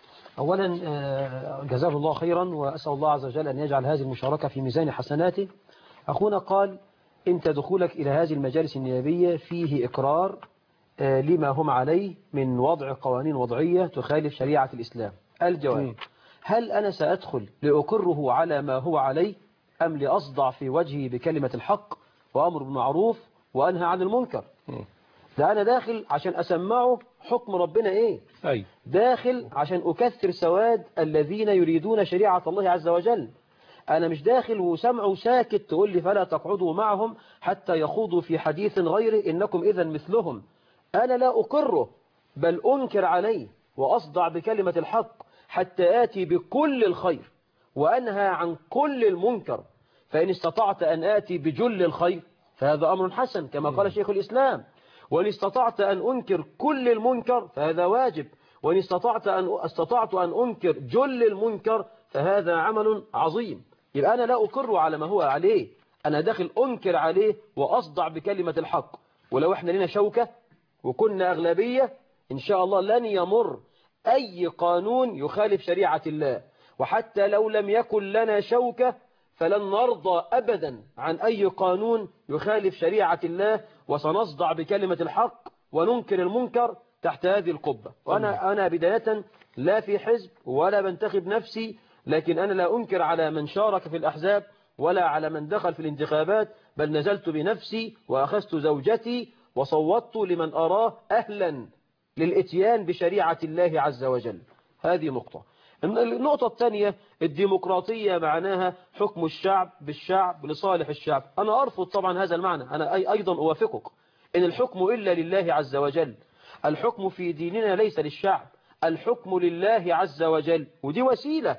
أولا آه، جزاه الله خيرا وأسأل الله عز وجل أن يجعل هذه المشاركة في ميزان حسناته أخونا قال أنت دخولك إلى هذه المجالس النيابية فيه إقرار آه، لما هم عليه من وضع قوانين وضعية تخالف شريعة الإسلام الجواب مم. هل أنا سأدخل لأقره على ما هو عليه أم لأصدع في وجهي بكلمة الحق وأمر بالمعروف وأنهى عن المنكر ده أنا داخل عشان أسمعه حكم ربنا إيه أي داخل عشان أكثر سواد الذين يريدون شريعة الله عز وجل أنا مش داخل وسمعه ساكت تقول لي فلا تقعدوا معهم حتى يخوضوا في حديث غيره إنكم إذا مثلهم أنا لا أقره بل أنكر عليه وأصدع بكلمة الحق حتى آتي بكل الخير وأنهى عن كل المنكر فإن استطعت أن آتي بجل الخير فهذا أمر حسن كما قال شيخ الإسلام وإن استطعت أن أنكر كل المنكر فهذا واجب وإن استطعت أن استطعت أن أنكر جل المنكر فهذا عمل عظيم يبقى أنا لا أقر على ما هو عليه أنا داخل أنكر عليه وأصدع بكلمة الحق ولو إحنا لنا شوكة وكنا أغلبية إن شاء الله لن يمر أي قانون يخالف شريعة الله وحتى لو لم يكن لنا شوكة فلن نرضى أبدا عن أي قانون يخالف شريعة الله وسنصدع بكلمة الحق وننكر المنكر تحت هذه القبة وأنا أنا بداية لا في حزب ولا بنتخب نفسي لكن أنا لا أنكر على من شارك في الأحزاب ولا على من دخل في الانتخابات بل نزلت بنفسي وأخذت زوجتي وصوتت لمن أراه أهلا للإتيان بشريعة الله عز وجل هذه نقطة النقطة الثانية الديمقراطية معناها حكم الشعب بالشعب لصالح الشعب أنا أرفض طبعا هذا المعنى أنا أي أيضا أوافقك إن الحكم إلا لله عز وجل الحكم في ديننا ليس للشعب الحكم لله عز وجل ودي وسيلة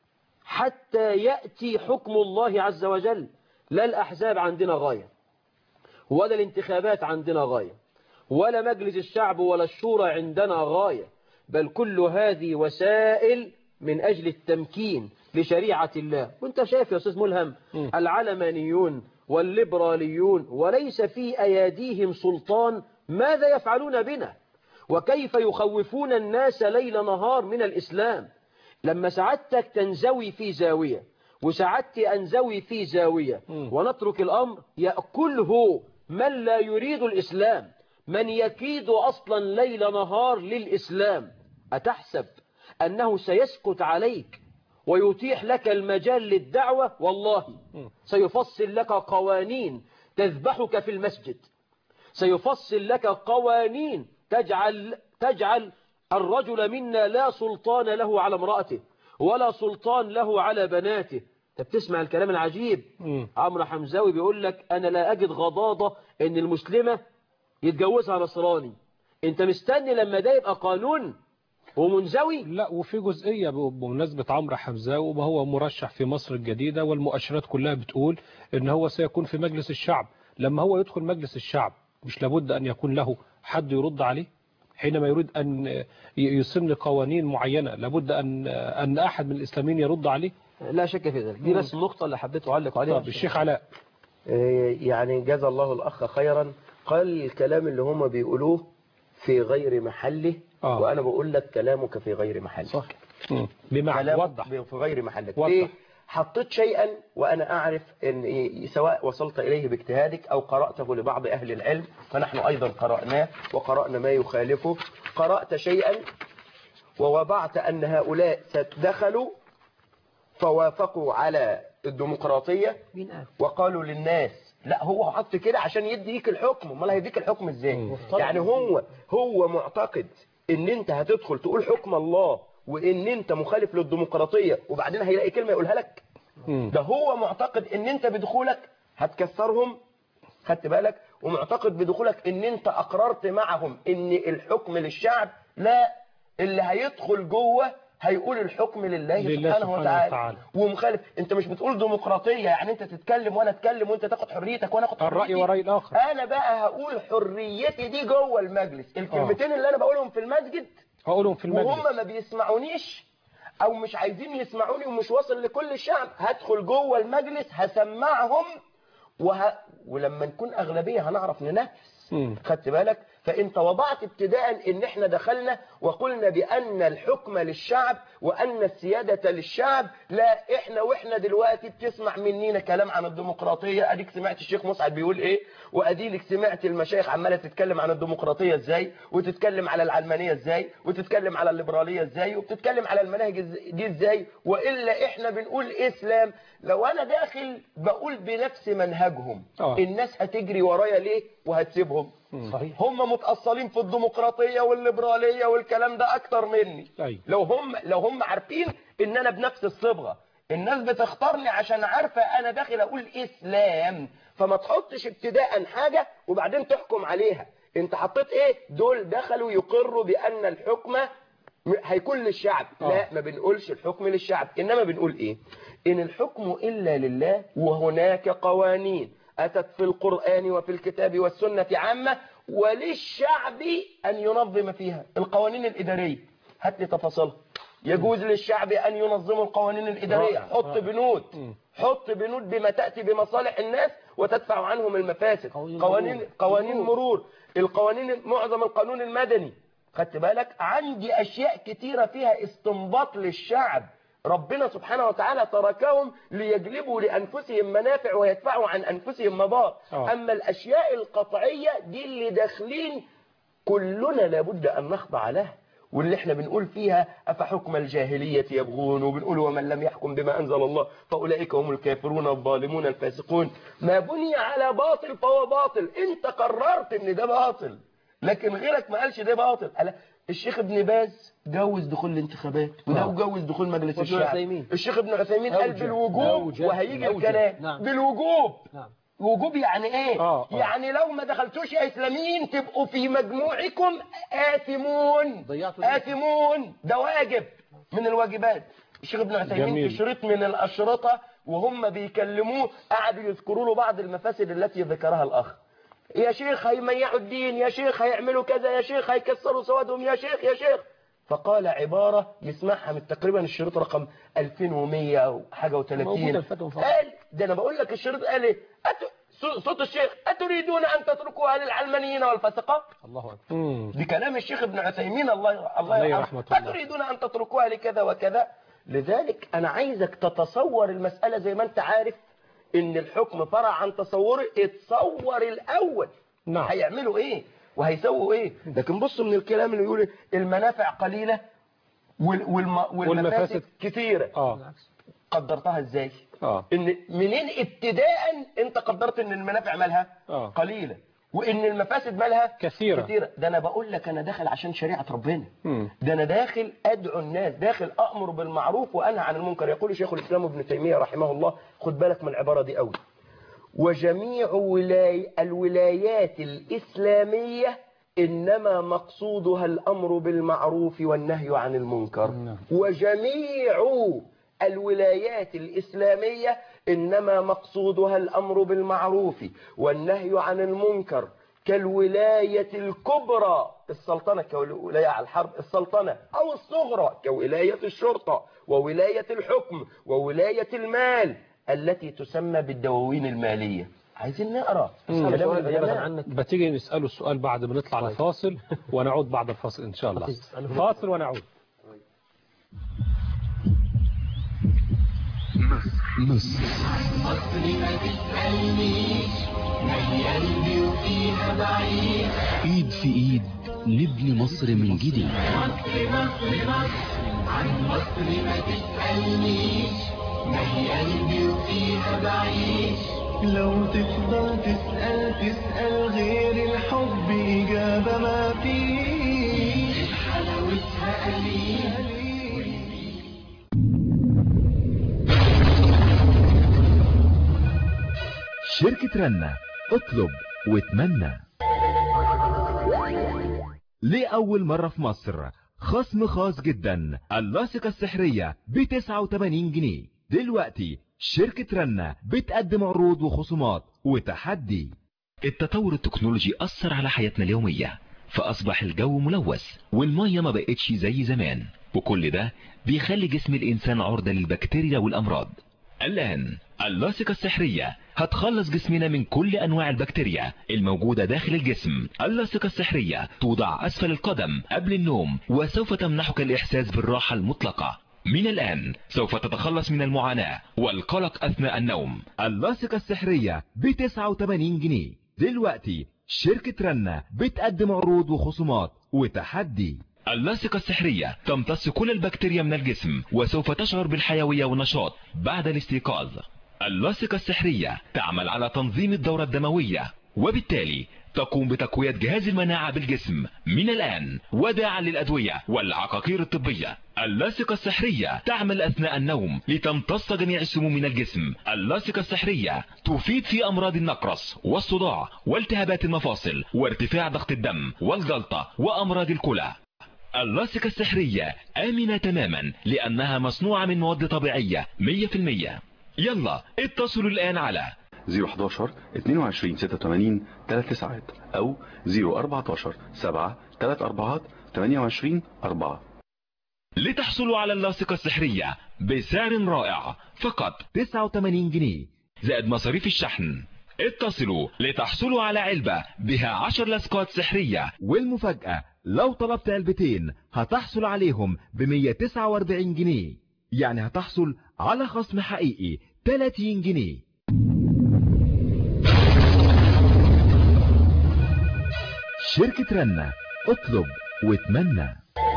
حتى يأتي حكم الله عز وجل لا الأحزاب عندنا غاية ولا الانتخابات عندنا غاية ولا مجلس الشعب ولا الشورى عندنا غاية بل كل هذه وسائل من أجل التمكين لشريعة الله وانت شايف يا أستاذ ملهم العلمانيون والليبراليون وليس في أيديهم سلطان ماذا يفعلون بنا وكيف يخوفون الناس ليل نهار من الإسلام لما سعادتك تنزوي في زاوية وسعادت أنزوي في زاوية ونترك الأمر يأكله من لا يريد الإسلام من يكيد أصلا ليل نهار للإسلام أتحسب أنه سيسكت عليك ويتيح لك المجال للدعوة والله سيفصل لك قوانين تذبحك في المسجد سيفصل لك قوانين تجعل تجعل الرجل منا لا سلطان له على امرأته ولا سلطان له على بناته انت بتسمع الكلام العجيب عمرو حمزاوي بيقول لك انا لا اجد غضاضة ان المسلمة يتجوزها نصراني انت مستني لما ده يبقى قانون ومنزوي لا وفي جزئية بمناسبة عمرو حمزاوي وهو مرشح في مصر الجديدة والمؤشرات كلها بتقول ان هو سيكون في مجلس الشعب لما هو يدخل مجلس الشعب مش لابد ان يكون له حد يرد عليه حينما يريد أن يسن قوانين معينة لابد أن أن أحد من الإسلاميين يرد عليه لا شك في ذلك دي بس النقطة اللي حبيت أعلق عليها طب الشيخ علاء يعني جزا الله الأخ خيرا قال الكلام اللي هم بيقولوه في غير محله آه. وأنا بقول لك كلامك في غير محله صح بمعنى كلامك وضح في غير محله وضح. ليه حطيت شيئا وأنا أعرف أن إيه سواء وصلت إليه باجتهادك أو قرأته لبعض أهل العلم فنحن أيضا قرأناه وقرأنا ما يخالفه قرأت شيئا ووضعت أن هؤلاء دخلوا فوافقوا على الديمقراطية مين قال وقالوا للناس لا هو حط كده عشان يديك الحكم امال هيديك الحكم ازاي مفترض. يعني هو هو معتقد ان انت هتدخل تقول حكم الله وان انت مخالف للديمقراطيه وبعدين هيلاقي كلمه يقولها لك مم. ده هو معتقد ان انت بدخولك هتكسرهم خدت بالك ومعتقد بدخولك ان انت اقررت معهم ان الحكم للشعب لا اللي هيدخل جوه هيقول الحكم لله, لله سبحانه, سبحانه وتعالى. وتعالى. ومخالف انت مش بتقول ديمقراطيه يعني انت تتكلم وانا اتكلم وانت تاخد حريتك وانا اخد الرأي حريتي ورأي الآخر انا بقى هقول حريتي دي جوه المجلس الكلمتين اللي انا بقولهم في المسجد هقولهم في المجلس وهم ما بيسمعونيش او مش عايزين يسمعوني ومش واصل لكل الشعب هدخل جوه المجلس هسمعهم وه... ولما نكون اغلبيه هنعرف ننافس مم. خدت بالك فانت وضعت ابتداء ان احنا دخلنا وقلنا بان الحكم للشعب وان السياده للشعب لا احنا واحنا دلوقتي بتسمع مننا كلام عن الديمقراطيه اديك سمعت الشيخ مسعد بيقول ايه واديلك سمعت المشايخ عماله تتكلم عن الديمقراطيه ازاي وتتكلم على العلمانيه ازاي وتتكلم على الليبراليه ازاي وبتتكلم على المناهج إز- دي ازاي والا احنا بنقول اسلام لو انا داخل بقول بنفس منهجهم آه. الناس هتجري ورايا ليه وهتسيبهم صحيح هم متأصلين في الديمقراطية والليبرالية والكلام ده أكتر مني أيوة. لو هم لو هم عارفين إن أنا بنفس الصبغة الناس بتختارني عشان عارفة أنا داخل أقول إسلام فما تحطش ابتداء حاجة وبعدين تحكم عليها أنت حطيت إيه دول دخلوا يقروا بأن الحكم م- هيكون للشعب آه. لا ما بنقولش الحكم للشعب إنما بنقول إيه إن الحكم إلا لله وهناك قوانين أتت في القرآن وفي الكتاب والسنة عامة وللشعب أن ينظم فيها القوانين الإدارية هات لي تفاصيلها يجوز للشعب أن ينظموا القوانين الإدارية رائع، حط رائع. بنود حط بنود بما تأتي بمصالح الناس وتدفع عنهم المفاسد قوانين قوانين مرور. قوانين مرور القوانين معظم القانون المدني خدت بالك عندي أشياء كتيرة فيها استنباط للشعب ربنا سبحانه وتعالى تركهم ليجلبوا لأنفسهم منافع ويدفعوا عن أنفسهم مضار آه. أما الأشياء القطعية دي اللي داخلين كلنا لابد أن نخضع لها واللي احنا بنقول فيها أفحكم الجاهلية يبغون وبنقول ومن لم يحكم بما أنزل الله فأولئك هم الكافرون الظالمون الفاسقون ما بني على باطل فهو باطل انت قررت ان ده باطل لكن غيرك ما قالش ده باطل قال الشيخ ابن باز جوز دخول الانتخابات وده آه. جوز دخول مجلس وابن الشعب عثيمين. الشيخ ابن عثيمين قال أوجب. بالوجوب أوجب. وهيجي أوجب. الكلام نعم. بالوجوب نعم وجوب يعني ايه آه، آه. يعني لو ما دخلتوش يا اسلاميين تبقوا في مجموعكم آثمون ضيعتوا آثمون ده واجب من الواجبات الشيخ ابن عثيمين جميل. في شريط من الأشرطة وهم بيكلموه قعدوا يذكروا له بعض المفاسد التي ذكرها الأخ يا شيخ هيميعوا الدين يا شيخ هيعملوا كذا يا شيخ هيكسروا سوادهم يا شيخ يا شيخ فقال عبارة يسمعها من تقريبا الشريط رقم 2100 أو حاجة موجودة و30 الفتوى فقط. قال ده أنا بقول لك الشريط قال إيه أت... صو- صوت الشيخ أتريدون أن تتركوا أهل العلمانيين والفسقة الله أكبر مم. بكلام الشيخ ابن عثيمين الله الله عليه يرحمه رحمة الله. أتريدون أن تتركوها لكذا وكذا لذلك أنا عايزك تتصور المسألة زي ما أنت عارف إن الحكم فرع عن تصوري اتصور الأول نعم. هيعملوا إيه وهيسووا إيه لكن بصوا من الكلام اللي يقول المنافع قليلة وال والم والمفاسد والمفاسد كثيرة اه قدرتها إزاي اه ان منين ابتداء انت قدرت ان المنافع مالها آه. قليلة وان المفاسد مالها كثيرة. كثيرة ده انا بقول لك انا داخل عشان شريعة ربنا مم. ده انا داخل ادعو الناس داخل امر بالمعروف وانهى عن المنكر يقول شيخ الاسلام ابن تيمية رحمه الله خد بالك من العبارة دي قوي وجميع ولاي الولايات الإسلامية إنما مقصودها الأمر بالمعروف والنهي عن المنكر وجميع الولايات الإسلامية إنما مقصودها الأمر بالمعروف والنهي عن المنكر كالولاية الكبرى السلطنة كولاية على الحرب السلطنة أو الصغرى كولاية الشرطة وولاية الحكم وولاية المال التي تسمى بالدواوين المالية عايزين نقرأ مم. كلام سؤال نيابة العلماء. عنك بتيجي نسأله السؤال بعد ما نطلع لفاصل ونعود بعد الفاصل إن شاء الله طيب، اسأله. فاصل ونعود مصر ايد في ايد نبني مصر من جديد لو تفضل تسأل تسأل غير الحب إجابة ما فيه حلاوتها قليل شركة رنة اطلب واتمنى لأول مرة في مصر خصم خاص جدا اللاصقة السحرية ب 89 جنيه دلوقتي شركة رنة بتقدم عروض وخصومات وتحدي التطور التكنولوجي أثر على حياتنا اليومية فأصبح الجو ملوث والمية ما بقتش زي زمان وكل ده بيخلي جسم الإنسان عرضة للبكتيريا والأمراض الآن اللاصقة السحرية هتخلص جسمنا من كل أنواع البكتيريا الموجودة داخل الجسم اللاصقة السحرية توضع أسفل القدم قبل النوم وسوف تمنحك الإحساس بالراحة المطلقة من الآن سوف تتخلص من المعاناة والقلق أثناء النوم اللاصقة السحرية ب 89 جنيه دلوقتي شركة رنة بتقدم عروض وخصومات وتحدي اللاصقة السحرية تمتص كل البكتيريا من الجسم وسوف تشعر بالحيوية والنشاط بعد الاستيقاظ اللاصقة السحرية تعمل على تنظيم الدورة الدموية وبالتالي تقوم بتقوية جهاز المناعة بالجسم من الآن وداعا للأدوية والعقاقير الطبية اللاصقة السحرية تعمل أثناء النوم لتمتص جميع السموم من الجسم اللاصقة السحرية تفيد في أمراض النقرس والصداع والتهابات المفاصل وارتفاع ضغط الدم والجلطة وأمراض الكلى اللاصقة السحرية آمنة تماما لأنها مصنوعة من مواد طبيعية 100% يلا اتصلوا الآن على 011 22 86 3 ساعات أو 014 7 3 أربعات 28 4 لتحصلوا على اللاصقة السحرية بسعر رائع فقط 89 جنيه زائد مصاريف الشحن اتصلوا لتحصلوا على علبة بها 10 لاصقات سحرية والمفاجأة لو طلبت علبتين هتحصل عليهم ب 149 جنيه يعني هتحصل على خصم حقيقي 30 جنيه شركة رنة اطلب واتمنى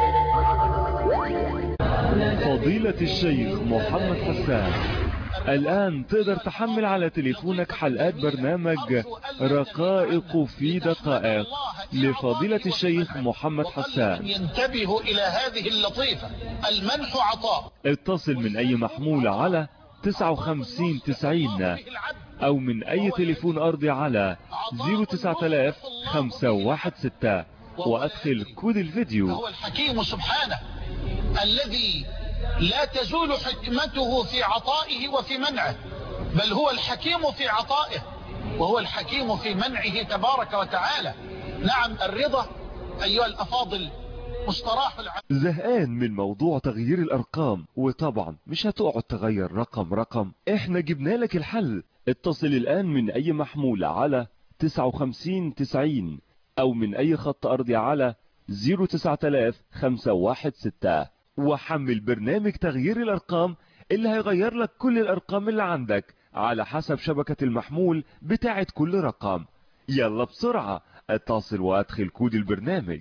فضيلة الشيخ محمد حسان الآن تقدر تحمل على تليفونك حلقات برنامج رقائق في دقائق لفضيلة الشيخ محمد حسان ينتبه إلى هذه اللطيفة المنح عطاء اتصل من أي محمول على 59 90 أو من أي تليفون أرضي على 09000 516 وأدخل كود الفيديو هو الحكيم سبحانه الذي لا تزول حكمته في عطائه وفي منعه بل هو الحكيم في عطائه وهو الحكيم في منعه تبارك وتعالى نعم الرضا أيها الأفاضل مستراح العالم زهقان من موضوع تغيير الأرقام وطبعا مش هتقعد تغير رقم رقم احنا جبنا لك الحل اتصل الآن من أي محمول على 59 90 أو من أي خط أرضي على 09000 516 وحمل برنامج تغيير الأرقام اللي هيغير لك كل الأرقام اللي عندك على حسب شبكة المحمول بتاعت كل رقم يلا بسرعة اتصل وادخل كود البرنامج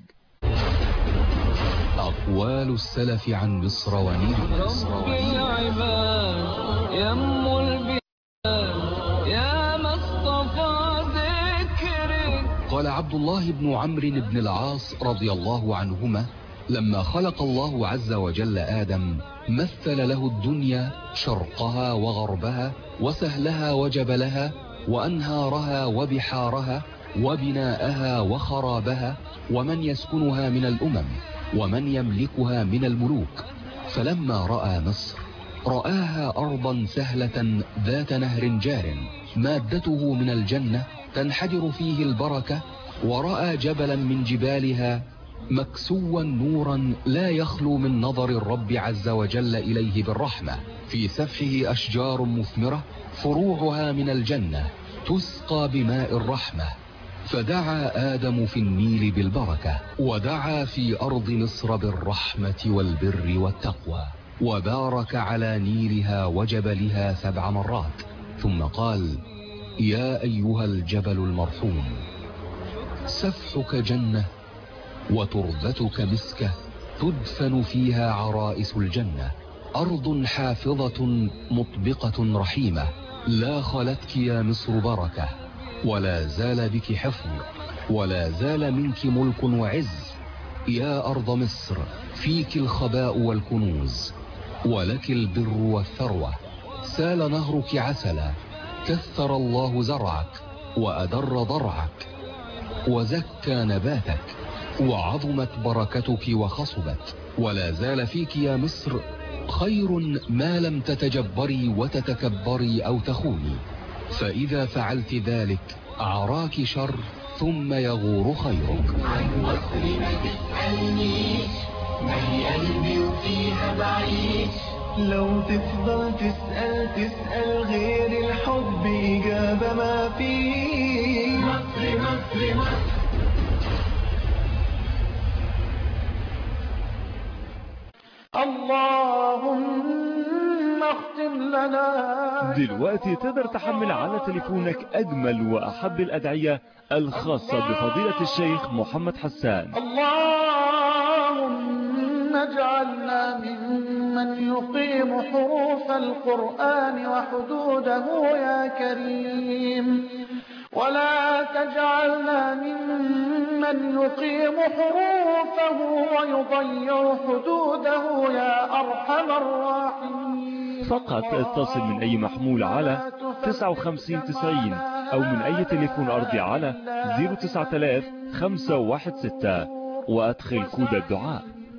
أقوال السلف عن مصر ونيل رب العباد يم البلاد يا مصطفى ذكرك قال عبد الله بن عمرو بن العاص رضي الله عنهما لما خلق الله عز وجل آدم مثل له الدنيا شرقها وغربها وسهلها وجبلها وأنهارها وبحارها وبناءها وخرابها ومن يسكنها من الأمم ومن يملكها من الملوك فلما رأى مصر رآها أرضا سهلة ذات نهر جار مادته من الجنة تنحدر فيه البركة ورأى جبلا من جبالها مكسوا نورا لا يخلو من نظر الرب عز وجل إليه بالرحمة في سفحه أشجار مثمرة فروعها من الجنة تسقى بماء الرحمة فدعا آدم في النيل بالبركة ودعا في أرض مصر بالرحمة والبر والتقوى وبارك على نيلها وجبلها سبع مرات ثم قال يا أيها الجبل المرحوم سفحك جنة وتربتك مسكة تدفن فيها عرائس الجنة أرض حافظة مطبقة رحيمة لا خلتك يا مصر بركة ولا زال بك حفظ ولا زال منك ملك وعز يا أرض مصر فيك الخباء والكنوز ولك البر والثروة سال نهرك عسلا كثر الله زرعك وأدر ضرعك وزكى نباتك وعظمت بركتك وخصبت ولا زال فيك يا مصر خير ما لم تتجبري وتتكبري أو تخوني فإذا فعلت ذلك عراك شر ثم يغور خيرك عن مصر ما تسألنيش ما هي قلبي وفيها بعيش لو تفضل تسأل تسأل غير الحب إجابة ما فيه مصر مصر مصر اللهم اختم لنا دلوقتي تقدر تحمل على تليفونك أجمل وأحب الأدعية الخاصة بفضيلة الشيخ محمد حسان اللهم اجعلنا ممن يقيم حروف القرآن وحدوده يا كريم ولا تجعلنا ممن يقيم حروفه ويضيع حدوده يا أرحم الراحمين فقط اتصل من أي محمول على 5990 أو من أي تليفون أرضي على 09000 516 وأدخل كود الدعاء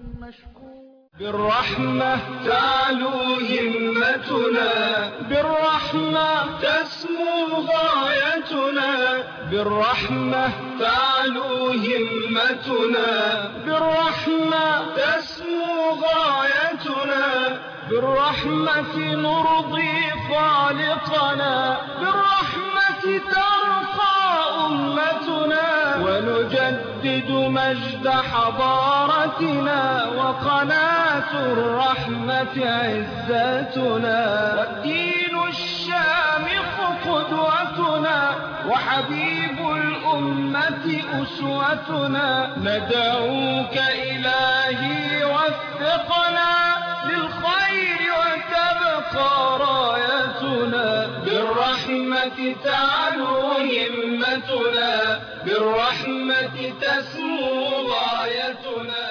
بالرحمة تعلو همتنا بالرحمة تسمو غايتنا بالرحمة تعلو همتنا بالرحمة تسمو غايتنا بالرحمة نرضي خالقنا بالرحمة ترقى أمتنا ونجدد مجد حضارتنا وقناة الرحمة عزتنا والدين الشامخ قدوتنا وحبيب الأمة أسوتنا ندعوك إلهي وفقنا للخير وتبقى رايتنا بالرحمة تعلو همتنا بالرحمة تسمو غايتنا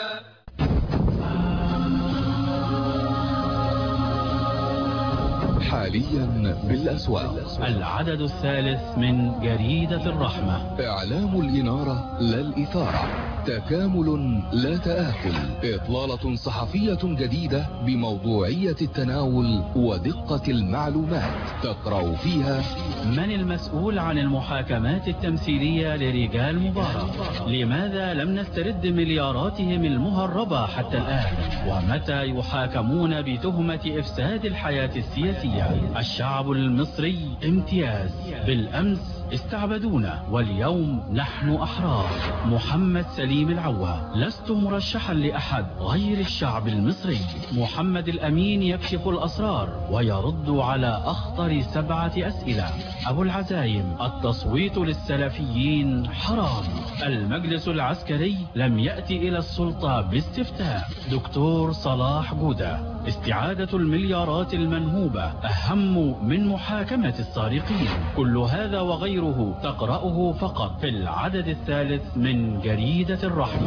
حاليا بالأسواق العدد الثالث من جريدة الرحمة إعلام الإنارة لا الإثارة تكامل لا تآكل إطلالة صحفية جديدة بموضوعية التناول ودقة المعلومات تقرأ فيها من المسؤول عن المحاكمات التمثيلية لرجال مبارك لماذا لم نسترد ملياراتهم المهربة حتى الآن ومتى يحاكمون بتهمة إفساد الحياة السياسية الشعب المصري امتياز بالأمس استعبدونا واليوم نحن أحرار محمد سليم العوا لست مرشحا لأحد غير الشعب المصري محمد الأمين يكشف الأسرار ويرد على أخطر سبعة أسئلة أبو العزايم التصويت للسلفيين حرام المجلس العسكري لم يأتي إلى السلطة باستفتاء دكتور صلاح جودة استعادة المليارات المنهوبة أهم من محاكمة السارقين كل هذا وغيره تقرأه فقط في العدد الثالث من جريدة الرحمة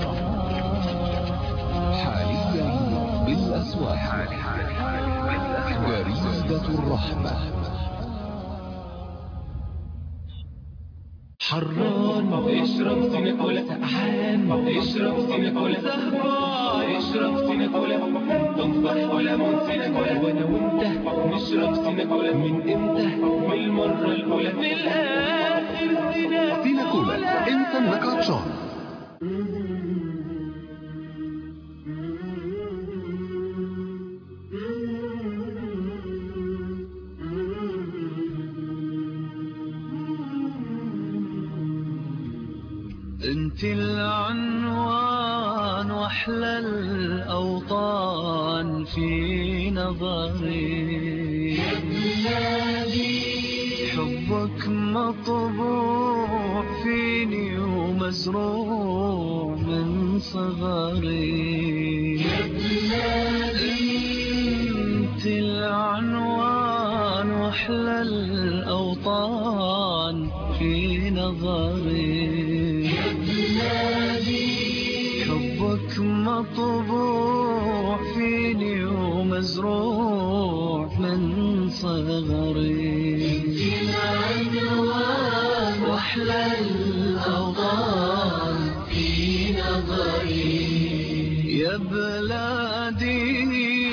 حاليا بالأسواق جريدة الرحمة حران اشرب سنة أولى سقعان اشرب سنة أولى سهران اشرب سنة أولى تنصح ولا من سنة أولى وأنا وأنت نشرب سنة أولى من إمتى من المرة الأولى من الآخر سنة سينا كولا انسى انك عطشان انت العنوان واحلى الاوطان في نظري يا بلادي حبك مطبوع فيني ومزروع من صغري يا بلادي انت العنوان واحلى الاوطان في نظري يا بلادي حبك مطبوع فيني ومزروع من صغري انت العنوان واحلى الاوطان في نظري يا بلادي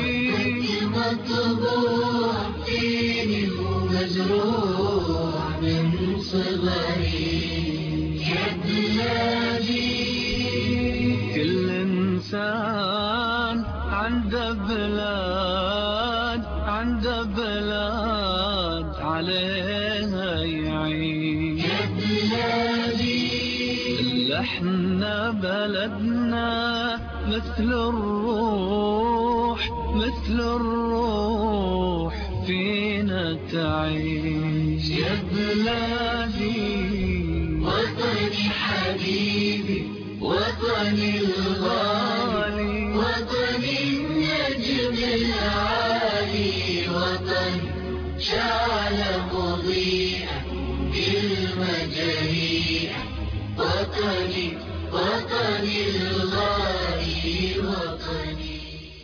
مطبوع فيني ومزروع من صغري يا بلادي كل إنسان عنده بلاد عنده بلاد عليها يعيش يا بلادي احنا بلدنا مثل الروح مثل الروح فينا تعيش يا بلادي وطني حبيبي وطني الغالي وطني النجم العالي وطن شعل مضيئا بالمجاريح وطني وطني الغالي وطني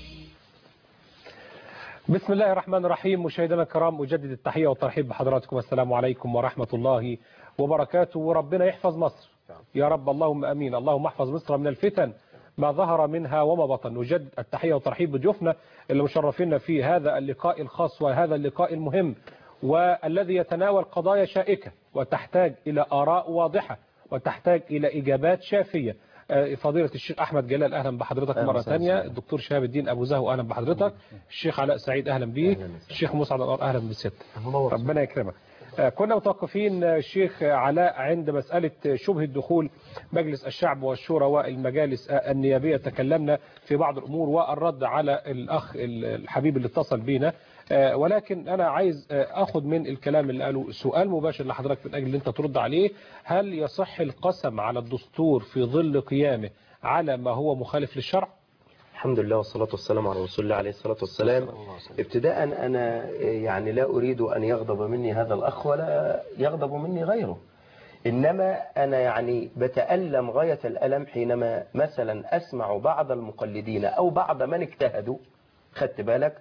بسم الله الرحمن الرحيم مشاهدينا الكرام أجدد التحية والترحيب بحضراتكم السلام عليكم ورحمة الله وبركاته وربنا يحفظ مصر يا رب اللهم أمين اللهم احفظ مصر من الفتن ما ظهر منها وما بطن نجدد التحية والترحيب بضيوفنا اللي مشرفينا في هذا اللقاء الخاص وهذا اللقاء المهم والذي يتناول قضايا شائكة وتحتاج إلى آراء واضحة وتحتاج إلى إجابات شافية آه، فضيلة الشيخ أحمد جلال أهلا بحضرتك أهلا مرة وسهلا. ثانية الدكتور شهاب الدين أبو زهو أهلا بحضرتك الشيخ علاء سعيد أهلا بيه الشيخ مسعد الأنوار أهلا بالست ربنا يكرمك آه، كنا متوقفين آه، الشيخ علاء عند مسألة شبه الدخول مجلس الشعب والشورى والمجالس آه، النيابية تكلمنا في بعض الأمور والرد على الأخ الحبيب اللي اتصل بينا آه، ولكن أنا عايز آه، أخذ من الكلام اللي قاله سؤال مباشر لحضرتك من أجل أن أنت ترد عليه هل يصح القسم على الدستور في ظل قيامه على ما هو مخالف للشرع؟ الحمد لله والصلاة والسلام على رسول الله عليه الصلاة والسلام ابتداء أنا يعني لا أريد أن يغضب مني هذا الأخ ولا يغضب مني غيره إنما أنا يعني بتألم غاية الألم حينما مثلا أسمع بعض المقلدين أو بعض من اجتهدوا خدت بالك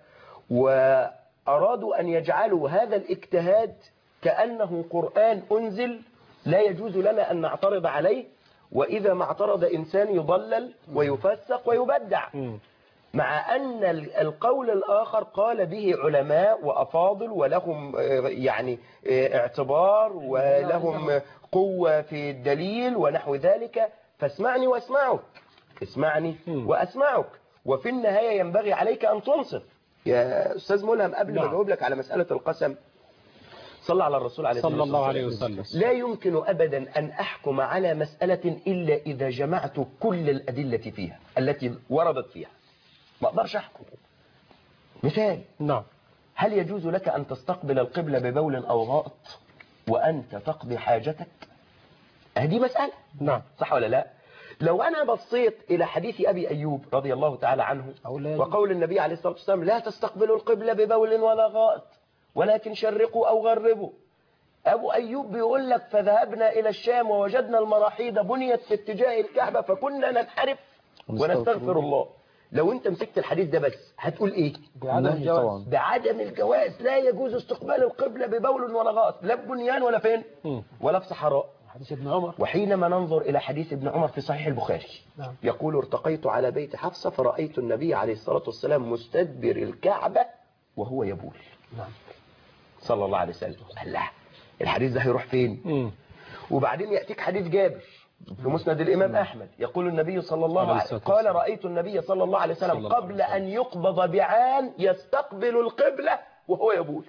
وأرادوا أن يجعلوا هذا الاجتهاد كأنه قرآن أنزل لا يجوز لنا أن نعترض عليه وإذا ما اعترض إنسان يضلل ويفسق ويبدع مع أن ال- القول الآخر قال به علماء وأفاضل ولهم آه، يعني آه، اعتبار ولهم قوة في الدليل ونحو ذلك فاسمعني واسمعك اسمعني وأسمعك وفي النهاية ينبغي عليك أن تنصف يا أستاذ ملهم قبل ما نعم. أجاوب لك على مسألة القسم صلى على الرسول عليه صلى الصلاة الله والسلام. عليه وسلم لا يمكن أبدا أن أحكم على مسألة إلا إذا جمعت كل الأدلة فيها التي وردت فيها ما أقدرش أحكم مثال نعم هل يجوز لك أن تستقبل القبلة ببول أو غائط وأنت تقضي حاجتك هذه مسألة نعم صح ولا لا لو أنا بصيت إلى حديث أبي أيوب رضي الله تعالى عنه وقول النبي عليه الصلاة والسلام لا تستقبلوا القبلة ببول ولا غائط ولكن شرقوا أو غربوا أبو أيوب بيقول لك فذهبنا إلى الشام ووجدنا المراحيض بنيت في اتجاه الكعبة فكنا ننحرف ونستغفر الله لو انت مسكت الحديث ده بس هتقول ايه بعدم نهي الجواز. طبعا. بعدم الجواز لا يجوز استقبال القبلة ببول ولا غائط لا ببنيان ولا فين ولا في صحراء حديث ابن عمر وحينما ننظر إلى حديث ابن عمر في صحيح البخاري نعم. يقول ارتقيت على بيت حفصة فرأيت النبي عليه الصلاة والسلام مستدبر الكعبة وهو يبول نعم. صلى الله عليه وسلم الله الحديث ده هيروح فين وبعدين يأتيك حديث جابر في مسند الإمام أحمد يقول النبي صلى الله عليه عليه الصلاة قال رأيت النبي صلى الله عليه صلى وسلم الله قبل أن يقبض بعان يستقبل القبلة وهو يبول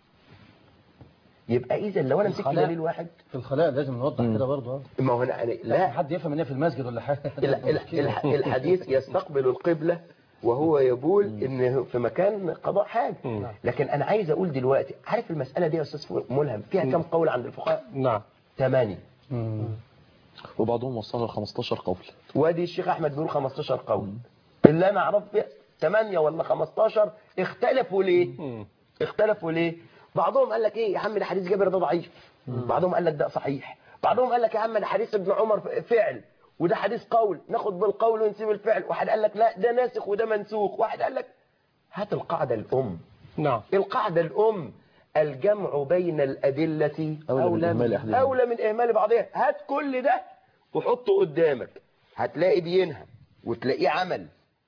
يبقى إذا لو أنا مسكت الخلاء. دليل واحد في الخلاء لازم نوضح كده برضه ما هو أنا لا لا حد يفهم ان هي في المسجد ولا حاجه ال- ال- الح- الحديث يستقبل القبلة وهو يبول ان في مكان قضاء حاجه لكن انا عايز اقول دلوقتي عارف المساله دي يا استاذ ملهم فيها كم قول عند الفقهاء نعم ثمانية وبعضهم وصلها ل 15 قول وادي الشيخ احمد بيقول 15 قول اللي انا اعرف فيها 8 ولا 15 اختلفوا ليه اختلفوا ليه بعضهم قال لك ايه يا عم ده حديث جابر ده ضعيف بعضهم قال لك ده صحيح بعضهم قال لك يا عم ده حديث ابن عمر فعل وده حديث قول ناخد بالقول ونسيب الفعل واحد قال لك لا ده ناسخ وده منسوخ واحد قال لك هات القاعده الام نعم القاعده الام الجمع بين الادله أولى من إهمال أحدهم. اولى من اهمال بعضها هات كل ده وحطه قدامك هتلاقي بينها وتلاقيه عمل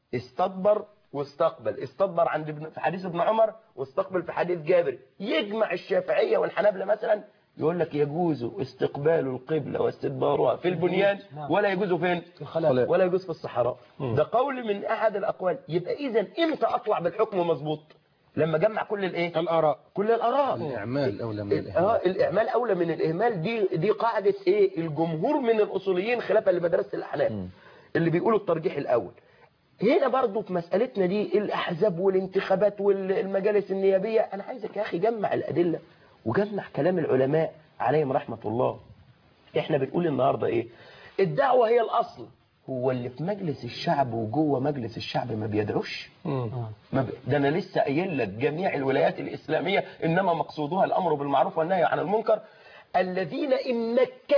استكبر واستقبل استكبر عند ابن في حديث ابن عمر واستقبل في حديث جابر يجمع الشافعية والحنابلة مثلا يقول لك يجوز استقبال القبلة واستدبارها في البنيان ولا يجوز فين في الخلاء ولا يجوز في الصحراء ده قول من احد الاقوال يبقى اذا امتى اطلع بالحكم مظبوط لما جمع كل الايه الآراء كل الاراء الإعمال أولى من اه الإهمال الاعمال اولى من الاهمال دي دي قاعده ايه الجمهور من الاصوليين خلافا لمدرسه الاحناف اللي بيقولوا الترجيح الاول هنا برضو في مسألتنا دي الأحزاب والانتخابات والمجالس النيابية أنا عايزك يا أخي جمع الأدلة وجمع كلام العلماء عليهم رحمة الله إحنا بنقول النهاردة إيه الدعوة هي الأصل هو اللي في مجلس الشعب وجوه مجلس الشعب ما بيدعوش ما ب... ده أنا لسه قايل لك جميع الولايات الإسلامية إنما مقصودها الأمر بالمعروف والنهي عن المنكر الذين إن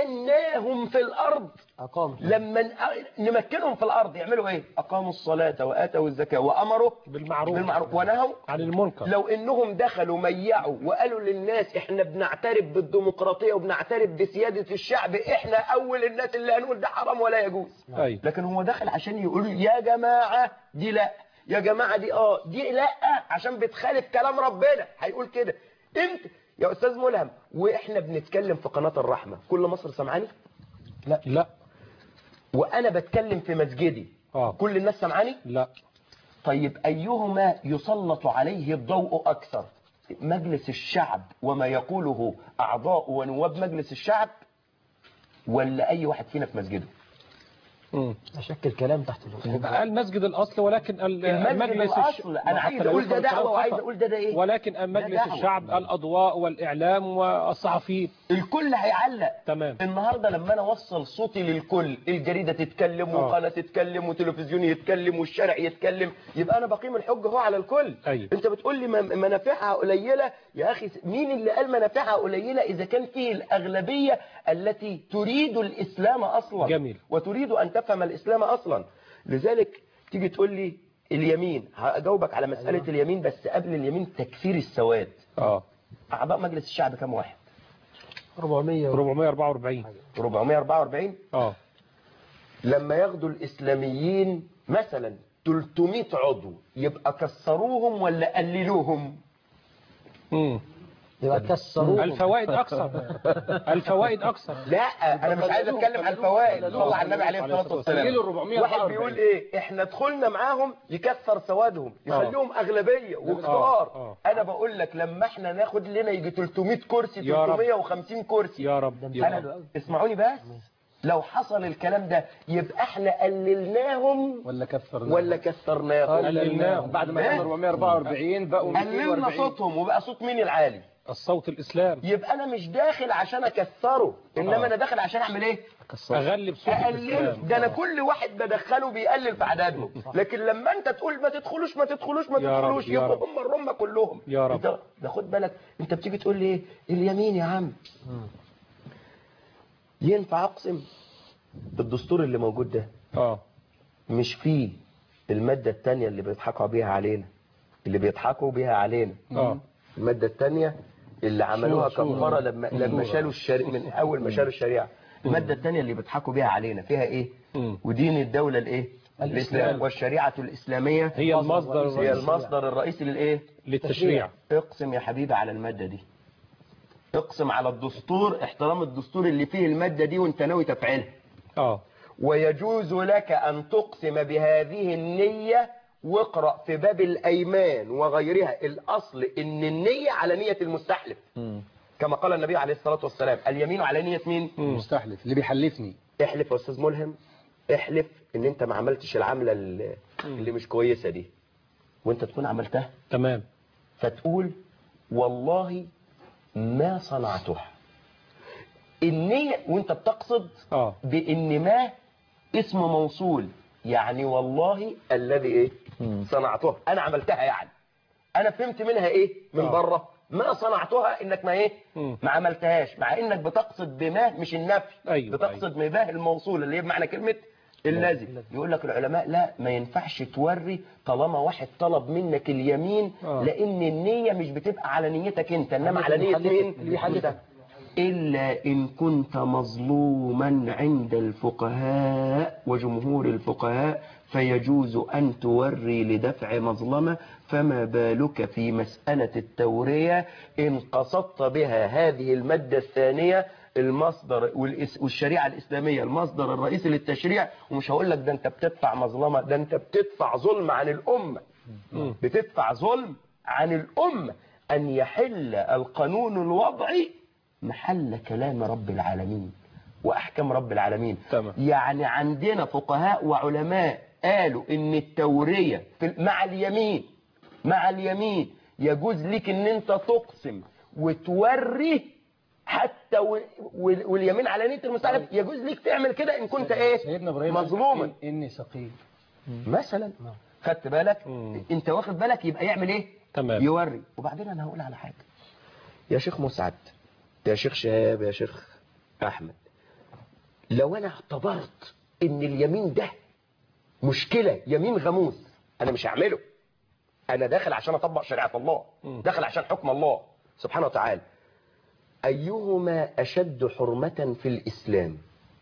مكناهم في الأرض أقام لما ن- نمكنهم في الأرض يعملوا إيه أقاموا الصلاة وآتوا الزكاة وأمروا بالمعروف بالمعروف ونهوا عن المنكر لو إنهم دخلوا ميعوا وقالوا للناس إحنا بنعترف بالديمقراطية وبنعترف بسيادة الشعب إحنا أول الناس اللي هنقول ده حرام ولا يجوز أي لكن هو دخل عشان يقول يا جماعة دي لا يا جماعة دي اه دي لا عشان بتخالف كلام ربنا هيقول كده امتى يا استاذ ملهم واحنا بنتكلم في قناة الرحمة كل مصر سمعاني لا لا وانا بتكلم في مسجدي اه كل الناس سمعاني لا طيب ايهما يسلط عليه الضوء اكثر مجلس الشعب وما يقوله اعضاء ونواب مجلس الشعب ولا اي واحد فينا في مسجده مم. أشكل كلام تحت الوصول المسجد الأصل ولكن ال- المسجد المجلس الأصل. أنا حتى عايز لو أقول ده يفهم الكلام دعوة وعايز خطأ. أقول ده ده إيه؟ ولكن ده مجلس دعوة. الشعب الأضواء والإعلام والصحفيين الكل هيعلق تمام النهارده لما انا اوصل صوتي للكل الجريده تتكلم آه. وقناه تتكلم وتلفزيون يتكلم والشارع يتكلم يبقى انا بقيم الحجه هو على الكل أيوة. انت بتقول لي من- منافعها قليله يا اخي مين اللي قال منافعها قليله اذا كان فيه الاغلبيه التي تريد الاسلام اصلا جميل. وتريد ان تفهم الاسلام اصلا لذلك تيجي تقول لي اليمين هجاوبك على مساله اليمين بس قبل اليمين تكفير السواد اه اعضاء مجلس الشعب كم واحد 400 444 444 اه لما ياخدوا الإسلاميين مثلا 300 عضو يبقى كسروهم ولا قللوهم مم. يبقى كسروه الفوائد أكثر الفوائد أكثر لا انا مش عايز اتكلم عن الفوائد صلى على النبي عليه الصلاه والسلام قللوا 444. واحد بيقول ايه احنا دخلنا معاهم يكسر سوادهم يخليهم اغلبيه واختار آه. انا بقول لك لما احنا ناخد لنا يجي 300 كرسي يا رب. 350 كرسي يا رب يا رب أنا اسمعوني بس لو حصل الكلام ده يبقى احنا قللناهم ولا كثرنا ولا كسرناهم قللناهم. بعد ما كانوا 444 بقوا قللنا 240 صوتهم وبقى صوت مين العالي الصوت الإسلام يبقى انا مش داخل عشان اكسره انما آه. انا داخل عشان اعمل ايه أغلب صوت اقلل الإسلام ده انا كل واحد بدخله بيقلل في عددهم لكن لما انت تقول ما تدخلوش ما تدخلوش ما يا رب، تدخلوش يا يبقوا رب. هم الرمه كلهم يا رب. انت ده خد بالك انت بتيجي تقول لي ايه اليمين يا عم ينفع اقسم بالدستور اللي موجود ده اه مش فيه المادة التانية اللي بيضحكوا بيها علينا اللي بيضحكوا بيها علينا اه المادة التانية اللي عملوها شورى. كفارة لما لما شالوا الشريعة من أول ما شالوا الشريعة المادة التانية اللي بيضحكوا بيها علينا فيها إيه؟ مم. ودين الدولة الإيه؟ الإسلام والشريعة الإسلامية هي المصدر هي الرئيسي المصدر الرئيسي للإيه؟ للتشريع اقسم يا حبيبي على المادة دي اقسم على الدستور احترام الدستور اللي فيه المادة دي وانت ناوي تفعلها اه ويجوز لك أن تقسم بهذه النية واقرأ في باب الأيمان وغيرها الأصل إن النية على نية المستحلف كما قال النبي عليه الصلاة والسلام اليمين على نية مين؟ مستحلف اللي بيحلفني احلف يا أستاذ ملهم احلف إن أنت ما عملتش العملة ال- اللي مش كويسة دي وانت تكون عملتها تمام فتقول والله ما صنعتها النية وانت بتقصد اه بان ما اسم موصول يعني والله الذي ايه صنعتها انا عملتها يعني انا فهمت منها ايه من آه. بره ما صنعتها انك ما ايه مم. ما عملتهاش مع انك بتقصد بما مش النفي أيوة، بتقصد بما الموصول اللي هي بمعنى كلمة الذي يقول لك العلماء لا ما ينفعش توري طالما واحد طلب منك اليمين آه. لان النية مش بتبقى على نيتك انت انما نية على نية المحلفة، مين اللي بيحلفك. إلا إن كنت مظلوما عند الفقهاء وجمهور الفقهاء فيجوز أن توري لدفع مظلمة فما بالك في مسألة التورية إن قصدت بها هذه المادة الثانية المصدر والإس- والشريعة الإسلامية المصدر الرئيسي للتشريع ومش هقول لك ده أنت بتدفع مظلمة ده أنت بتدفع ظلم عن الأمة بتدفع ظلم عن الأمة أن يحل القانون الوضعي محل كلام رب العالمين وأحكام رب العالمين تمام. يعني عندنا فقهاء وعلماء قالوا إن التورية في مع اليمين مع اليمين يجوز لك إن أنت تقسم وتوري حتى و- وال- واليمين على نية المستعلم يجوز لك تعمل كده إن كنت إيه سيدنا ابراهيم مظلوما إن- اني سقيم مثلا خدت بالك انت واخد بالك يبقى يعمل ايه تمام. يوري وبعدين انا هقول على حاجه يا شيخ مسعد يا شيخ شهاب يا شيخ احمد لو انا اعتبرت ان اليمين ده مشكله يمين غموس انا مش هعمله انا داخل عشان اطبق شريعه الله داخل عشان حكم الله سبحانه وتعالى ايهما اشد حرمه في الاسلام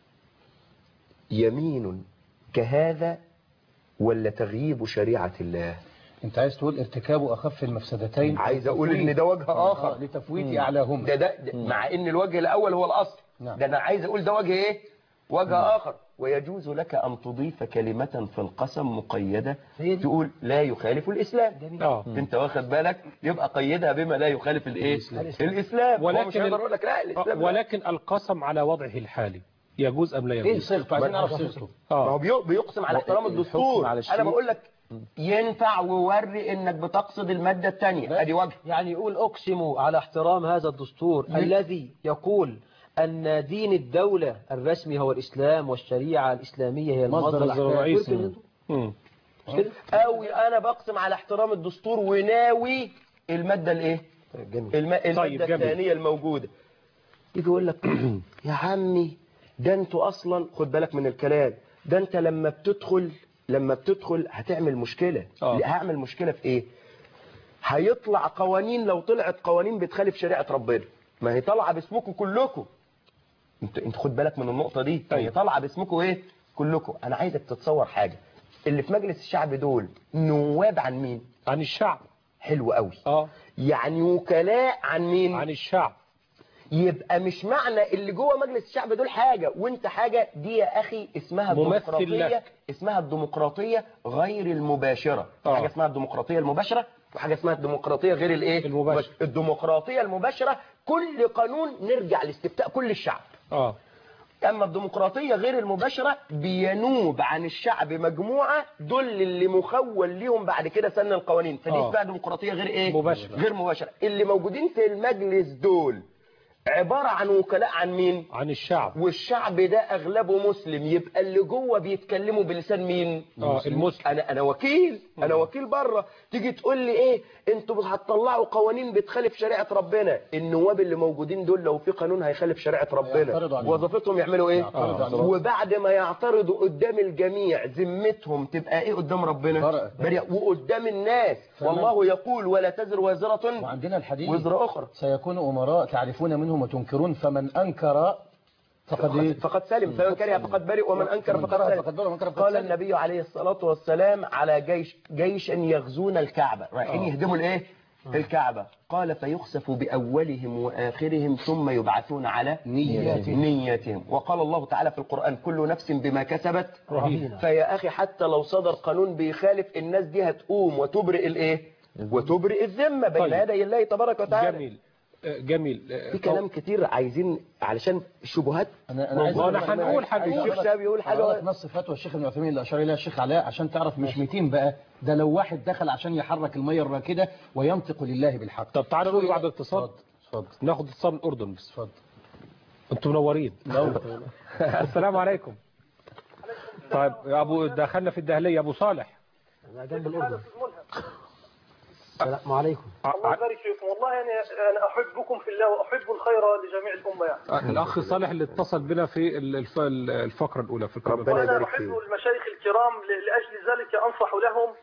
يمين كهذا ولا تغييب شريعة الله انت عايز تقول ارتكاب اخف المفسدتين عايز اقول ان ده وجه اخر آه، لتفويت اعلاهما ده, ده, ده مع ان الوجه الاول هو الاصل نعم. ده انا عايز اقول ده وجه ايه وجه اخر ويجوز لك ان تضيف كلمة في القسم مقيدة تقول لا يخالف الاسلام اه انت واخد بالك يبقى قيدها بما لا يخالف الايه الاسلام هو مش ولكن هيقدر يقول لك لا الاسلام لا. ولكن القسم على وضعه الحالي يجوز ام لا يجوز ايه صيغته عايزين نعرف صيغته ما هو اه بيق- بيقسم على احترام الدستور على الشيء. انا بقول لك ينفع ووري انك بتقصد المادة الثانية ادي وجه يعني يقول أقسم على احترام هذا الدستور الذي يقول أن دين الدولة الرسمي هو الإسلام والشريعة الإسلامية هي مصدر المصدر الأحكام. الرئيسي. يقول كده. مم. او انا بقسم على احترام الدستور وناوي المادة الايه طيب جميل الم... المادة طيب، جميل. الثانية الموجودة يجي يقول لك يا عمي ده انتوا اصلا خد بالك من الكلام ده انت لما بتدخل لما بتدخل هتعمل مشكلة آه. لا، هعمل مشكلة في ايه هيطلع قوانين لو طلعت قوانين بتخالف شريعة ربنا ما هي طالعة باسمكم كلكم انت انت خد بالك من النقطة دي ما هي طيب. طالعة باسمكم ايه كلكم انا عايزك تتصور حاجة اللي في مجلس الشعب دول نواب عن مين عن الشعب حلو قوي اه يعني وكلاء عن مين عن الشعب يبقى مش معنى اللي جوه مجلس الشعب دول حاجة وانت حاجة دي يا اخي اسمها ممثل الديمقراطية لك. اسمها الديمقراطية غير المباشرة آه. حاجة اسمها الديمقراطية المباشرة وحاجة اسمها الديمقراطية غير الايه المباشرة. الديمقراطية المباشرة كل قانون نرجع لاستفتاء كل الشعب اه اما الديمقراطية غير المباشرة بينوب عن الشعب مجموعة دول اللي مخول ليهم بعد كده سن القوانين فدي آه. اسمها ديمقراطية غير ايه مباشرة. غير مباشرة اللي موجودين في المجلس دول عبارة عن وكلاء عن مين عن الشعب والشعب ده اغلبه مسلم يبقى اللي جوه بيتكلموا بلسان مين اه المسلم انا انا وكيل انا وكيل بره تيجي تقول لي ايه انتوا هتطلعوا قوانين بتخالف شريعه ربنا النواب اللي موجودين دول لو في قانون هيخالف شريعه ربنا يعترضوا عليه. وظيفتهم يعملوا ايه يعترضوا عليه. وبعد ما يعترضوا قدام الجميع ذمتهم تبقى ايه قدام ربنا برأة. بريئة. وقدام الناس تمام. والله يقول ولا تزر وازره وعندنا الحديث وزر اخرى سيكون أمراء تعرفون منهم وتنكرون فمن أنكر فقد إيه؟ فقد سلم فمن كره فقد برئ ومن انكر ومن فقد كره سلم فقد برئ ومن كره فقد قال سلم. النبي عليه الصلاة والسلام على جيش جيشا يغزون الكعبة رايحين آه. يهدموا الايه الكعبة قال فيخسف بأولهم وآخرهم ثم يبعثون على نياتهم. نياتهم وقال الله تعالى في القرآن كل نفس بما كسبت رهينة. فيا أخي حتى لو صدر قانون بيخالف الناس دي هتقوم وتبرئ الايه وتبرئ الذمة بين طيب. يدي الله تبارك وتعالى جميل آه، جميل آه، في كلام كتير عايزين علشان الشبهات انا انا عايز ما أقول أنا لك- هنقول حاجة. عايز أقول الشيخ لك- شاب يقول حاجة. أقول لك نص فتوى الشيخ ابن عثيمين اللي اشار اليها الشيخ علاء عشان تعرف مش 200 بقى ده لو واحد دخل عشان يحرك الميه الراكده وينطق لله بالحق طب تعالى نقول بعد اتصال اتفضل اتفضل ناخد اتصال من الاردن بس اتفضل انتوا منورين السلام عليكم طيب يا ابو دخلنا في الدهليه ابو صالح أنا جنب الأردن السلام عليكم الله يبارك فيكم والله يعني انا احبكم في الله واحب الخير لجميع الامه يعني الاخ صالح اللي اتصل بنا في ال- الف- الفقره الاولى في القناه ربنا وانا يبارك احب فيك المشايخ الكرام ل- لاجل ذلك انصح لهم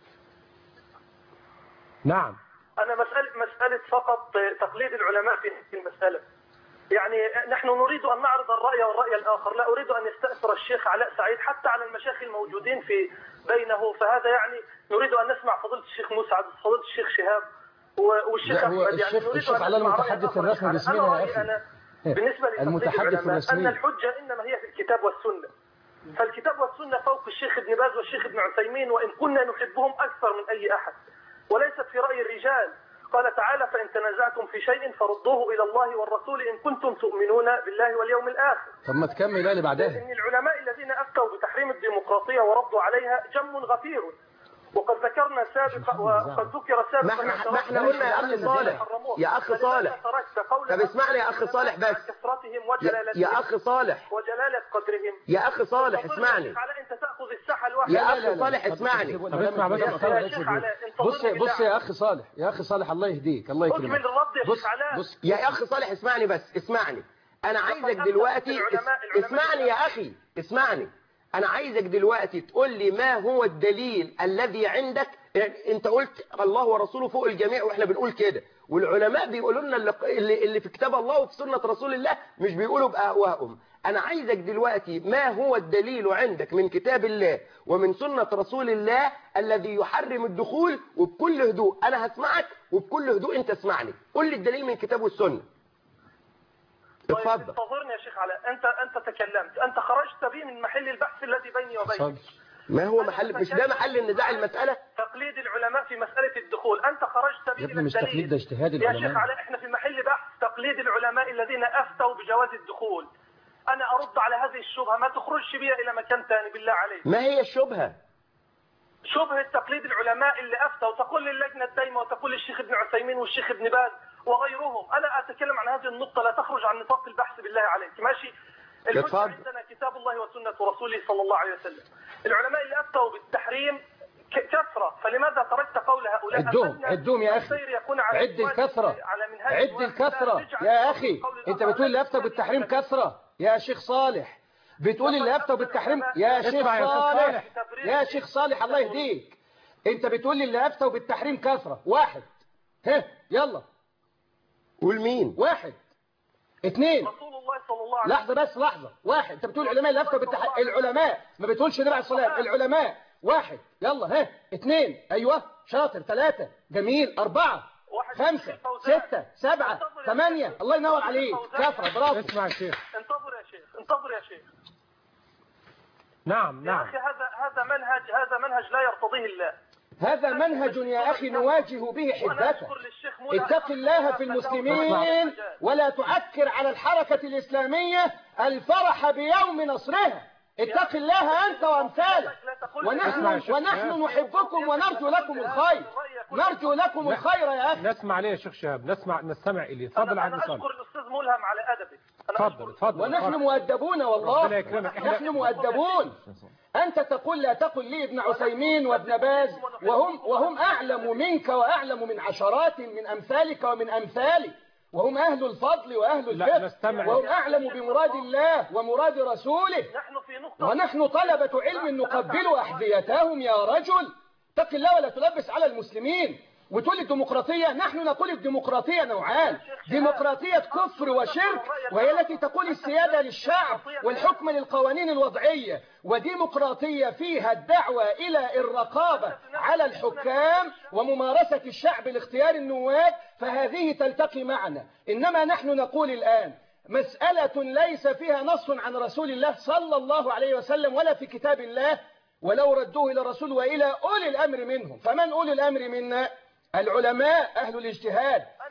نعم أنا مسألة مسألة فقط تقليد العلماء في هذه المسألة يعني نحن نريد أن نعرض الرأي والرأي الآخر لا أريد أن يستأثر الشيخ علاء سعيد حتى على المشايخ الموجودين في بينه فهذا يعني نريد أن نسمع فضيلة الشيخ مسعد فضيلة الشيخ شهاب و- والشيخ لا، هو أحمد يعني الشيخ- نريد الشيخ أن علاء نسمع رأي المتحدث آخر الرسمي أنا باسمنا يا رأيي أخي. أنا بالنسبة لتقليد المتحدث العلماء الرسمي. أن الحجة إنما هي في الكتاب والسنة فالكتاب والسنة فوق الشيخ ابن باز والشيخ ابن عثيمين وإن كنا نحبهم أكثر من أي أحد وليست في رأي الرجال قال تعالى فإن تنازعتم في شيء فردوه إلى الله والرسول إن كنتم تؤمنون بالله واليوم الآخر طب ما تكمل بقى اللي بعدها إن العلماء الذين أفتوا بتحريم الديمقراطية وردوا عليها جم غفير وقد ذكرنا سابقا وقد ذكر سابقا ما احنا ما احنا قلنا يا اخ صالح يا اخ صالح طب اسمعني يا اخ صالح بس كثرتهم يا, وجلالتهم يا اخ صالح وجلالة قدرهم يا اخ صالح اسمعني على انت تاخذ الساحه الواحده يا اخ صالح اسمعني طب اسمع بس يا شيخ علاء بص بص يا اخ صالح يا اخ صالح الله يهديك الله اكمل يكرمك الرد يا بص شيخ علاء بص يا اخ صالح اسمعني بس اسمعني انا عايزك دلوقتي اس- اسمعني يا اخي اسمعني انا عايزك دلوقتي تقول لي ما هو الدليل الذي عندك يعني انت قلت الله ورسوله فوق الجميع واحنا بنقول كده والعلماء بيقولوا لنا اللي- اللي اللي في كتاب الله وفي سنة رسول الله مش بيقولوا بأهوائهم انا عايزك دلوقتي ما هو الدليل عندك من كتاب الله ومن سنة رسول الله الذي يحرم الدخول وبكل هدوء انا هسمعك وبكل هدوء انت اسمعني قول لي الدليل من الكتاب والسنة اتفضل انتظرني يا شيخ علاء انت انت تكلمت انت خرجت بي من محل البحث الذي بيني وبينك ما هو محل مش ده محل النزاع المسألة تقليد العلماء في مسألة الدخول أنت خرجت به يا ابني من مش تقليد الدليل ده اجتهاد يا شيخ العلماء علاء احنا في محل بحث تقليد العلماء الذين أفتوا بجواز الدخول أنا أرد على هذه الشبهة ما تخرجش بيها إلى مكان ثاني بالله عليك ما هي الشبهة شبهة تقليد العلماء اللي أفتوا وتقول للجنة الدايمة وتقول للشيخ ابن عثيمين والشيخ ابن باز وغيرهم أنا أتكلم عن هذه النقطة لا تخرج عن نطاق البحث بالله عليك ماشي الحجة اتفضل. عندنا كتاب الله وسنة رسوله صلى الله عليه وسلم العلماء اللي أفتوا بالتحريم ك- كثرة فلماذا تركت قول هؤلاء عدهم أمتنا عدهم يا أخي السير يكون على عد منهاج- الكثرة على منهاج عد واحد. الكثرة لا تجعل يا قول أخي قول أنت الآخر بتقول اللي أفتى لا بالتحريم تجعل كثرة يا شيخ صالح بتقول اللي أفتى بالتحريم يا شيخ اسمع يا شيخ صالح صالح. يا شيخ صالح الله يهديك أنت بتقول لي اللي أفتى بالتحريم كثرة واحد ها يلا قول مين واحد اثنين رسول الله صلى الله عليه لحظة بس لحظة واحد انت بتقول العلماء اللي افتوا بالتحريم العلماء ما بتقولش النبي عليه الصلاة والسلام العلماء واحد يلا ها اثنين ايوه شاطر ثلاثة جميل أربعة خمسة ستة سبعة ثمانية الله ينور عليك كفرة برافو اسمع يا شيخ انتظر يا شيخ انتظر يا شيخ نعم يا نعم أخي هذا هذا منهج هذا منهج لا يرتضيه الله هذا منهج يا أخي نواجه به حدته اتق الله في المسلمين ولا تؤكر على الحركة الإسلامية الفرح بيوم نصرها اتق الله أنت وأمثالك ونحن, ونحن نحبكم ونرجو لكم الخير نرجو لكم الخير يا أخي نسمع ليه يا شيخ شهاب نسمع نستمع إليه اتفضل أنا, عبد أنا صالح أشكر الأستاذ ملهم على أدبه اتفضل اتفضل ونحن اتفضل. مؤدبون والله ربنا يكرمك. إحنا- نحن مؤدبون أنت تقول لا تقل لي ابن عثيمين وابن باز وهم, وهم أعلم منك وأعلم من عشرات من أمثالك ومن أمثالي وهم أهل الفضل وأهل لا، الفقه نستمع. وهم أعلم بمراد الله ومراد رسوله نحن في نقطة ونحن طلبة علم نقبل أحذيتهم يا رجل اتق الله ولا تلبس على المسلمين وتقول الديمقراطية نحن نقول الديمقراطية نوعان ديمقراطية كفر وشرك وهي التي تقول السيادة للشعب والحكم للقوانين الوضعية وديمقراطية فيها الدعوة إلى الرقابة على الحكام وممارسة الشعب لاختيار النواب فهذه تلتقي معنا إنما نحن نقول الآن مسألة ليس فيها نص عن رسول الله صلى الله عليه وسلم ولا في كتاب الله ولو ردوه إلى الرسول وإلى أولي الأمر منهم فمن أولي الأمر منا العلماء أهل الاجتهاد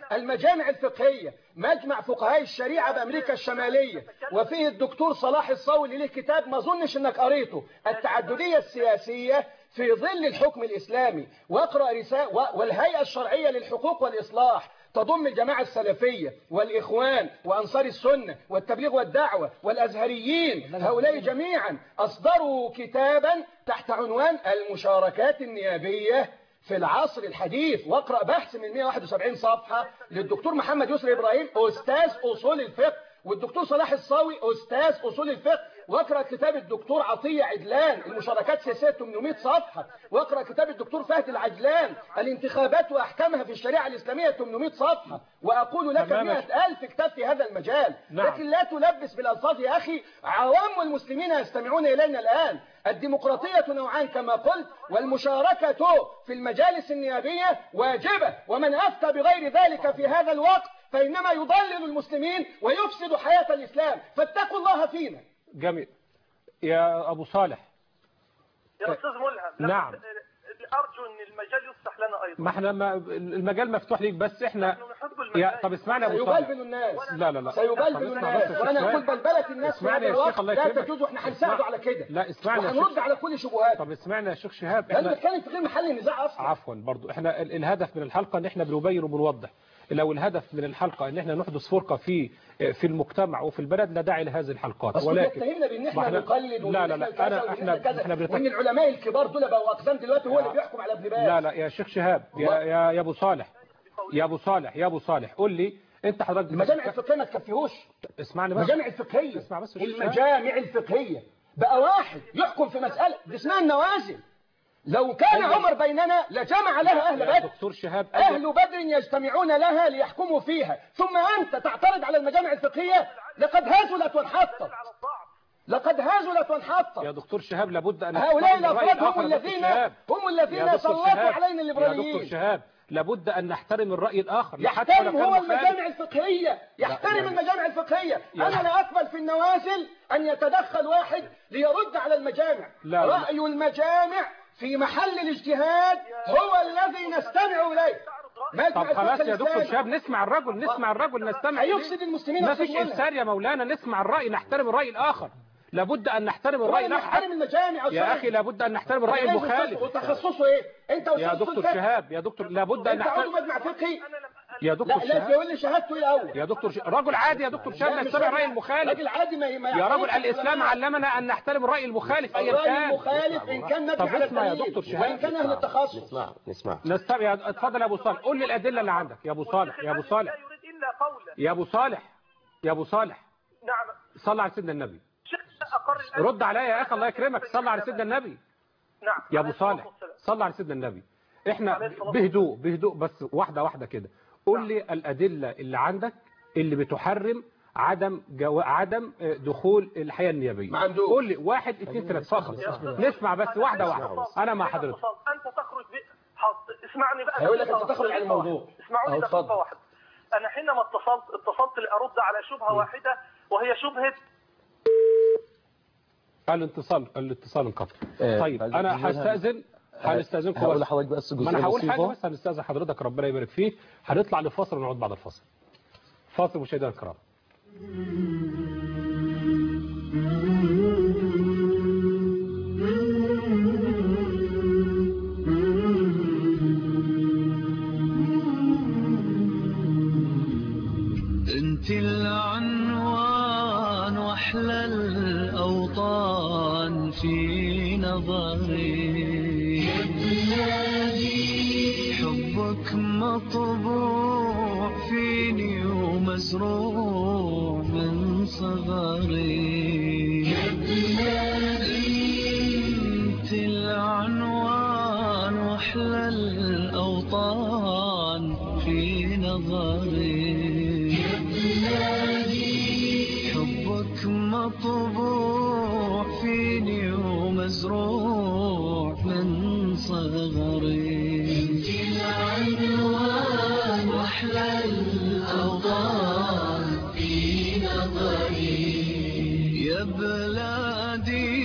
المجامع الفقهية مجمع فقهاء الشريعة بأمريكا الشمالية وفيه الدكتور صلاح الصاوي اللي له كتاب ما أظنش أنك قريته التعددية السياسية في ظل الحكم الإسلامي واقرأ رسالة والهيئة الشرعية للحقوق والإصلاح تضم الجماعة السلفية والإخوان وأنصار السنة والتبليغ والدعوة والأزهريين هؤلاء جميعا أصدروا كتابا تحت عنوان المشاركات النيابية في العصر الحديث واقرأ بحث من 171 صفحة للدكتور محمد يسري إبراهيم أستاذ أصول الفقه والدكتور صلاح الصاوي أستاذ أصول الفقه واقرأ كتاب الدكتور عطية عدلان المشاركات السياسية 800 صفحة واقرأ كتاب الدكتور فهد العجلان الانتخابات وأحكامها في الشريعة الإسلامية 800 صفحة وأقول لك تمام. 100 ألف كتاب في هذا المجال نعم. لكن لا تلبس بالألفاظ يا أخي عوام المسلمين يستمعون إلينا الآن الديمقراطية نوعان كما قلت والمشاركة في المجالس النيابية واجبة ومن أفتى بغير ذلك في هذا الوقت فإنما يضلل المسلمين ويفسد حياة الإسلام فاتقوا الله فينا جميل يا أبو صالح يا أستاذ ملهم نعم. أرجو أن المجال يفتح لنا أيضا ما احنا ما المجال مفتوح ليك بس احنا يا طب اسمعني يا ابو صالح سيبلبل الناس لا لا لا سيبلبل طب اسمع الناس بس وانا شوية. اقول بلبله الناس في اسمعني هذا يا شيخ الوقت الله لا يكرمك تجوز واحنا هنساعده اسمع- على كده لا اسمعني يا وهنرد شيخ على كل شبهات طب اسمعني يا شيخ شهاب لان احنا بتكلم في غير محل النزاع اصلا عفوا برضو احنا ال- الهدف من الحلقة ان احنا بنبين وبنوضح لو الهدف من الحلقة ان احنا نحدث فرقة في في المجتمع وفي البلد لا داعي لهذه الحلقات اصل ولكن بيتهمنا بان ما احنا احنا- نقلد وإن لا لا إحنا كذا لا انا وإن احنا كذا احنا بنتك... وان العلماء الكبار دول بقوا اقسام دلوقتي هو اللي بيحكم على ابن باز لا لا يا شيخ شهاب يا يا يا ابو صالح يا ابو صالح يا ابو صالح قول لي انت حضرتك المجامع الفقهيه ما تكفيهوش اسمعني بس المجامع الفقهيه اسمع بس يا شيخ شهاب. المجامع الفقهيه بقى واحد يحكم في مساله دي اسمها النوازل لو كان أيوة. عمر بيننا لجمع لها اهل يا بدر دكتور شهاب أهل بدر يجتمعون لها ليحكموا فيها ثم أنت تعترض على المجامع الفقهية لقد هزلت وانحطت لقد هزلت وانحطت يا دكتور شهاب لابد ان هؤلاء نحترم الرأي الأفراد هم الآخر يا دكتور الذين شهاب. هم يا الذين دكتور سلطوا شهاب. علينا يا دكتور الليبراليين شهاب لابد ان نحترم الرأي الآخر لا حتى ولو يحترم كان هو مخالف. المجامع الفقهية لا، يحترم لا. المجامع الفقهية يا- أنا لا أقبل في النوازل أن يتدخل واحد ليرد على المجامع لا، لا. رأي المجامع في محل الاجتهاد هو الذي نستمع إليه مجمع طب خلاص الفقه يا دكتور الإسلامي. شهاب نسمع الرجل نسمع الرجل نستمع هيفسد المسلمين ما أستاذ فيش مولى. إنسان يا مولانا نسمع الرأي نحترم الرأي الآخر لابد أن نحترم الرأي هو الآخر نحترم المجامع يا أستاذ. أخي لابد أن نحترم الرأي لازم المخالف وتخصصه إيه أنت يا أستاذ دكتور فقه. شهاب يا دكتور لابد أن أنت عضو نحترم مجمع فقهي يا لا دكتور لا شهاب يقول لي شهادته إيه الأول يا دكتور ش... رجل عادي يا دكتور شهاب لا، مش نستمع راجل- الرأي المخالف راجل عادي ما ما يا رجل يعترضش الإسلام على العلماء. علمنا أن نحترم الرأي المخالف أيا الرأي كان المخالف إن كان طب مبني على اسمع يا الدليل دكتور شهاب وإن كان أهل التخصص نسمع نسمع نستمع يا اتفضل يا أبو صالح قول لي الأدلة اللي عندك يا أبو صالح يا أبو صالح لا يريد إلا قولا يا أبو صالح يا أبو صالح نعم صلى على سيدنا النبي شيخ أقر الآن رد عليا يا أخي الله يكرمك صلى على سيدنا النبي نعم يا أبو صالح صلى على سيدنا النبي احنا بهدوء بهدوء بس واحدة واحدة كده قول لي الأدلة اللي عندك اللي بتحرم عدم جو... عدم آه، دخول الحياة النيابية ما عندوش. قول لي واحد اثنين ثلاثة فقط نسمع بس واحدة واحدة أنا مع حضرتك أنت تخرج ب... حاضر. اسمعني بقى هيقول لك أنت دقيقة تخرج عن واحدة. الموضوع. اسمعوني أهو دقيقة اتفضل. واحدة أنا حينما اتصلت اتصلت لأرد على شبهة واحدة وهي شبهة الاتصال الاتصال انقطع آه، طيب عايز انا أقول لها- هستاذن هنستاذنكم هقول بس. لحضرتك بس ما انا جزئيه هقول حاجه بسيطه بس هنستاذن حضرتك ربنا يبارك فيك هنطلع لفاصل ونعود بعد الفاصل فاصل مشاهدينا الكرام انت العنوان واحلى الاوطان في نظري يا بلادي حبك مطبوع فيني ومزروع من صغري يا بلادي انت العنوان واحلى الاوطان في نظري يا بلادي حبك مطبوع فيني ومزروع من صغري انت العنوان واحلى الاوطان في نظري يا بلادي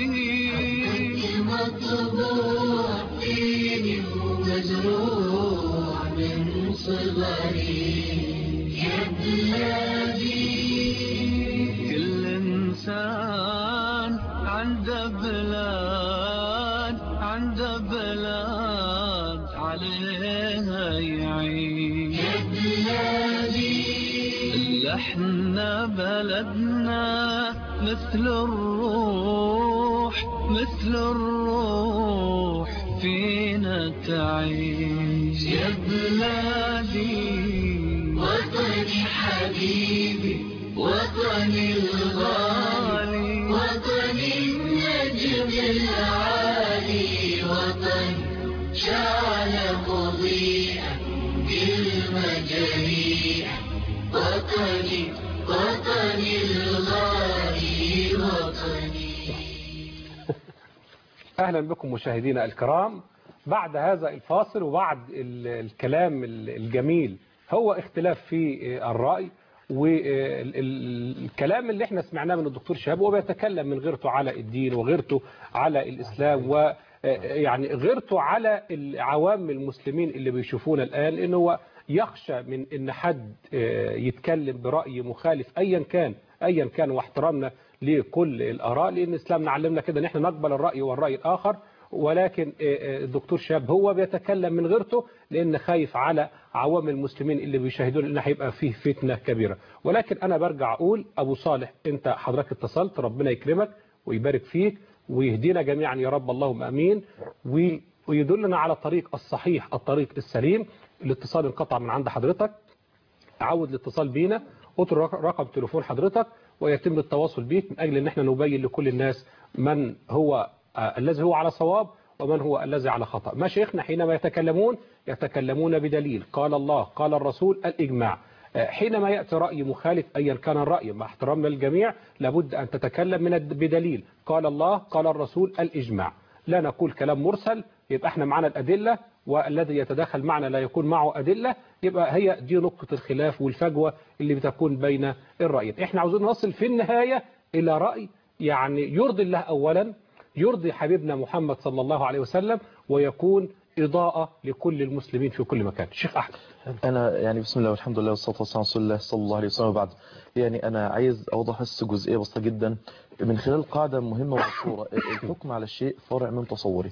مطبوع فيني ومزروع من صغري يا بلادي كل إنسان عنده بلاد عنده بلاد عليها يعيش يا بلادي احنا بلدنا مثل الروح مثل الروح فينا تعيش يا بلادي وطني حبيبي وطني الغالي وطني النجم العالي وطن شعل مضيئا بالمجاريح وطني وطني الغالي وطني أهلا بكم مشاهدينا الكرام بعد هذا الفاصل وبعد ال- الكلام ال- الجميل هو اختلاف في الرأي والكلام اللي احنا سمعناه من الدكتور شهاب هو بيتكلم من غيرته على الدين وغيرته على الإسلام و يعني غيرته على العوام المسلمين اللي بيشوفونا الآن إن هو يخشى من إن حد يتكلم برأي مخالف أيا كان أيا كان واحترامنا لكل الآراء لأن إسلامنا علمنا كده إن احنا نقبل الرأي والرأي الآخر ولكن الدكتور شاب هو بيتكلم من غيرته لأن خايف على عوام المسلمين اللي بيشاهدون إن هيبقى فيه فتنة كبيرة ولكن أنا برجع أقول أبو صالح أنت حضرتك اتصلت ربنا يكرمك ويبارك فيك ويهدينا جميعا يا رب اللهم أمين ويدلنا على الطريق الصحيح الطريق السليم الاتصال انقطع من عند حضرتك عود الاتصال بينا اترك رقم تليفون حضرتك ويتم التواصل بيك من أجل أن احنا نبين لكل الناس من هو آه الذي هو على صواب ومن هو الذي على خطأ مشايخنا حينما يتكلمون يتكلمون بدليل قال الله قال الرسول الإجماع آه حينما يأتي رأي مخالف أيا كان الرأي مع احترام للجميع لابد أن تتكلم من بدليل قال الله قال الرسول الإجماع لا نقول كلام مرسل يبقى احنا معنا الأدلة والذي يتداخل معنا لا يكون معه أدلة يبقى هي دي نقطة الخلاف والفجوة اللي بتكون بين الرأيين احنا عاوزين نصل في النهاية إلى رأي يعني يرضي الله أولا يرضي حبيبنا محمد صلى الله عليه وسلم ويكون إضاءة لكل المسلمين في كل مكان شيخ أحمد أنا يعني بسم الله والحمد لله والصلاة والسلام على رسول الله صلى الله عليه وسلم وبعد يعني أنا عايز أوضح بس جزئية بسيطة جدا من خلال قاعدة مهمة ومشهورة الحكم على الشيء فرع من تصوري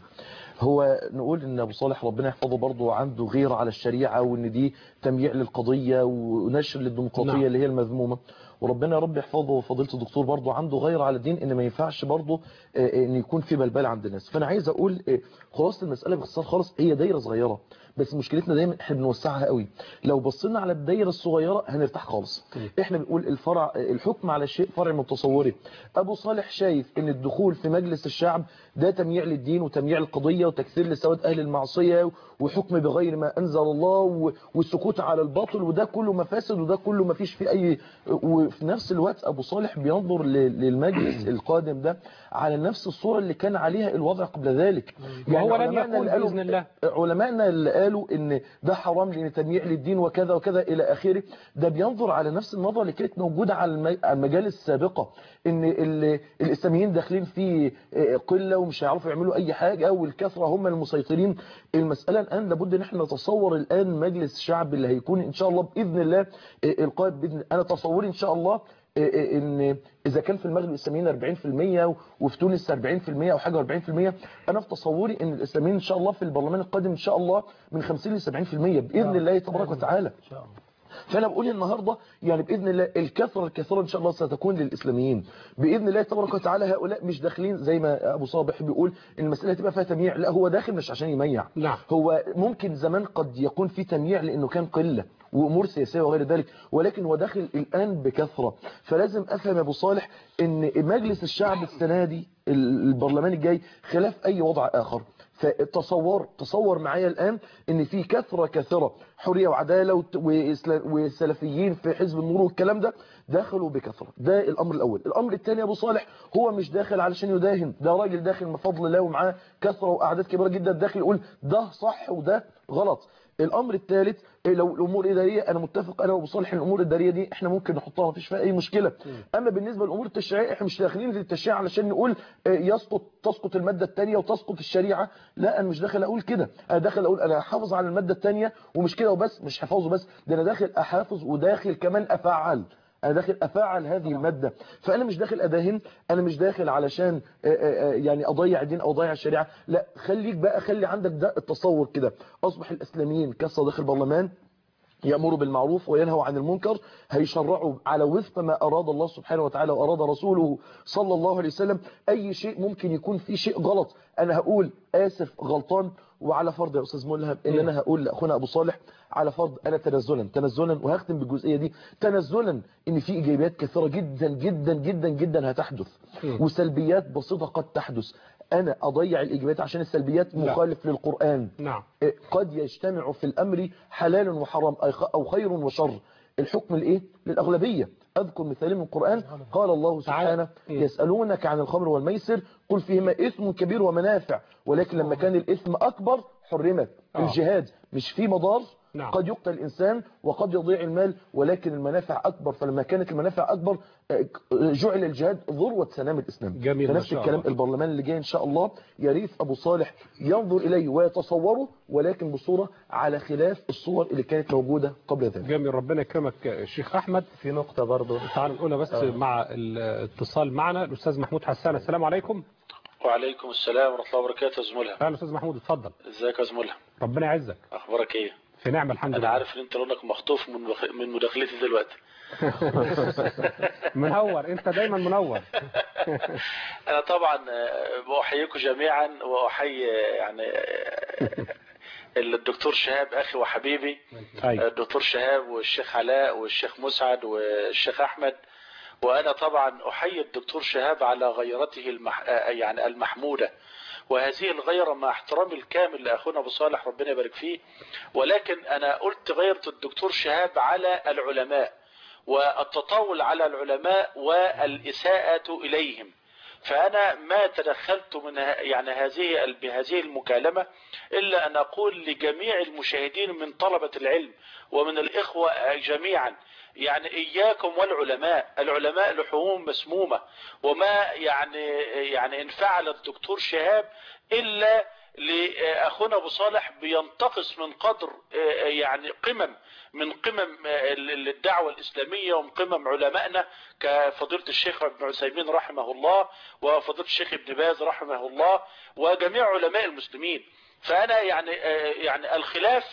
هو نقول ان ابو صالح ربنا يحفظه برضه عنده غيرة على الشريعة وان دي تمييع للقضية ونشر للديمقراطية نعم. اللي هي المذمومة وربنا يا رب يحفظه فضيلة الدكتور برضه عنده غير على الدين ان ما ينفعش برضه آه، ان يكون في بلبل عند الناس فانا عايز اقول آه، خلاصة المسألة باختصار خالص هي دايرة صغيرة بس مشكلتنا دايما احنا بنوسعها قوي لو بصينا على الدايرة الصغيرة هنرتاح خالص احنا بنقول الفرع الحكم على الشيء فرع من تصوري ابو صالح شايف ان الدخول في مجلس الشعب ده تمييع للدين وتمييع القضية وتكثير لسواد اهل المعصية وحكم بغير ما انزل الله و- والسكوت على الباطل وده كله مفاسد وده كله ما فيش فيه اي وفي نفس الوقت ابو صالح بينظر ل- للمجلس القادم ده على نفس الصورة اللي كان عليها الوضع قبل ذلك وهو لن علماءنا يكون اللي قالوا- بإذن الله. علماءنا اللي قالوا ان ده حرام لان تمييع للدين وكذا وكذا الى اخره ده بينظر على نفس النظره اللي كانت موجوده على الم- على المجالس السابقه ان ال- الاسلاميين داخلين في قله ومش هيعرفوا يعملوا اي حاجه والكثره هم المسيطرين المساله الان لابد ان احنا نتصور الان مجلس شعب اللي هيكون ان شاء الله باذن الله القائد باذن انا تصوري ان شاء الله ان اذا كان في المغرب الاسلاميين 40% وفي تونس 40% او حاجه 40% انا في تصوري ان الاسلاميين ان شاء الله في البرلمان القادم ان شاء الله من 50 ل 70% باذن الله تبارك وتعالى فانا بقول النهارده يعني باذن الله الكثره الكثيره ان شاء الله ستكون للاسلاميين باذن الله تبارك وتعالى هؤلاء مش داخلين زي ما ابو صابح بيقول ان المساله تبقى فيها تمييع لا هو داخل مش عشان يميع نعم. هو ممكن زمان قد يكون في تمييع لانه كان قله وامور سياسيه وغير ذلك ولكن هو داخل الان بكثره فلازم افهم يا ابو صالح ان مجلس الشعب السنه دي البرلمان الجاي خلاف اي وضع اخر فتصور تصور معايا الآن ان في كثرة كثرة حرية وعدالة وت- وإسلا- وسلفيين في حزب النور والكلام ده دخلوا بكثرة ده الأمر الأول الأمر الثاني يا أبو صالح هو مش داخل علشان يداهن ده راجل داخل من فضل الله ومعاه كثرة وأعداد كبيرة جدا داخل يقول ده صح وده غلط الامر الثالث إيه لو الامور الاداريه انا متفق انا وابو صالح إن الامور الاداريه دي احنا ممكن نحطها مفيش فيها اي مشكله اما بالنسبه للامور التشريعيه احنا مش داخلين في التشريع علشان نقول آه، يسقط تسقط الماده الثانيه وتسقط الشريعه لا انا مش داخل اقول كده انا داخل اقول انا هحافظ على الماده الثانيه ومش كده وبس مش حفاظه بس ده انا داخل احافظ وداخل كمان افعل انا داخل افعل هذه الماده فانا مش داخل اداهن انا مش داخل علشان آه، آه، آه، يعني اضيع الدين او اضيع الشريعه لا خليك بقى خلي عندك ده التصور كده اصبح الاسلاميين كالصديق داخل البرلمان يأمروا بالمعروف وينهوا عن المنكر هيشرعوا على وفق ما أراد الله سبحانه وتعالى وأراد رسوله صلى الله عليه وسلم أي شيء ممكن يكون فيه شيء غلط أنا هقول آسف غلطان وعلى فرض يا أستاذ ملهم إن أنا هقول لأخونا أبو صالح على فرض أنا تنزلا تنزلا وهختم بالجزئية دي تنزلا إن في إيجابيات كثيرة جدا جدا جدا جدا هتحدث وسلبيات بسيطة قد تحدث أنا أضيع الإيجابيات عشان السلبيات لا. مخالف للقرآن نعم قد يجتمع في الأمر حلال وحرام أي خ- أو خير وشر الحكم الإيه؟ للأغلبية أذكر مثالين من القرآن قال الله سبحانه يسألونك عن الخمر والميسر قل فيهما إثم كبير ومنافع ولكن لما كان الإثم أكبر حرمت آه. الجهاد مش في مضار نعم. قد يقتل الإنسان وقد يضيع المال ولكن المنافع أكبر فلما كانت المنافع أكبر آه، جعل الجهاد ذروة سنام الإسلام جميل ما فنفس شاء الكلام الله. البرلمان اللي جاي إن شاء الله يا ريت أبو صالح ينظر إليه ويتصوره ولكن بصورة على خلاف الصور اللي كانت موجودة قبل ذلك جميل ربنا يكرمك الشيخ احمد في نقطة برضه تعالوا نقولها بس آه. مع الاتصال معنا الاستاذ محمود حسان السلام عليكم وعليكم السلام ورحمة الله وبركاته يا زميلها اهلا استاذ محمود اتفضل ازيك يا زميلها ربنا يعزك اخبارك ايه في نعمه الحمد انا لله عارف ان انت لونك مخطوف من مخ... من مداخلتي دلوقتي منور انت دايما منور انا طبعا آه، بأحييكم جميعا واحيي يعني آه، الدكتور شهاب اخي وحبيبي أيوة. الدكتور شهاب والشيخ علاء والشيخ مسعد والشيخ احمد وانا طبعا احيي الدكتور شهاب على غيرته المح... آه، يعني المحموده وهذه الغيرة مع احترامي الكامل لأخونا أبو صالح ربنا يبارك فيه ولكن أنا قلت غيرة الدكتور شهاب على العلماء والتطاول على العلماء والإساءة إليهم فأنا ما تدخلت من ه- يعني هذه ال- بهذه المكالمة إلا أن أقول لجميع المشاهدين من طلبة العلم ومن الإخوة جميعا يعني إياكم والعلماء العلماء لحوم مسمومة وما يعني يعني إن فعل الدكتور شهاب إلا لأخونا أبو صالح بينتقص من قدر يعني قمم من قمم الدعوة الإسلامية ومن قمم علمائنا كفضيلة الشيخ ابن عثيمين رحمه الله وفضيلة الشيخ ابن باز رحمه الله وجميع علماء المسلمين فأنا يعني يعني الخلاف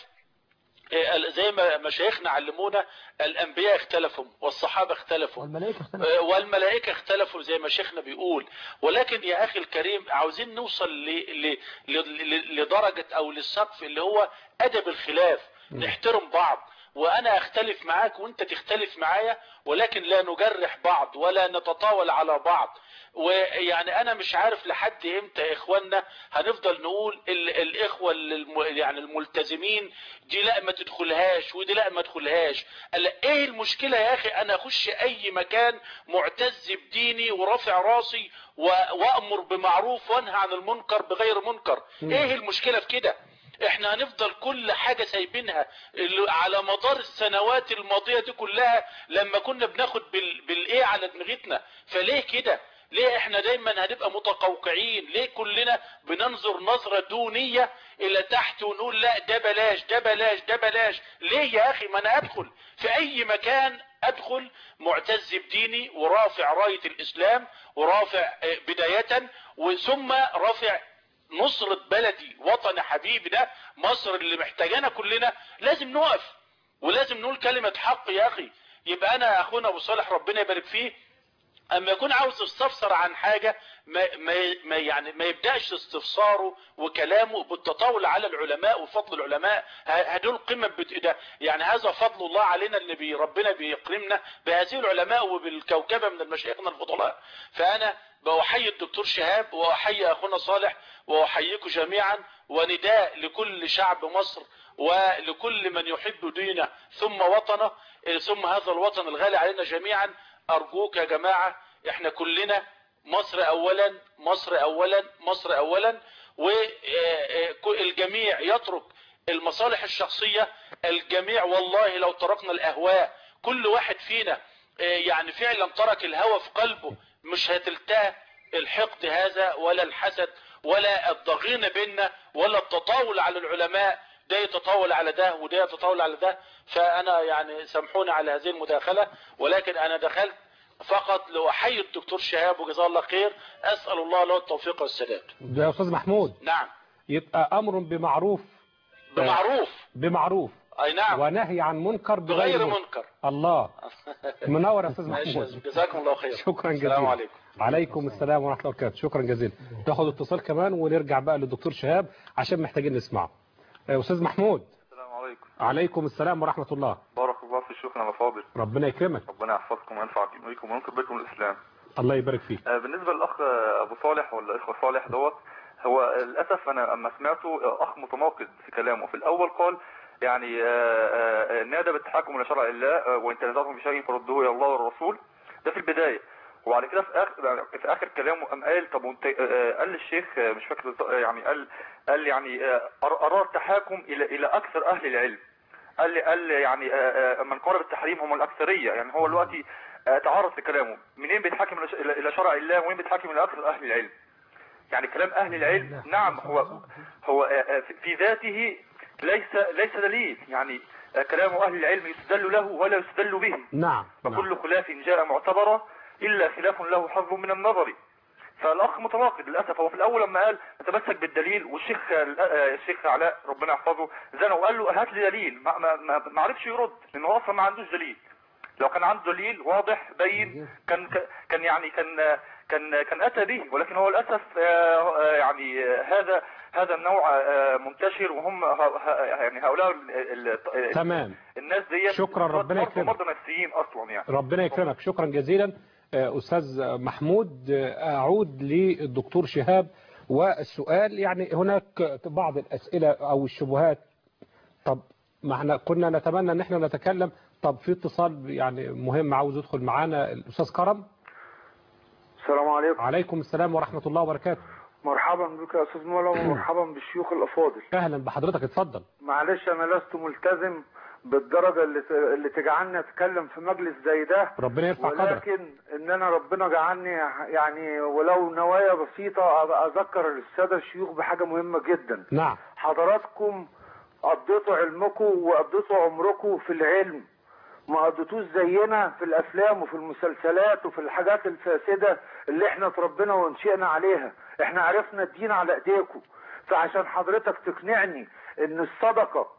زي ما مشايخنا علمونا الأنبياء اختلفوا والصحابة اختلفوا والملائكة اختلفوا والملائكة اختلفوا زي ما شيخنا بيقول ولكن يا أخي الكريم عاوزين نوصل ل... ل... ل... لدرجة أو للسقف اللي هو أدب الخلاف نحترم بعض وأنا أختلف معاك وأنت تختلف معايا ولكن لا نجرح بعض ولا نتطاول على بعض ويعني انا مش عارف لحد امتى يا اخوانا هنفضل نقول ال الاخوة الم يعني الملتزمين دي لا ما تدخلهاش ودي لا ما تدخلهاش قال ايه المشكلة يا اخي انا اخش اي مكان معتز بديني ورافع راسي وامر بمعروف وانهى عن المنكر بغير منكر ايه المشكلة في كده احنا هنفضل كل حاجة سايبينها على مدار السنوات الماضية دي كلها لما كنا بناخد بال... بالايه على دماغتنا فليه كده ليه احنا دايما هنبقى متقوقعين ليه كلنا بننظر نظرة دونية الى تحت ونقول لا ده بلاش ده بلاش ده بلاش ليه يا اخي ما انا ادخل في اي مكان ادخل معتز بديني ورافع راية الاسلام ورافع بداية وثم رافع نصرة بلدي وطن حبيبي ده مصر اللي محتاجانا كلنا لازم نقف ولازم نقول كلمة حق يا اخي يبقى انا اخونا ابو صالح ربنا يبارك فيه اما يكون عاوز يستفسر عن حاجة ما, ما, ما يعني ما يبدأش استفساره وكلامه بالتطاول على العلماء وفضل العلماء هدول قمة ده يعني هذا فضل الله علينا اللي بي ربنا بيكرمنا بهذه العلماء وبالكوكبة من المشايخنا الفضلاء فانا بأحيي الدكتور شهاب وأحيي أخونا صالح وأحييكم جميعا ونداء لكل شعب مصر ولكل من يحب دينه ثم وطنه ثم هذا الوطن الغالي علينا جميعا أرجوك يا جماعة احنا كلنا مصر أولا مصر أولا مصر أولا والجميع يترك المصالح الشخصية الجميع والله لو تركنا الأهواء كل واحد فينا آه، يعني فعلا ترك الهوى في قلبه مش هتلتاه الحقد هذا ولا الحسد ولا الضغينة بيننا ولا التطاول على العلماء ده يتطاول على ده وده يتطاول على ده فأنا يعني سامحوني على هذه المداخلة ولكن أنا دخلت فقط لأحيي الدكتور شهاب وجزاه الله خير أسأل الله له التوفيق والسداد ده يا أستاذ محمود نعم يبقى أمر بمعروف بمعروف بمعروف أي نعم ونهي عن منكر بغير بغير منكر الله منور يا أستاذ ماشي، محمود جزاكم الله خير شكرا جزيلا السلام عليكم عليكم السلام ورحمة الله وبركاته شكرا جزيلا تاخد اتصال كمان ونرجع بقى للدكتور شهاب عشان محتاجين نسمعه آه، أستاذ محمود السلام عليكم عليكم السلام ورحمة الله بارك الله في الشيوخ الافاضل ربنا يكرمك ربنا يحفظكم وينفع بكم وينصر بكم الاسلام الله يبارك فيك آه، بالنسبه للاخ آه، ابو صالح ولا اخوه صالح دوت هو للاسف انا اما سمعته آه، اخ متناقض في كلامه في الاول قال يعني آه، آه، نادى بالتحكم الى شرع الله آه، وان تنازعتم في شيء فردوه الى الله والرسول ده في البدايه وبعد كده في اخر يعني في اخر كلامه قام قال طب وانت آه، قال للشيخ آه، مش فاكر بالظبط، آه، يعني قال قال يعني آه، أر- ارى التحاكم الى الى اكثر اهل العلم قال لي قال لي يعني آه، آه، من قال بالتحريم هم الاكثريه يعني هو دلوقتي آه، تعرض في كلامه منين بيتحاكم إلى ش- الى إلى شرع الله ومين بيتحاكم الى اكثر اهل العلم يعني كلام اهل العلم نعم هو هو آه، آه، في ذاته ليس ليس دليل يعني آه، كلام اهل العلم يستدل له ولا يستدل به نعم فكل خلاف جاء معتبرا الا خلاف له حظ من النظر فالاخ متناقض للاسف هو في الاول لما قال تمسك بالدليل والشيخ آه، الشيخ علاء ربنا يحفظه زنه وقال له هات لي دليل ما ما ما ما عرفش يرد لان هو اصلا ما عندوش دليل لو كان عنده دليل واضح بين كان كان يعني كان كان كان اتى به ولكن هو للاسف آه، آه، يعني آه، هذا هذا النوع آه، منتشر وهم ه- ه- يعني هؤلاء ال- ال- تمام الناس دي شكرا، ربنا يكرمك. مرضى نفسيين اصلا يعني ربنا يكرمك شكرا جزيلا آه، أستاذ محمود آه، أعود للدكتور شهاب والسؤال يعني هناك بعض الأسئلة أو الشبهات طب ما احنا كنا نتمنى ان احنا نتكلم طب في اتصال يعني مهم عاوز يدخل معانا الأستاذ كرم السلام عليكم عليكم السلام ورحمة الله وبركاته مرحبا بك يا استاذ مولا ومرحبا بالشيوخ الافاضل أهلا بحضرتك اتفضل معلش انا لست ملتزم بالدرجه اللي اللي تجعلني اتكلم في مجلس زي ده ربنا يرفع قدرك ولكن ان انا ربنا جعلني يعني ولو نوايا بسيطه أبقى اذكر الساده الشيوخ بحاجه مهمه جدا نعم حضراتكم قضيتوا علمكم وقضيتوا عمركم في العلم ما قضيتوش زينا في الافلام وفي المسلسلات وفي الحاجات الفاسده اللي احنا اتربينا وانشئنا عليها احنا عرفنا الدين على ايديكم فعشان حضرتك تقنعني ان الصدقه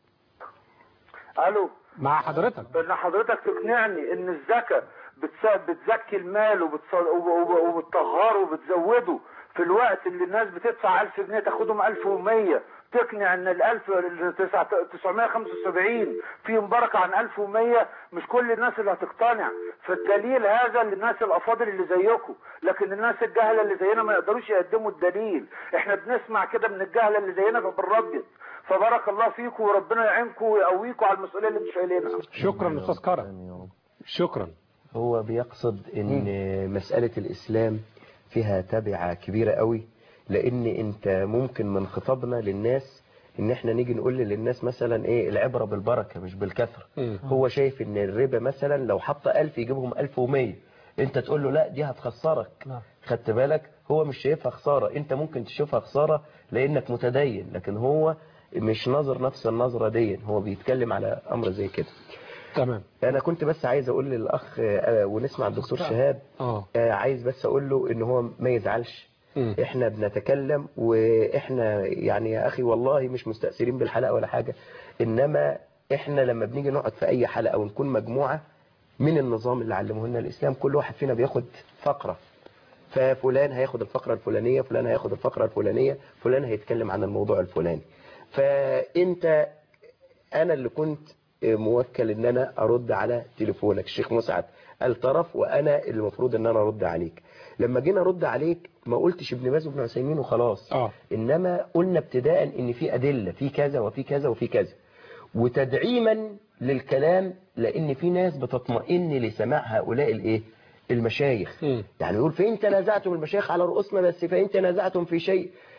الو مع حضرتك ان حضرتك تقنعني ان الزكاه بتس- بتزكي المال وبتص- وب- وب- وبتطهره وبتزوده في الوقت اللي الناس بتدفع 1000 جنيه تاخدهم 1100 تقنع ان ال 1000 ال 975 فيهم بركه عن 1100 مش كل الناس اللي هتقتنع فالدليل هذا للناس الافاضل اللي زيكم لكن الناس الجهله اللي زينا ما يقدروش يقدموا الدليل احنا بنسمع كده من الجهله اللي زينا فبنردد فبارك الله فيكم وربنا يعينكم ويقويكم على المسؤوليه اللي انتم شايلينها شكرا أستاذ كرم شكرا هو بيقصد ان مسألة الاسلام فيها تبعة كبيرة قوي لان انت ممكن من خطابنا للناس ان احنا نيجي نقول للناس مثلا ايه العبرة بالبركة مش بالكثرة هو شايف ان الربا مثلا لو حط ألف يجيبهم ألف ومية انت تقول له لا دي هتخسرك خدت بالك هو مش شايفها خسارة انت ممكن تشوفها خسارة لانك متدين لكن هو مش نظر نفس النظرة دي هو بيتكلم على امر زي كده تمام انا كنت بس عايز اقول للاخ آه، ونسمع الدكتور شهاب اه آه، عايز بس اقول له ان هو ما يزعلش احنا بنتكلم واحنا يعني يا اخي والله مش مستأثرين بالحلقة ولا حاجة انما احنا لما بنيجي نقعد في اي حلقة ونكون مجموعة من النظام اللي علمه لنا الاسلام كل واحد فينا بياخد فقرة ففلان هياخد الفقرة الفلانية فلان هياخد الفقرة الفلانية فلان هيتكلم عن الموضوع الفلاني فانت انا اللي كنت موكل ان انا ارد على تليفونك الشيخ مسعد الطرف وانا اللي المفروض ان انا ارد عليك لما جينا ارد عليك ما قلتش ابن باز وابن عثيمين وخلاص اه انما قلنا ابتداء ان في ادله في كذا وفي كذا وفي كذا وتدعيما للكلام لان في ناس بتطمئن لسماع هؤلاء الايه المشايخ يعني يقول فإن تنازعتم المشايخ على رؤوسنا بس فإن تنازعتم في شيء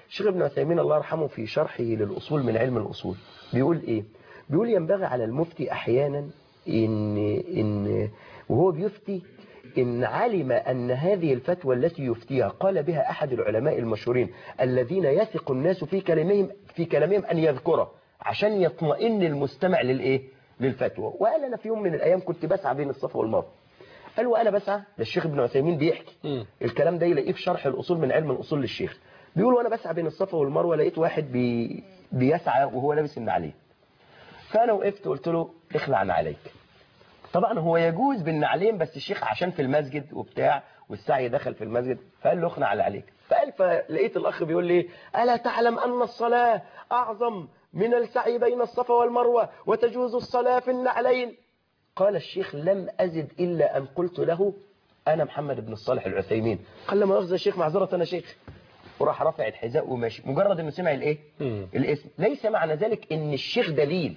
الشيخ ابن عثيمين الله يرحمه في شرحه للأصول من علم الأصول بيقول إيه بيقول ينبغي على المفتي أحيانا إن, إن وهو بيفتي إن علم أن هذه الفتوى التي يفتيها قال بها أحد العلماء المشهورين الذين يثق الناس في كلامهم في كلامهم أن يذكره عشان يطمئن المستمع للإيه للفتوى وقال أنا في يوم من الأيام كنت بسعى بين الصفا والمروة قال وأنا بسعى ده الشيخ ابن عثيمين بيحكي الكلام ده يلاقيه في شرح الأصول من علم الأصول للشيخ بيقول وأنا بسعى بين الصفا والمروة لقيت واحد بي بيسعى وهو لابس النعلين فأنا وقفت قلت له اخلع عليك طبعا هو يجوز بالنعلين بس الشيخ عشان في المسجد وبتاع والسعي دخل في المسجد فقال له اخلع عليك فقال فلقيت الأخ بيقول لي ألا تعلم أن الصلاة أعظم من السعي بين الصفا والمروة وتجوز الصلاة في النعلين قال الشيخ لم أزد إلا أن قلت له أنا محمد بن الصالح العثيمين قال لما أخذ الشيخ معذرة أنا شيخ وراح رافع الحذاء وماشي مجرد انه سمع الايه الاسم ليس معنى ذلك ان الشيخ دليل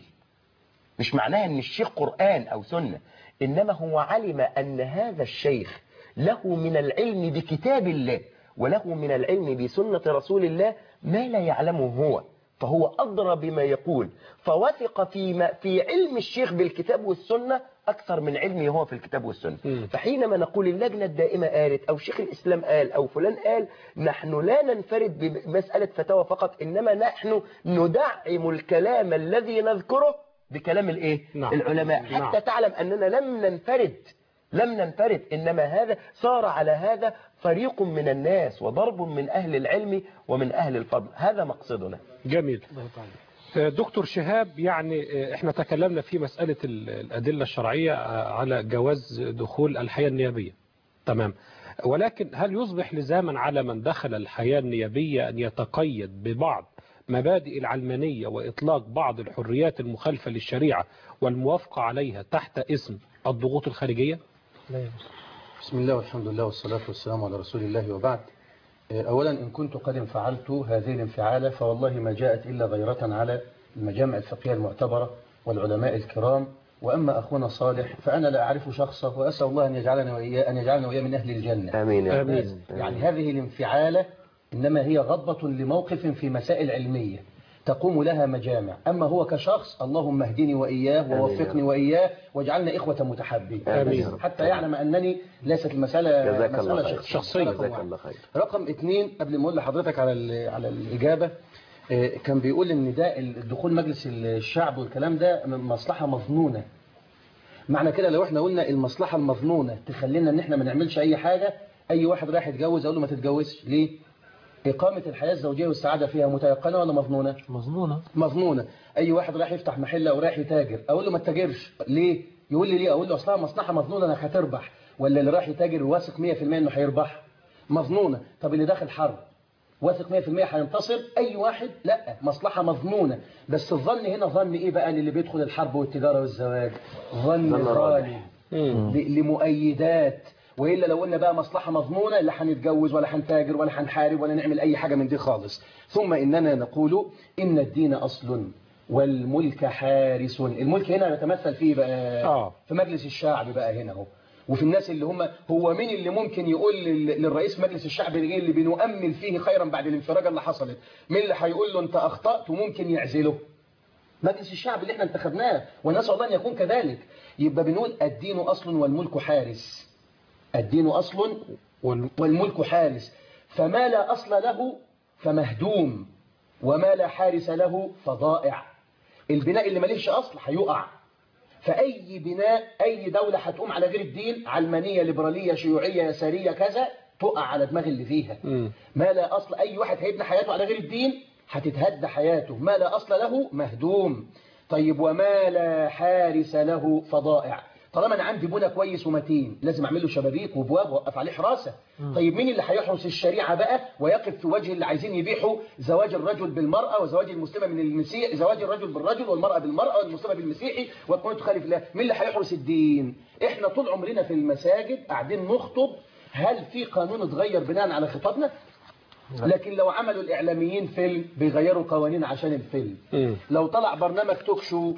مش معناها ان الشيخ قرآن او سنة انما هو علم ان هذا الشيخ له من العلم بكتاب الله وله من العلم بسنة رسول الله ما لا يعلمه هو فهو أدرى بما يقول فوثق في, ما في علم الشيخ بالكتاب والسنة أكثر من علمه هو في الكتاب والسنة فحينما نقول اللجنة الدائمة قالت أو شيخ الإسلام قال أو فلان قال نحن لا ننفرد بمسألة فتاوى فقط إنما نحن ندعم الكلام الذي نذكره بكلام الإيه؟ نعم. العلماء حتى نعم. تعلم أننا لم ننفرد لم ننفرد إنما هذا صار على هذا فريق من الناس وضرب من أهل العلم ومن أهل الفضل هذا مقصدنا جميل دكتور شهاب يعني احنا تكلمنا في مسألة الأدلة الشرعية على جواز دخول الحياة النيابية تمام ولكن هل يصبح لزاما على من دخل الحياة النيابية أن يتقيد ببعض مبادئ العلمانية وإطلاق بعض الحريات المخالفة للشريعة والموافقة عليها تحت اسم الضغوط الخارجية بسم الله والحمد لله والصلاة والسلام على رسول الله وبعد أولا إن كنت قد انفعلت هذه الانفعالة فوالله ما جاءت إلا غيرة على المجامع الفقهية المعتبرة والعلماء الكرام وأما أخونا صالح فأنا لا أعرف شخصه وأسأل الله أن يجعلنا وإياه أن يجعلنا وإياه من أهل الجنة آمين يا رب. آمين. يعني هذه الانفعالة إنما هي غضبة لموقف في مسائل علمية تقوم لها مجامع أما هو كشخص اللهم اهدني وإياه ووفقني وإياه واجعلنا إخوة متحابين آمين. حتى يعلم أنني ليست المسألة جزاك الله مسألة خير. شخصية جزاك رقم الله واحد. خير. رقم اثنين قبل ما اقول لحضرتك على ال- على الإجابة آه، كان بيقول ان ده الدخول مجلس الشعب والكلام ده م- مصلحة مظنونة معنى كده لو احنا قلنا المصلحة المظنونة تخلينا ان احنا ما نعملش اي حاجة اي واحد رايح يتجوز اقول له ما تتجوزش ليه إقامة الحياة الزوجية والسعادة فيها متيقنة ولا مظنونة؟ مظنونة مظنونة أي واحد رايح يفتح محل أو رايح يتاجر أقول له ما تتاجرش ليه؟ يقول لي ليه؟ أقول له أصلها مصلحة مظنونة إنك هتربح ولا اللي رايح يتاجر واثق 100% إنه هيربح مظنونة طب اللي داخل حرب واثق 100% هينتصر أي واحد لا مصلحة مظنونة بس الظن هنا ظن إيه بقى للي بيدخل الحرب والتجارة والزواج ظن ظن غالي راجح. ل- لمؤيدات وإلا لو قلنا بقى مصلحة مضمونة لا هنتجوز ولا هنتاجر ولا هنحارب ولا نعمل أي حاجة من دي خالص ثم إننا نقول إن الدين أصل والملك حارس الملك هنا يتمثل فيه بقى آه. في مجلس الشعب بقى هنا اهو وفي الناس اللي هم هو مين اللي ممكن يقول لل- للرئيس مجلس الشعب ايه اللي بنؤمل فيه خيرا بعد الانفراجه اللي حصلت مين اللي هيقول له انت اخطأت وممكن يعزله مجلس الشعب اللي احنا انتخبناه ونسأل الله ان يكون كذلك يبقى بنقول الدين اصل والملك حارس الدين اصل والملك حارس فما لا اصل له فمهدوم وما لا حارس له فضائع البناء اللي ماليش اصل هيقع فأي بناء أي دولة هتقوم على غير الدين علمانية ليبرالية شيوعية يسارية كذا تقع على دماغ اللي فيها ما لا أصل أي واحد هيبني حياته على غير الدين هتتهد حياته ما لا أصل له مهدوم طيب وما لا حارس له فضائع طالما انا عندي بنى كويس ومتين لازم اعمل له شبابيك وابواب واوقف عليه حراسه طيب مين اللي هيحرس الشريعه بقى ويقف في وجه اللي عايزين يبيحوا زواج الرجل بالمراه وزواج المسلمه من المسيح زواج الرجل بالرجل والمراه بالمراه والمسلمه بالمسيحي وتكون تخالف الله مين اللي هيحرس الدين احنا طول عمرنا في المساجد قاعدين نخطب هل في قانون اتغير بناء على خطابنا لكن لو عملوا الإعلاميين فيلم بيغيروا قوانين عشان الفيلم لو طلع برنامج توك شو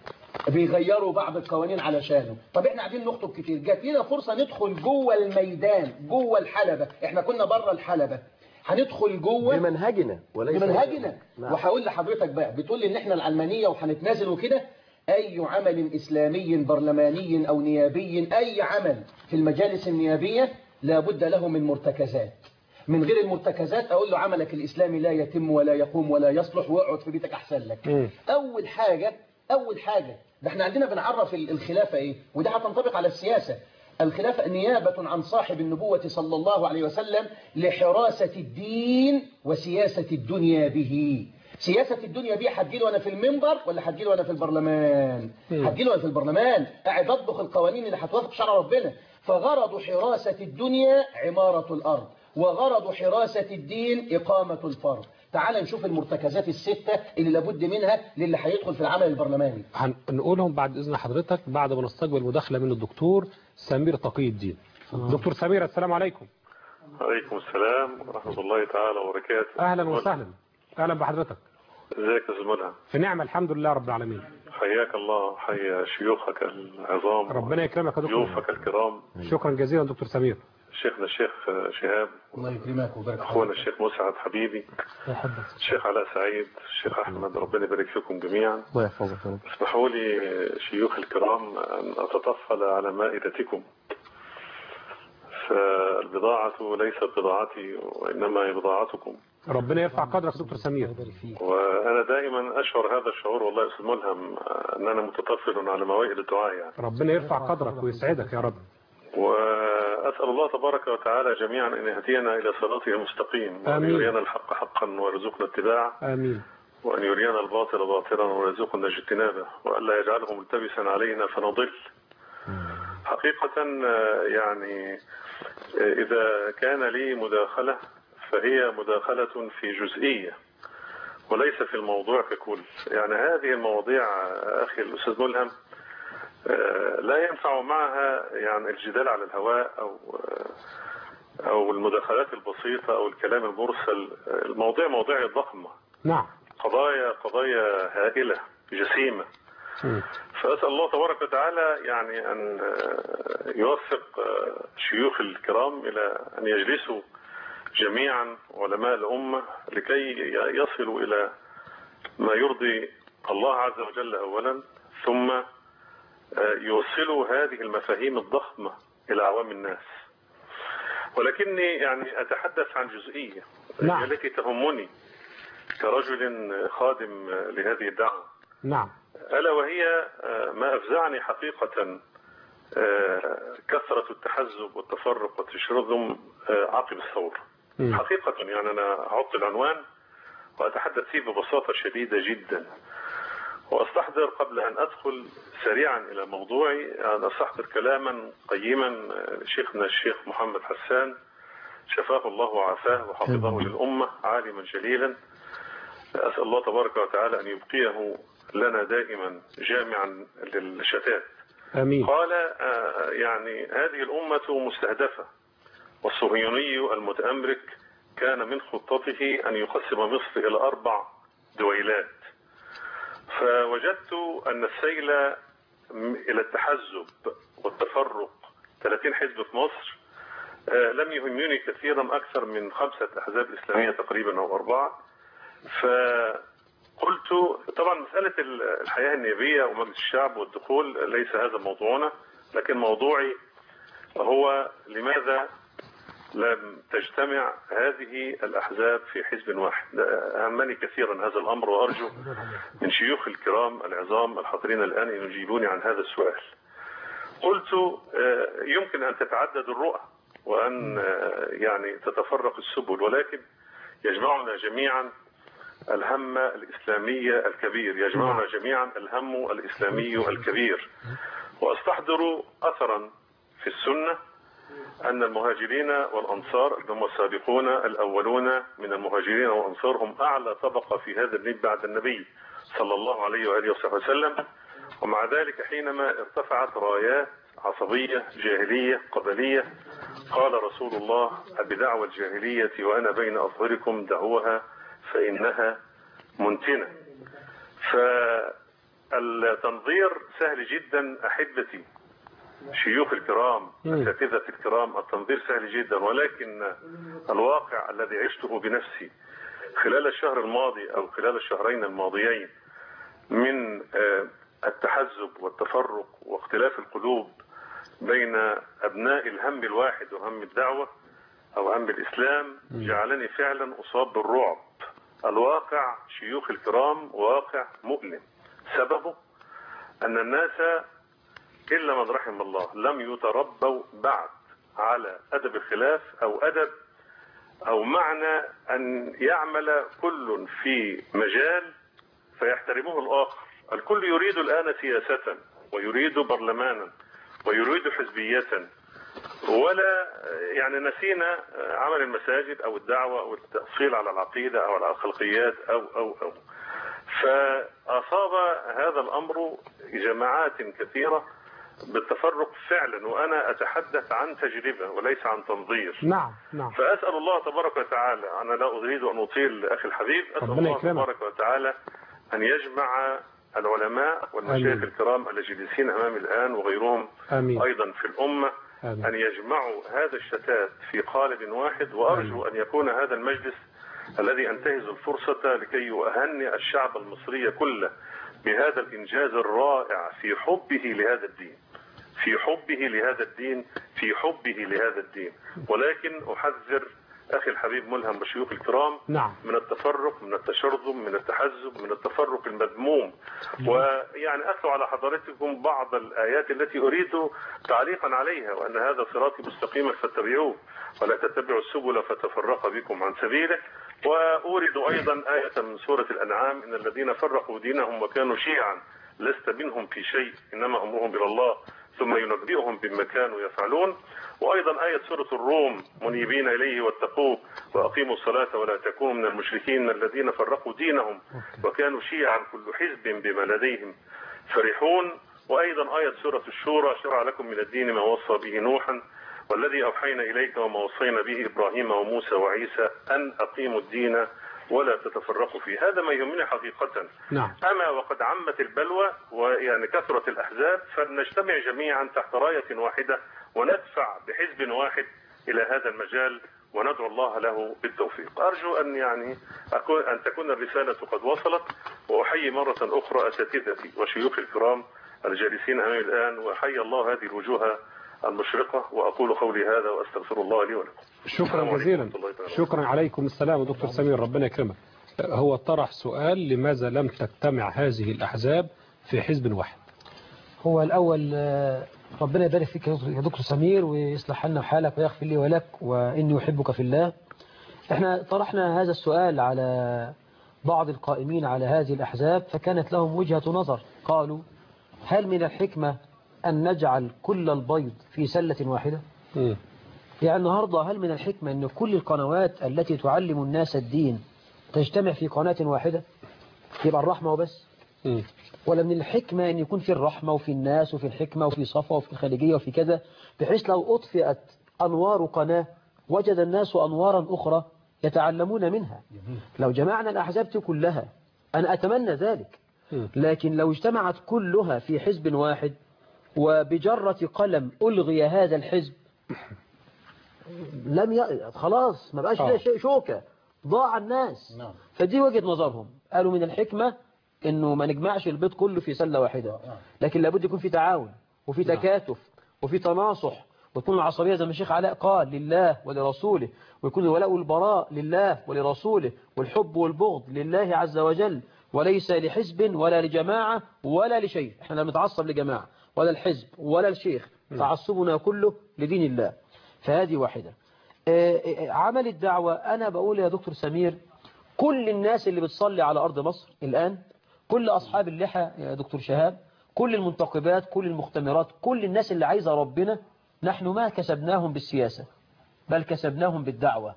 بيغيروا بعض القوانين علشانه طب احنا قاعدين نخطب كتير جات لنا فرصة ندخل جوه الميدان جوه الحلبة احنا كنا بره الحلبة هندخل جوه بمنهجنا وليس بمنهجنا نعم. وهقول لحضرتك بقى بتقول لي ان احنا العلمانيه وهنتنازل وكده اي عمل اسلامي برلماني او نيابي اي عمل في المجالس النيابيه لابد له من مرتكزات من غير المرتكزات اقول له عملك الاسلامي لا يتم ولا يقوم ولا يصلح واقعد في بيتك احسن لك اول حاجه اول حاجه ده احنا عندنا بنعرف ال- الخلافه ايه وده هتنطبق على السياسه الخلافة نيابة عن صاحب النبوة صلى الله عليه وسلم لحراسة الدين وسياسة الدنيا به سياسة الدنيا بيه هتجيله وانا في المنبر ولا هتجيله وانا في البرلمان مم. هتجيله وانا في البرلمان قاعد اطبخ القوانين اللي هتوافق شرع ربنا فغرض حراسة الدنيا عمارة الأرض وغرض حراسة الدين إقامة الفرض تعال نشوف المرتكزات الستة اللي لابد منها للي هيدخل في العمل البرلماني هنقولهم بعد إذن حضرتك بعد ما نستقبل مداخلة من الدكتور سمير تقي الدين دكتور سمير السلام عليكم عليكم السلام ورحمة الله تعالى وبركاته أهلا وسهلا أهلا بحضرتك ازيك يا زملاء في نعمة الحمد لله رب العالمين حياك الله حيا شيوخك العظام ربنا يكرمك يا دكتور ضيوفك الكرام شكرا جزيلا دكتور سمير شيخنا الشيخ شهاب الله يكرمك ويبارك اخونا الشيخ مسعد حبيبي الشيخ علاء سعيد الشيخ احمد ربنا يبارك فيكم جميعا الله يحفظك يا رب. اسمحوا لي شيوخ الكرام ان اتطفل على مائدتكم فالبضاعة ليست بضاعتي وإنما هي بضاعتكم ربنا يرفع قدرك دكتور سمير وأنا دائما أشعر هذا الشعور والله يا أستاذ ملهم أن أنا متطفل على موائد الدعاء يعني ربنا يرفع قدرك ويسعدك يا رب وأسأل الله تبارك وتعالى جميعا أن يهدينا إلى صراطه المستقيم وأن آمين. يرينا الحق حقا ويرزقنا اتباعه آمين وأن يرينا الباطل باطلا ويرزقنا اجتنابه وألا يجعله ملتبسا علينا فنضل حقيقة آه، يعني آه، إذا كان لي مداخلة فهي مداخلة في جزئية وليس في الموضوع ككل يعني هذه المواضيع آه، أخي الأستاذ ملهم آه، لا ينفع معها يعني الجدال على الهواء أو آه، أو المداخلات البسيطة أو الكلام المرسل آه، المواضيع مواضيع ضخمة نعم قضايا قضايا هائلة جسيمة فأسأل الله تبارك وتعالى يعني أن آه، يوفق آه، شيوخ الكرام إلى أن يجلسوا جميعا علماء الأمة لكي يصلوا إلى ما يرضي الله عز وجل أولا ثم آه، يوصلوا هذه المفاهيم الضخمة إلى عوام الناس ولكني يعني أتحدث عن جزئية نعم. هي التي تهمني كرجل خادم لهذه الدعوة نعم ألا وهي آه، ما أفزعني حقيقة آه، كثرة التحزب والتفرق والتشرذم آه، عقب الثورة مم. حقيقة يعني أنا أحط العنوان وأتحدث فيه ببساطة شديدة جدا وأستحضر قبل أن أدخل سريعا إلى موضوعي أن أستحضر كلاما قيما آه، لشيخنا الشيخ محمد حسان شفاه الله وعافاه وحفظه للأمة عالما جليلا أسأل الله تبارك وتعالى أن يبقيه لنا دائما جامعا للشتات آمين قال آه، يعني هذه الأمة مستهدفة والصهيوني المتأمرك كان من خطته أن يقسم مصر إلى أربع دويلات فوجدت أن السيل م- إلى التحزب والتفرق 30 حزب في مصر آه، لم يهمني كثيرا أكثر من خمسة أحزاب إسلامية تقريبا أو أربعة فقلت طبعا مسألة ال- الحياة النيابية ومجلس الشعب والدخول ليس هذا موضوعنا لكن موضوعي هو لماذا لم تجتمع هذه الأحزاب في حزب واحد ده أهمني كثيرا هذا الأمر وأرجو من شيوخ الكرام العظام الحاضرين الآن أن يجيبوني عن هذا السؤال قلت آه، يمكن أن تتعدد الرؤى وأن آه، يعني تتفرق السبل ولكن يجمعنا جميعا الهم الإسلامي الكبير يجمعنا جميعا الهم الإسلامي الكبير وأستحضر أثرا في السنة أن المهاجرين والأنصار هم السابقون الأولون من المهاجرين والأنصار هم أعلى طبقة في هذا النبي بعد النبي صلى الله عليه وآله وصحبه وسلم ومع ذلك حينما ارتفعت رايات عصبية جاهلية قبلية قال رسول الله بدعوى الجاهلية وأنا بين أظهركم دعوها فإنها منتنة فالتنظير سهل جدا أحبتي شيوخ الكرام اساتذه الكرام التنظير سهل جدا ولكن الواقع الذي عشته بنفسي خلال الشهر الماضي او خلال الشهرين الماضيين من آه، التحزب والتفرق واختلاف القلوب بين ابناء الهم الواحد وهم الدعوه او هم الاسلام جعلني فعلا اصاب بالرعب الواقع شيوخ الكرام واقع مؤلم سببه ان الناس الا من رحم الله لم يتربوا بعد على ادب الخلاف او ادب او معنى ان يعمل كل في مجال فيحترمه الاخر الكل يريد الان سياسه ويريد برلمانا ويريد حزبيه ولا يعني نسينا عمل المساجد او الدعوه او التاصيل على العقيده او على الخلقيات او او او فاصاب هذا الامر جماعات كثيره بالتفرق فعلا وانا اتحدث عن تجربه وليس عن تنظير نعم نعم فاسال الله تبارك وتعالى انا لا اريد ان اطيل اخي الحبيب اسال ربنا الله يكرمك. تبارك وتعالى ان يجمع العلماء والمشايخ آمين. الكرام الجالسين امامي الان وغيرهم آمين. ايضا في الامه آمين. ان يجمعوا هذا الشتات في قالب واحد وارجو ان يكون هذا المجلس الذي انتهز الفرصه لكي اهنئ الشعب المصري كله بهذا الانجاز الرائع في حبه لهذا الدين في حبه لهذا الدين في حبه لهذا الدين ولكن احذر اخي الحبيب ملهم بشيوخ الكرام نعم من التفرق من التشرذم من التحزب من التفرق المذموم ويعني اتلو على حضرتكم بعض الايات التي اريد تعليقا عليها وان هذا صراطي مستقيما فاتبعوه ولا تتبعوا السبل فتفرق بكم عن سبيله واورد ايضا ايه من سوره الانعام ان الذين فرقوا دينهم وكانوا شيعا لست منهم في شيء انما امرهم الى الله ثم ينبئهم بما كانوا يفعلون وايضا ايه سوره الروم منيبين اليه واتقوه واقيموا الصلاه ولا تكونوا من المشركين الذين فرقوا دينهم وكانوا شيعا كل حزب بما لديهم فرحون وايضا ايه سوره الشورى شرع لكم من الدين ما وصى به نوحا والذي اوحينا اليك وما وصينا به ابراهيم وموسى وعيسى ان اقيموا الدين ولا تتفرقوا فيه هذا ما يهمني حقيقه نعم أما وقد عمت البلوى ويعني كثرت الأحزاب فلنجتمع جميعا تحت راية واحدة وندفع بحزب واحد إلى هذا المجال وندعو الله له بالتوفيق أرجو أن يعني أكون أن تكون الرسالة قد وصلت وأحيي مرة أخرى أساتذتي وشيوخي الكرام الجالسين أمامي الآن وأحيي الله هذه الوجوه المشرقة وأقول قولي هذا وأستغفر الله لي ولكم السلام شكرا عليكم جزيلا ورحمة الله تعالى شكرا عليكم السلام دكتور سمير ربنا يكرمك هو طرح سؤال لماذا لم تجتمع هذه الأحزاب في حزب واحد هو الأول آه، ربنا يبارك فيك يا دكتور- يا دكتور سمير ويصلح لنا حالك ويغفر لي ولك وإني أحبك في الله احنا طرحنا هذا السؤال على بعض القائمين على هذه الأحزاب فكانت لهم وجهة نظر قالوا هل من الحكمة أن نجعل كل البيض في سلة واحدة يعني النهاردة هل من الحكمة أن كل القنوات التي تعلم الناس الدين تجتمع في قناة واحدة يبقى الرحمة وبس ولا من الحكمة أن يكون في الرحمة وفي الناس وفي الحكمة وفي صفا وفي الخارجية وفي كذا بحيث لو أطفئت أنوار قناة وجد الناس أنوارا أخرى يتعلمون منها لو جمعنا الأحزاب دي كلها أنا أتمنى ذلك لكن لو اجتمعت كلها في حزب واحد وبجرة قلم ألغي هذا الحزب لم ي... خلاص ما بقاش آه. فيها شيء شوكة ضاع الناس نعم. فدي وجهة نظرهم قالوا من الحكمة انه ما نجمعش البيض كله في سلة واحدة لكن لابد يكون في تعاون وفي تكاتف وفي تناصح وتكون العصبية زي ما الشيخ علاء قال لله ولرسوله ويكون الولاء والبراء لله ولرسوله والحب والبغض لله عز وجل وليس لحزب ولا لجماعة ولا لشيء احنا لا بنتعصب لجماعة ولا الحزب ولا الشيخ تعصبنا كله لدين الله فهذه واحدة آه، آه، عمل الدعوة أنا بقول يا دكتور سمير كل الناس اللي بتصلي على أرض مصر الآن كل أصحاب اللحى يا دكتور شهاب كل المنتقبات كل المختمرات كل الناس اللي عايزة ربنا نحن ما كسبناهم بالسياسة بل كسبناهم بالدعوة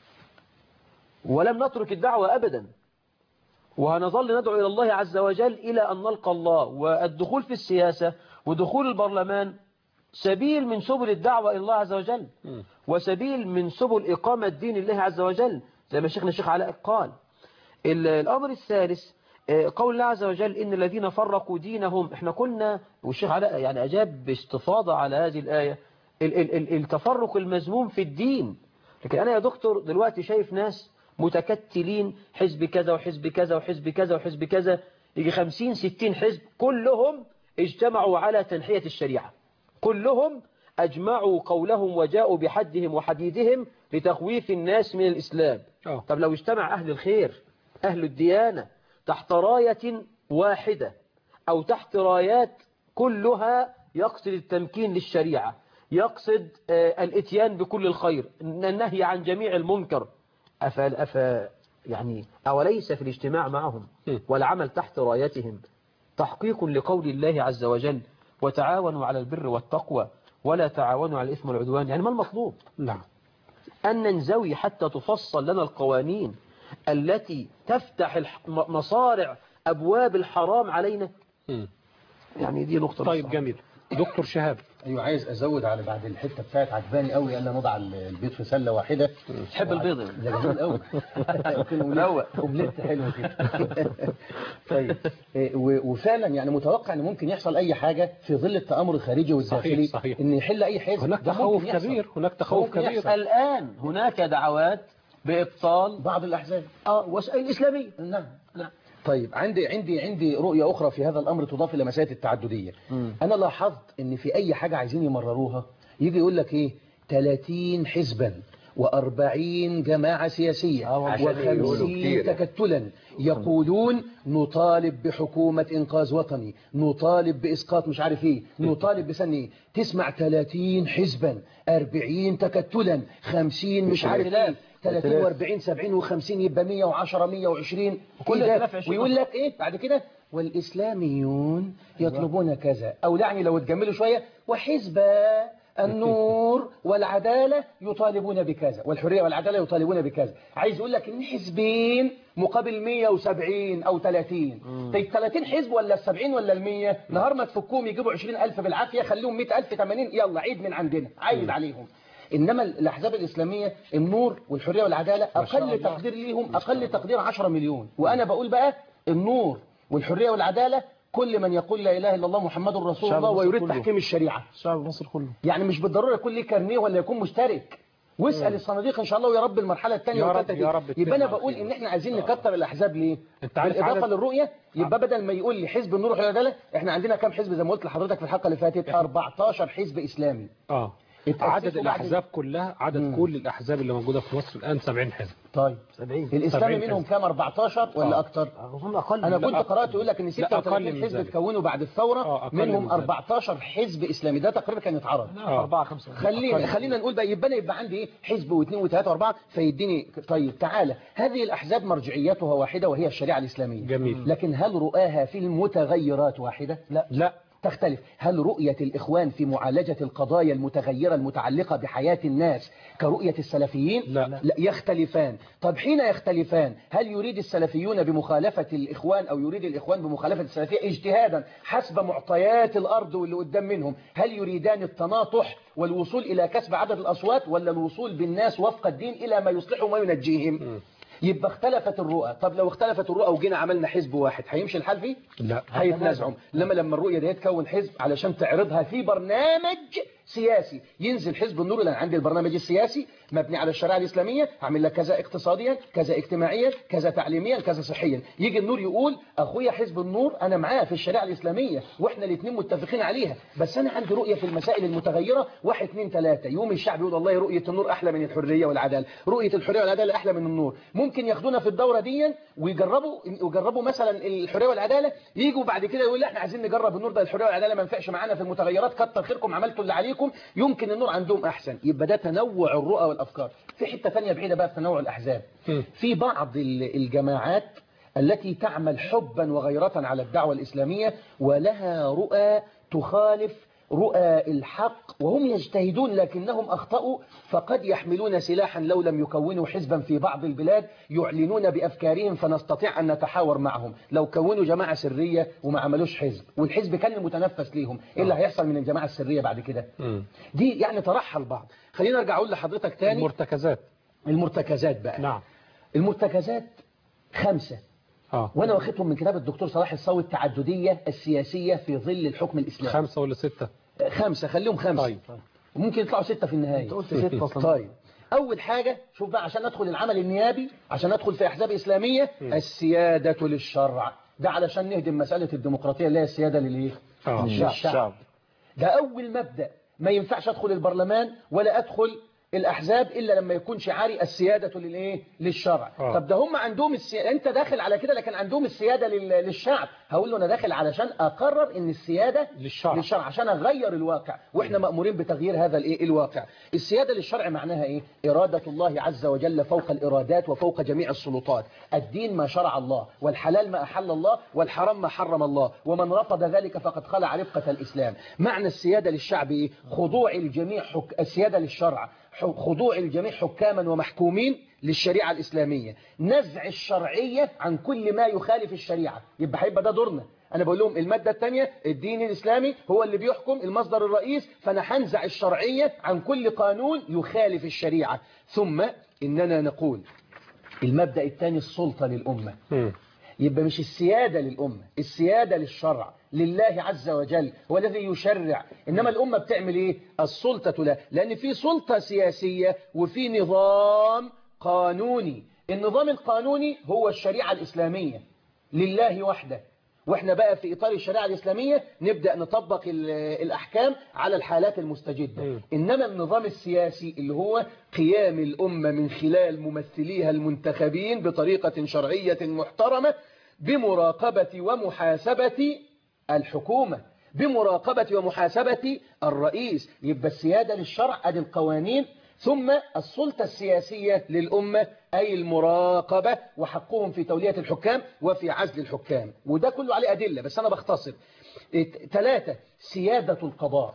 ولم نترك الدعوة أبدا وهنظل ندعو إلى الله عز وجل إلى أن نلقى الله والدخول في السياسة ودخول البرلمان سبيل من سبل الدعوة إلى الله عز وجل وسبيل من سبل إقامة دين الله عز وجل زي ما شيخنا الشيخ علاء قال ال- الأمر الثالث آه، قول الله عز وجل إن الذين فرقوا دينهم احنا كنا والشيخ علاء يعني أجاب باستفاضة على هذه الآية ال- ال- ال- التفرق المذموم في الدين لكن أنا يا دكتور دلوقتي شايف ناس متكتلين حزب كذا وحزب كذا وحزب كذا وحزب كذا يجي خمسين ستين حزب كلهم اجتمعوا على تنحية الشريعة كلهم أجمعوا قولهم وجاءوا بحدهم وحديدهم لتخويف الناس من الإسلام طب لو اجتمع أهل الخير أهل الديانة تحت راية واحدة أو تحت رايات كلها يقصد التمكين للشريعة يقصد آه، الاتيان بكل الخير النهي عن جميع المنكر أفا, أفا يعني أوليس في الاجتماع معهم والعمل تحت رايتهم تحقيق لقول الله عز وجل وتعاونوا على البر والتقوى ولا تعاونوا على الإثم والعدوان يعني ما المطلوب نعم أن ننزوي حتى تفصل لنا القوانين التي تفتح الح- م- مصارع أبواب الحرام علينا يعني دي نقطة طيب جميل دكتور شهاب ايوه عايز ازود على بعد الحته بتاعت عجباني قوي الا نضع البيض في سله واحده تحب البيض يعني. ده جميل قوي روق. اومليت حلو كده طيب إيه، و- وفعلا يعني متوقع ان ممكن يحصل اي حاجه في ظل التامر الخارجي والداخلي صحيح، صحيح. ان يحل اي حزب هناك ده تخوف ممكن يحصل. كبير هناك تخوف ممكن كبير يحصل. الآن هناك دعوات بإبطال بعض الاحزاب اه وسائل الإسلامية نعم نعم طيب عندي عندي عندي رؤية أخرى في هذا الأمر تضاف إلى مسألة التعددية أنا لاحظت إن في أي حاجة عايزين يمرروها يجي يقول لك إيه 30 حزبا و40 جماعة سياسية عشان يقولوا و50 كتير. تكتلا يقولون نطالب بحكومة إنقاذ وطني نطالب بإسقاط مش عارف إيه نطالب بسن إيه تسمع 30 حزبا 40 تكتلا 50 مش عارف إيه 30 و40 70 و50 يبقى 110 120 كل إيه ده؟ اختلاف عشرين ويقول لك ايه بعد كده والاسلاميون يطلبون كذا او يعني لو اتجملوا شويه وحزب النور والعداله يطالبون بكذا والحريه والعداله يطالبون بكذا عايز يقول لك ان حزبين مقابل 170 او 30 طيب 30 حزب ولا ال 70 ولا ال 100 نهار ما تفكوهم يجيبوا 20000 بالعافيه خليهم 100000 80 يلا عيد من عندنا عيد عليهم انما الاحزاب الاسلاميه النور والحريه والعداله اقل تقدير ليهم اقل تقدير 10 مليون وانا بقول بقى النور والحريه والعداله كل من يقول لا اله الا الله محمد رسول شعب الله مصر ويريد كله. تحكيم الشريعه شعب مصر كله يعني مش بالضروره يكون ليه كارنيه ولا يكون مشترك واسال الصناديق ان شاء الله ويا رب المرحله الثانيه يا رب- والثالثه دي يا رب يبقى انا تتم بقول على ان احنا عايزين نكتر الاحزاب ليه انت عارف بالاضافه عدد- للرؤيه يبقى بدل ما يقول لي حزب النور والحريه والعداله احنا عندنا كام حزب زي ما قلت لحضرتك في الحلقه اللي فاتت 14 حزب اسلامي اه اتأسسوا عدد بعد- الأحزاب كلها عدد كل الأحزاب اللي موجودة في مصر الآن 70 حزب طيب 70 الاسلامي 70 منهم حزب. كام 14 ولا آه. اكتر هم أقل انا لا، كنت أقل. قرات يقول لك ان لا، أقل 36 من حزب ذلك. اتكونوا بعد الثوره آه، أقل منهم من ذلك. 14 حزب اسلامي ده تقريبا كان اتعرض آه. أربعة خمسة خلينا خلينا نقول بقى يبقى أنا يبقى عندي ايه حزب واثنين وثلاثه واربعه فيديني طيب تعالى هذه الاحزاب مرجعيتها واحده وهي الشريعه الاسلاميه جميل. لكن هل رؤاها في المتغيرات واحده لا لا تختلف هل رؤية الإخوان في معالجة القضايا المتغيرة المتعلقة بحياة الناس كرؤية السلفيين لا. لا يختلفان طب حين يختلفان هل يريد السلفيون بمخالفة الإخوان أو يريد الإخوان بمخالفة السلفية اجتهادا حسب معطيات الأرض واللي قدام منهم هل يريدان التناطح والوصول إلى كسب عدد الأصوات ولا الوصول بالناس وفق الدين إلى ما يصلحهم وينجيهم يبقى اختلفت الرؤى طب لو اختلفت الرؤى وجينا عملنا حزب واحد هيمشي الحال فيه لا هيتنازعوا لما لما الرؤيه دي تكون حزب علشان تعرضها في برنامج سياسي ينزل حزب النور لان عندي البرنامج السياسي مبني على الشريعه الاسلاميه هعمل لك كذا اقتصاديا كذا اجتماعيا كذا تعليميا كذا صحيا يجي النور يقول اخويا حزب النور انا معاه في الشريعه الاسلاميه واحنا الاثنين متفقين عليها بس انا عندي رؤيه في المسائل المتغيره واحد اثنين ثلاثه يوم الشعب يقول والله رؤيه النور احلى من الحريه والعداله رؤيه الحريه والعداله احلى من النور ممكن ياخدونا في الدوره دي ويجربوا ويجربوا مثلا الحريه والعداله يجوا بعد كده يقول لا احنا عايزين نجرب النور ده الحريه والعداله ما ينفعش معانا في المتغيرات كتر خيركم عملتوا اللي عليكم يمكن النور عندهم احسن يبقى ده تنوع الرؤى والافكار في حته ثانيه بعيده بقى في تنوع الاحزاب في بعض ال- الجماعات التي تعمل حبا وغيرة على الدعوة الإسلامية ولها رؤى تخالف رؤى الحق وهم يجتهدون لكنهم أخطأوا فقد يحملون سلاحا لو لم يكونوا حزبا في بعض البلاد يعلنون بأفكارهم فنستطيع أن نتحاور معهم لو كونوا جماعة سرية وما عملوش حزب والحزب كان المتنفس ليهم إيه اللي هيحصل من الجماعة السرية بعد كده دي يعني طرحها البعض خلينا ارجع اقول لحضرتك تاني المرتكزات المرتكزات بقى نعم المرتكزات خمسة اه وانا واخدهم من كتاب الدكتور صلاح الصاوي التعدديه السياسيه في ظل الحكم الاسلامي خمسة ولا ستة خمسة خليهم خمسة طيب. وممكن يطلعوا ستة في النهاية أنت قلت ستة أصلاً. طيب أول حاجة شوف بقى عشان ندخل العمل النيابي عشان ندخل في أحزاب إسلامية م. السيادة للشرع ده علشان نهدم مسألة الديمقراطية اللي هي السيادة للإيه؟ آه. للشعب ده أول مبدأ ما ينفعش أدخل البرلمان ولا أدخل الأحزاب إلا لما يكون شعاري السيادة للإيه؟ للشرع آه. طب ده هم عندهم السيادة أنت داخل على كده لكن عندهم السيادة لل... للشعب هقول له أنا داخل علشان أقرر إن السيادة للشرع للشرع عشان اغير الواقع واحنا مأمورين بتغيير هذا الايه الواقع السيادة للشرع معناها ايه إرادة الله عز وجل فوق الإرادات وفوق جميع السلطات الدين ما شرع الله والحلال ما أحل الله والحرام ما حرم الله ومن رفض ذلك فقد خلع رفقة الإسلام معنى السيادة للشعب ايه خضوع الجميع حك... السيادة للشرع ح- خضوع الجميع حكاما ومحكومين للشريعة الإسلامية نزع الشرعية عن كل ما يخالف الشريعة يبقى هيبقى ده دورنا أنا بقول لهم المادة الثانية الدين الإسلامي هو اللي بيحكم المصدر الرئيس فأنا هنزع الشرعية عن كل قانون يخالف الشريعة ثم إننا نقول المبدأ الثاني السلطة للأمة مم. يبقى مش السيادة للأمة السيادة للشرع لله عز وجل هو الذي يشرع إنما الأمة بتعمل إيه السلطة له لأن في سلطة سياسية وفي نظام قانوني النظام القانوني هو الشريعة الإسلامية لله وحده واحنا بقى في إطار الشريعة الإسلامية نبدأ نطبق ال- الأحكام على الحالات المستجدة مم. إنما النظام السياسي اللي هو قيام الأمة من خلال ممثليها المنتخبين بطريقة شرعية محترمة بمراقبة ومحاسبة الحكومة بمراقبة ومحاسبة الرئيس يبقى السيادة للشرع أدي القوانين ثم السلطة السياسية للأمة أي المراقبة وحقهم في تولية الحكام وفي عزل الحكام وده كله عليه أدلة بس أنا بختصر ثلاثة سيادة القضاء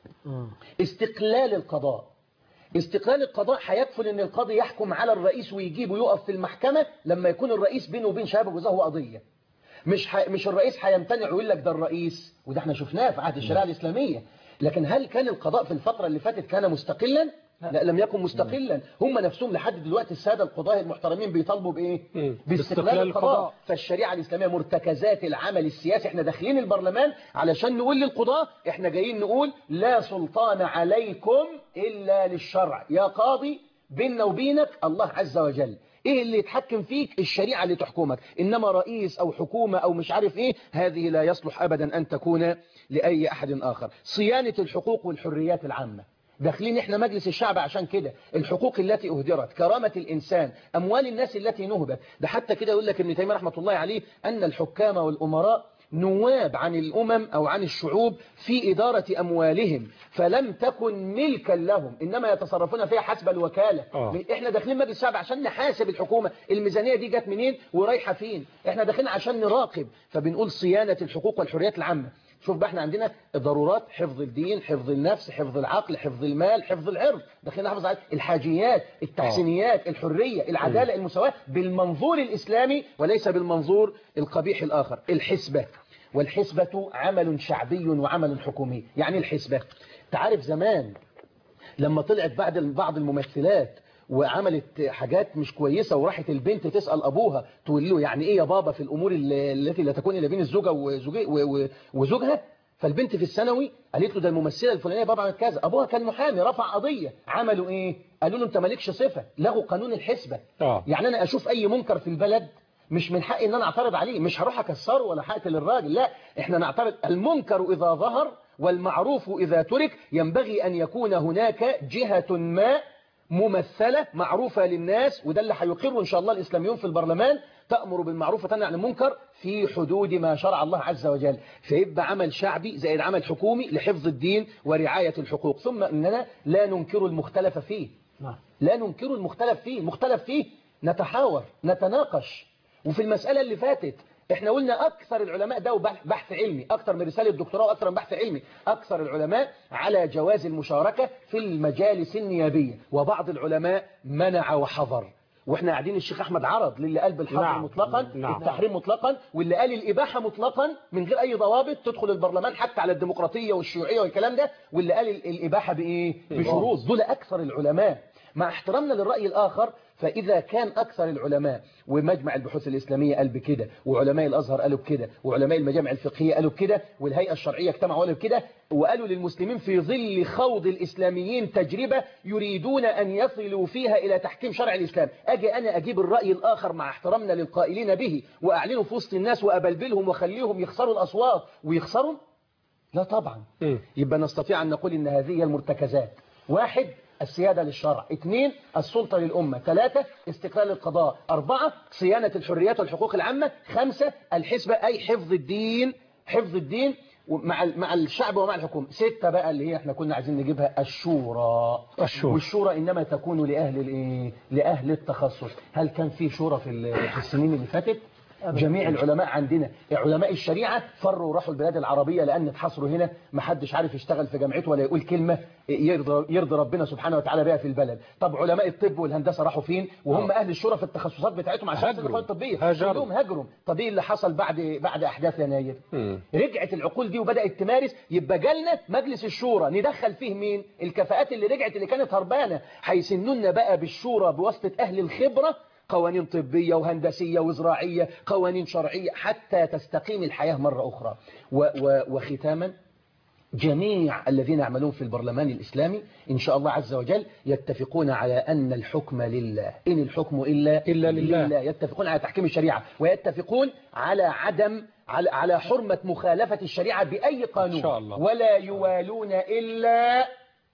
استقلال القضاء استقلال القضاء هيكفل ان القاضي يحكم على الرئيس ويجيبه يقف في المحكمة لما يكون الرئيس بينه وبين شباب جزاه قضية مش ح... مش الرئيس هيمتنع ويقول لك ده الرئيس وده احنا شفناه في عهد الشريعة الإسلامية لكن هل كان القضاء في الفترة اللي فاتت كان مستقلا لا لم يكن مستقلا هم نفسهم لحد دلوقتي السادة القضاة المحترمين بيطالبوا بايه مم. باستقلال القضاء فالشريعة الإسلامية مرتكزات العمل السياسي احنا داخلين البرلمان علشان نقول للقضاة احنا جايين نقول لا سلطان عليكم إلا للشرع يا قاضي بيننا وبينك الله عز وجل ايه اللي يتحكم فيك الشريعة اللي تحكمك انما رئيس او حكومة او مش عارف ايه هذه لا يصلح ابدا ان تكون لاي احد اخر صيانة الحقوق والحريات العامة داخلين احنا مجلس الشعب عشان كده الحقوق التي اهدرت كرامة الانسان اموال الناس التي نهبت ده حتى كده يقول لك ابن تيمية رحمة الله عليه ان الحكام والامراء نواب عن الأمم أو عن الشعوب في إدارة أموالهم فلم تكن ملكا لهم إنما يتصرفون فيها حسب الوكالة آه. إحنا داخلين مجلس الشعب عشان نحاسب الحكومة الميزانية دي جت منين ورايحة فين إحنا داخلين عشان نراقب فبنقول صيانة الحقوق والحريات العامة شوف بقى احنا عندنا ضرورات حفظ الدين حفظ النفس حفظ العقل حفظ المال حفظ العرض داخلين نحفظ على الحاجيات التحسينيات الحرية العدالة المساواة بالمنظور الإسلامي وليس بالمنظور القبيح الآخر الحسبة والحسبة عمل شعبي وعمل حكومي يعني الحسبة تعرف زمان لما طلعت بعد بعض الممثلات وعملت حاجات مش كويسة وراحت البنت تسأل أبوها تقول له يعني إيه يا بابا في الأمور اللي- التي لا تكون إلا بين الزوجة وزوجي- و- و- وزوجها فالبنت في الثانوي قالت له ده الممثلة الفلانية بابا عملت كذا أبوها كان محامي رفع قضية عملوا إيه قالوا له أنت مالكش صفة لغوا قانون الحسبة آه. يعني أنا أشوف أي منكر في البلد مش من حقي ان انا اعترض عليه مش هروح اكسره ولا هقتل الراجل لا احنا نعترض المنكر اذا ظهر والمعروف اذا ترك ينبغي ان يكون هناك جهة ما ممثلة معروفة للناس وده اللي هيقر ان شاء الله الاسلاميون في البرلمان تأمر بالمعروف وتنهى عن المنكر في حدود ما شرع الله عز وجل فيبقى عمل شعبي زائد عمل حكومي لحفظ الدين ورعاية الحقوق ثم اننا لا ننكر المختلف فيه لا ننكر المختلف فيه المختلف فيه نتحاور نتناقش وفي المسألة اللي فاتت احنا قلنا اكثر العلماء ده بحث بحث علمي اكثر من رسالة دكتوراه واكثر من بحث علمي اكثر العلماء على جواز المشاركة في المجالس النيابية وبعض العلماء منع وحظر واحنا قاعدين الشيخ احمد عرض للي قال بالحظر نعم. مطلقا نعم. التحريم مطلقا واللي قال الاباحه مطلقا من غير اي ضوابط تدخل البرلمان حتى على الديمقراطيه والشيوعيه والكلام ده واللي قال ال- الاباحه بايه بشروط دول اكثر العلماء مع احترامنا للرأي الآخر فإذا كان أكثر العلماء ومجمع البحوث الإسلامية قال بكده وعلماء الأزهر قالوا بكده وعلماء المجامع الفقهية قالوا بكده والهيئة الشرعية اجتمعوا قالوا بكده وقالوا للمسلمين في ظل خوض الإسلاميين تجربة يريدون أن يصلوا فيها إلى تحكيم شرع الإسلام أجي أنا أجيب الرأي الآخر مع احترامنا للقائلين به وأعلنه في وسط الناس وأبلبلهم وخليهم يخسروا الأصوات ويخسروا لا طبعا يبقى نستطيع أن نقول إن هذه هي المرتكزات واحد السيادة للشرع اثنين السلطة للأمة ثلاثة استقلال القضاء أربعة صيانة الحريات والحقوق العامة خمسة الحسبة أي حفظ الدين حفظ الدين مع مع الشعب ومع الحكومة ستة بقى اللي هي احنا كنا عايزين نجيبها الشورى الشورى. والشورى إنما تكون لأهل الإيه لأهل التخصص هل كان في شورى في ال- في السنين اللي فاتت جميع العلماء عندنا علماء الشريعة فروا وراحوا البلاد العربية لأن اتحصروا هنا ما حدش عارف يشتغل في جامعته ولا يقول كلمة يرضى, يرضي ربنا سبحانه وتعالى بها في البلد طب علماء الطب والهندسة راحوا فين وهم أهل الشورى في التخصصات بتاعتهم عشان هاجروا. الدخول الطبية هاجروا. كلهم هاجروا طب ايه اللي حصل بعد بعد أحداث يناير رجعت العقول دي وبدأت تمارس يبقى جالنا مجلس الشورى ندخل فيه مين الكفاءات اللي رجعت اللي كانت هربانة هيسنونا بقى بالشورى بواسطة أهل الخبرة قوانين طبية وهندسية وزراعية قوانين شرعية حتى تستقيم الحياة مرة أخرى و و وختاما جميع الذين يعملون في البرلمان الإسلامي إن شاء الله عز وجل يتفقون على أن الحكم لله إن الحكم إلا, إلا لله. لله يتفقون على تحكيم الشريعة ويتفقون على عدم على, على حرمة مخالفة الشريعة بأي قانون إن شاء الله. ولا يوالون إلا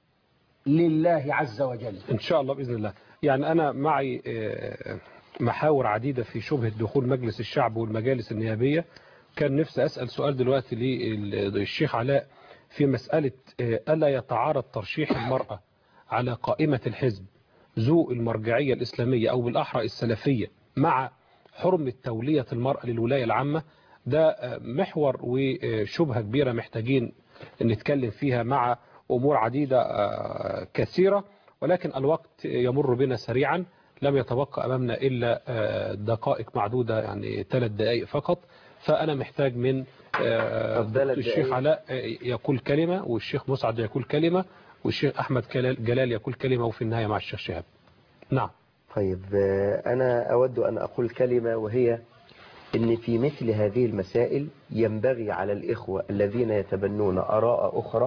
لله عز وجل إن شاء الله بإذن الله يعني أنا معي آه، محاور عديدة في شبهة دخول مجلس الشعب والمجالس النيابية كان نفسي أسأل سؤال دلوقتي للشيخ علاء في مسألة آه، ألا يتعارض ترشيح المرأة على قائمة الحزب ذو المرجعية الإسلامية أو بالأحرى السلفية مع حرمة تولية المرأة للولاية العامة ده آه، محور وشبهة كبيرة محتاجين نتكلم فيها مع أمور عديدة آه، كثيرة ولكن الوقت يمر بنا سريعا لم يتبقى أمامنا إلا آه، دقائق معدودة يعني ثلاث دقائق فقط فأنا محتاج من آه، طب ثلاث الشيخ دقايق. علاء آه، يقول كلمة والشيخ مسعد يقول كلمة والشيخ أحمد جلال جلال يقول كلمة وفي النهاية مع الشيخ شهاب نعم طيب آه، أنا أود أن أقول كلمة وهي إن في مثل هذه المسائل ينبغي على الإخوة الذين يتبنون آراء أخرى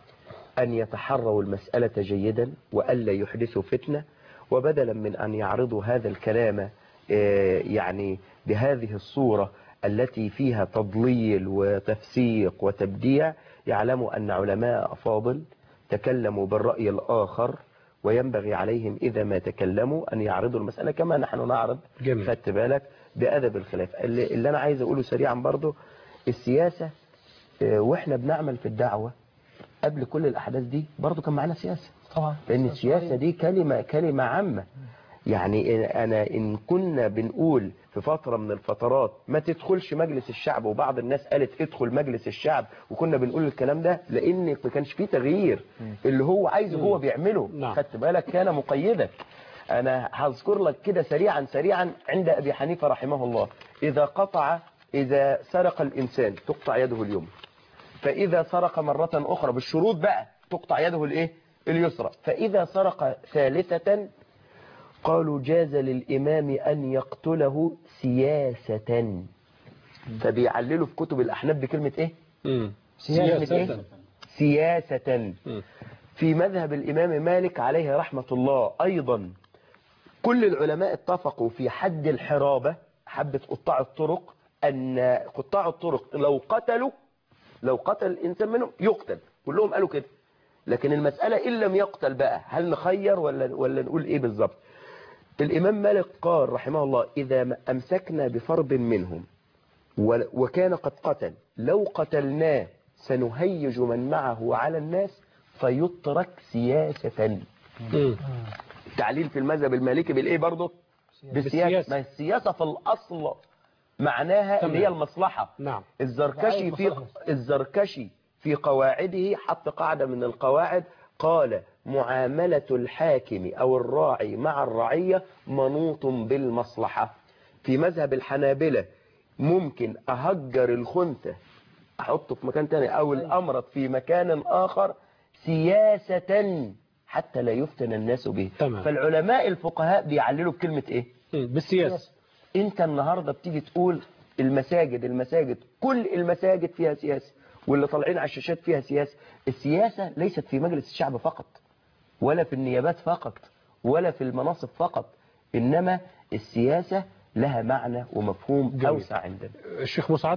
أن يتحروا المسألة جيدا وألا يحدثوا فتنة وبدلا من أن يعرضوا هذا الكلام آه، يعني بهذه الصورة التي فيها تضليل وتفسيق وتبديع يعلموا أن علماء أفاضل تكلموا بالرأي الآخر وينبغي عليهم إذا ما تكلموا أن يعرضوا المسألة كما نحن نعرض جميل. خدت بالك بأدب الخلاف اللي, اللي أنا عايز أقوله سريعا برضو السياسة آه، وإحنا بنعمل في الدعوة قبل كل الأحداث دي برضو كان معانا سياسة طبعا لأن السياسة دي كلمة كلمة عامة يعني إن- أنا إن كنا بنقول في فترة من الفترات ما تدخلش مجلس الشعب وبعض الناس قالت ادخل مجلس الشعب وكنا بنقول الكلام ده لأن ما كانش فيه تغيير اللي هو عايزه هو بيعمله نعم. خدت بالك كان مقيدا أنا هذكر لك كده سريعا سريعا عند أبي حنيفة رحمه الله إذا قطع إذا سرق الإنسان تقطع يده اليمنى فإذا سرق مرة أخرى بالشروط بقى تقطع يده الإيه اليسرى فإذا سرق ثالثة قالوا جاز للإمام أن يقتله سياسة فبيعللوا في كتب الأحناف بكلمة إيه سياسة. إيه؟ سياسة في مذهب الإمام مالك عليه رحمة الله أيضا كل العلماء اتفقوا في حد الحرابة حبة قطاع الطرق أن قطاع الطرق لو قتلوا لو قتل الإنسان منهم يقتل كلهم قالوا كده لكن المسألة إن لم يقتل بقى هل نخير ولا, ولا نقول إيه بالظبط الإمام مالك قال رحمه الله إذا ما أمسكنا بفرد منهم و- وكان قد قتل لو قتلناه سنهيج من معه على الناس فيترك سياسة تعليل في المذهب المالكي بالإيه برضه بالسياسة ما السياسة في الأصل معناها اللي هي المصلحة نعم الزركشي في الزركشي في قواعده حط قاعدة من القواعد قال معاملة الحاكم أو الراعي مع الرعية منوط بالمصلحة في مذهب الحنابلة ممكن أهجر الخنثى أحطه في مكان تاني أو الأمرض في مكان آخر سياسة حتى لا يفتن الناس به تمام. فالعلماء الفقهاء بيعللوا بكلمة ايه بالسياسة انت النهاردة بتيجي تقول المساجد المساجد كل المساجد فيها سياسة واللي طالعين على الشاشات فيها سياسة السياسة ليست في مجلس الشعب فقط ولا في النيابات فقط ولا في المناصب فقط إنما السياسة لها معنى ومفهوم جميل. أوسع عندنا الشيخ مسعد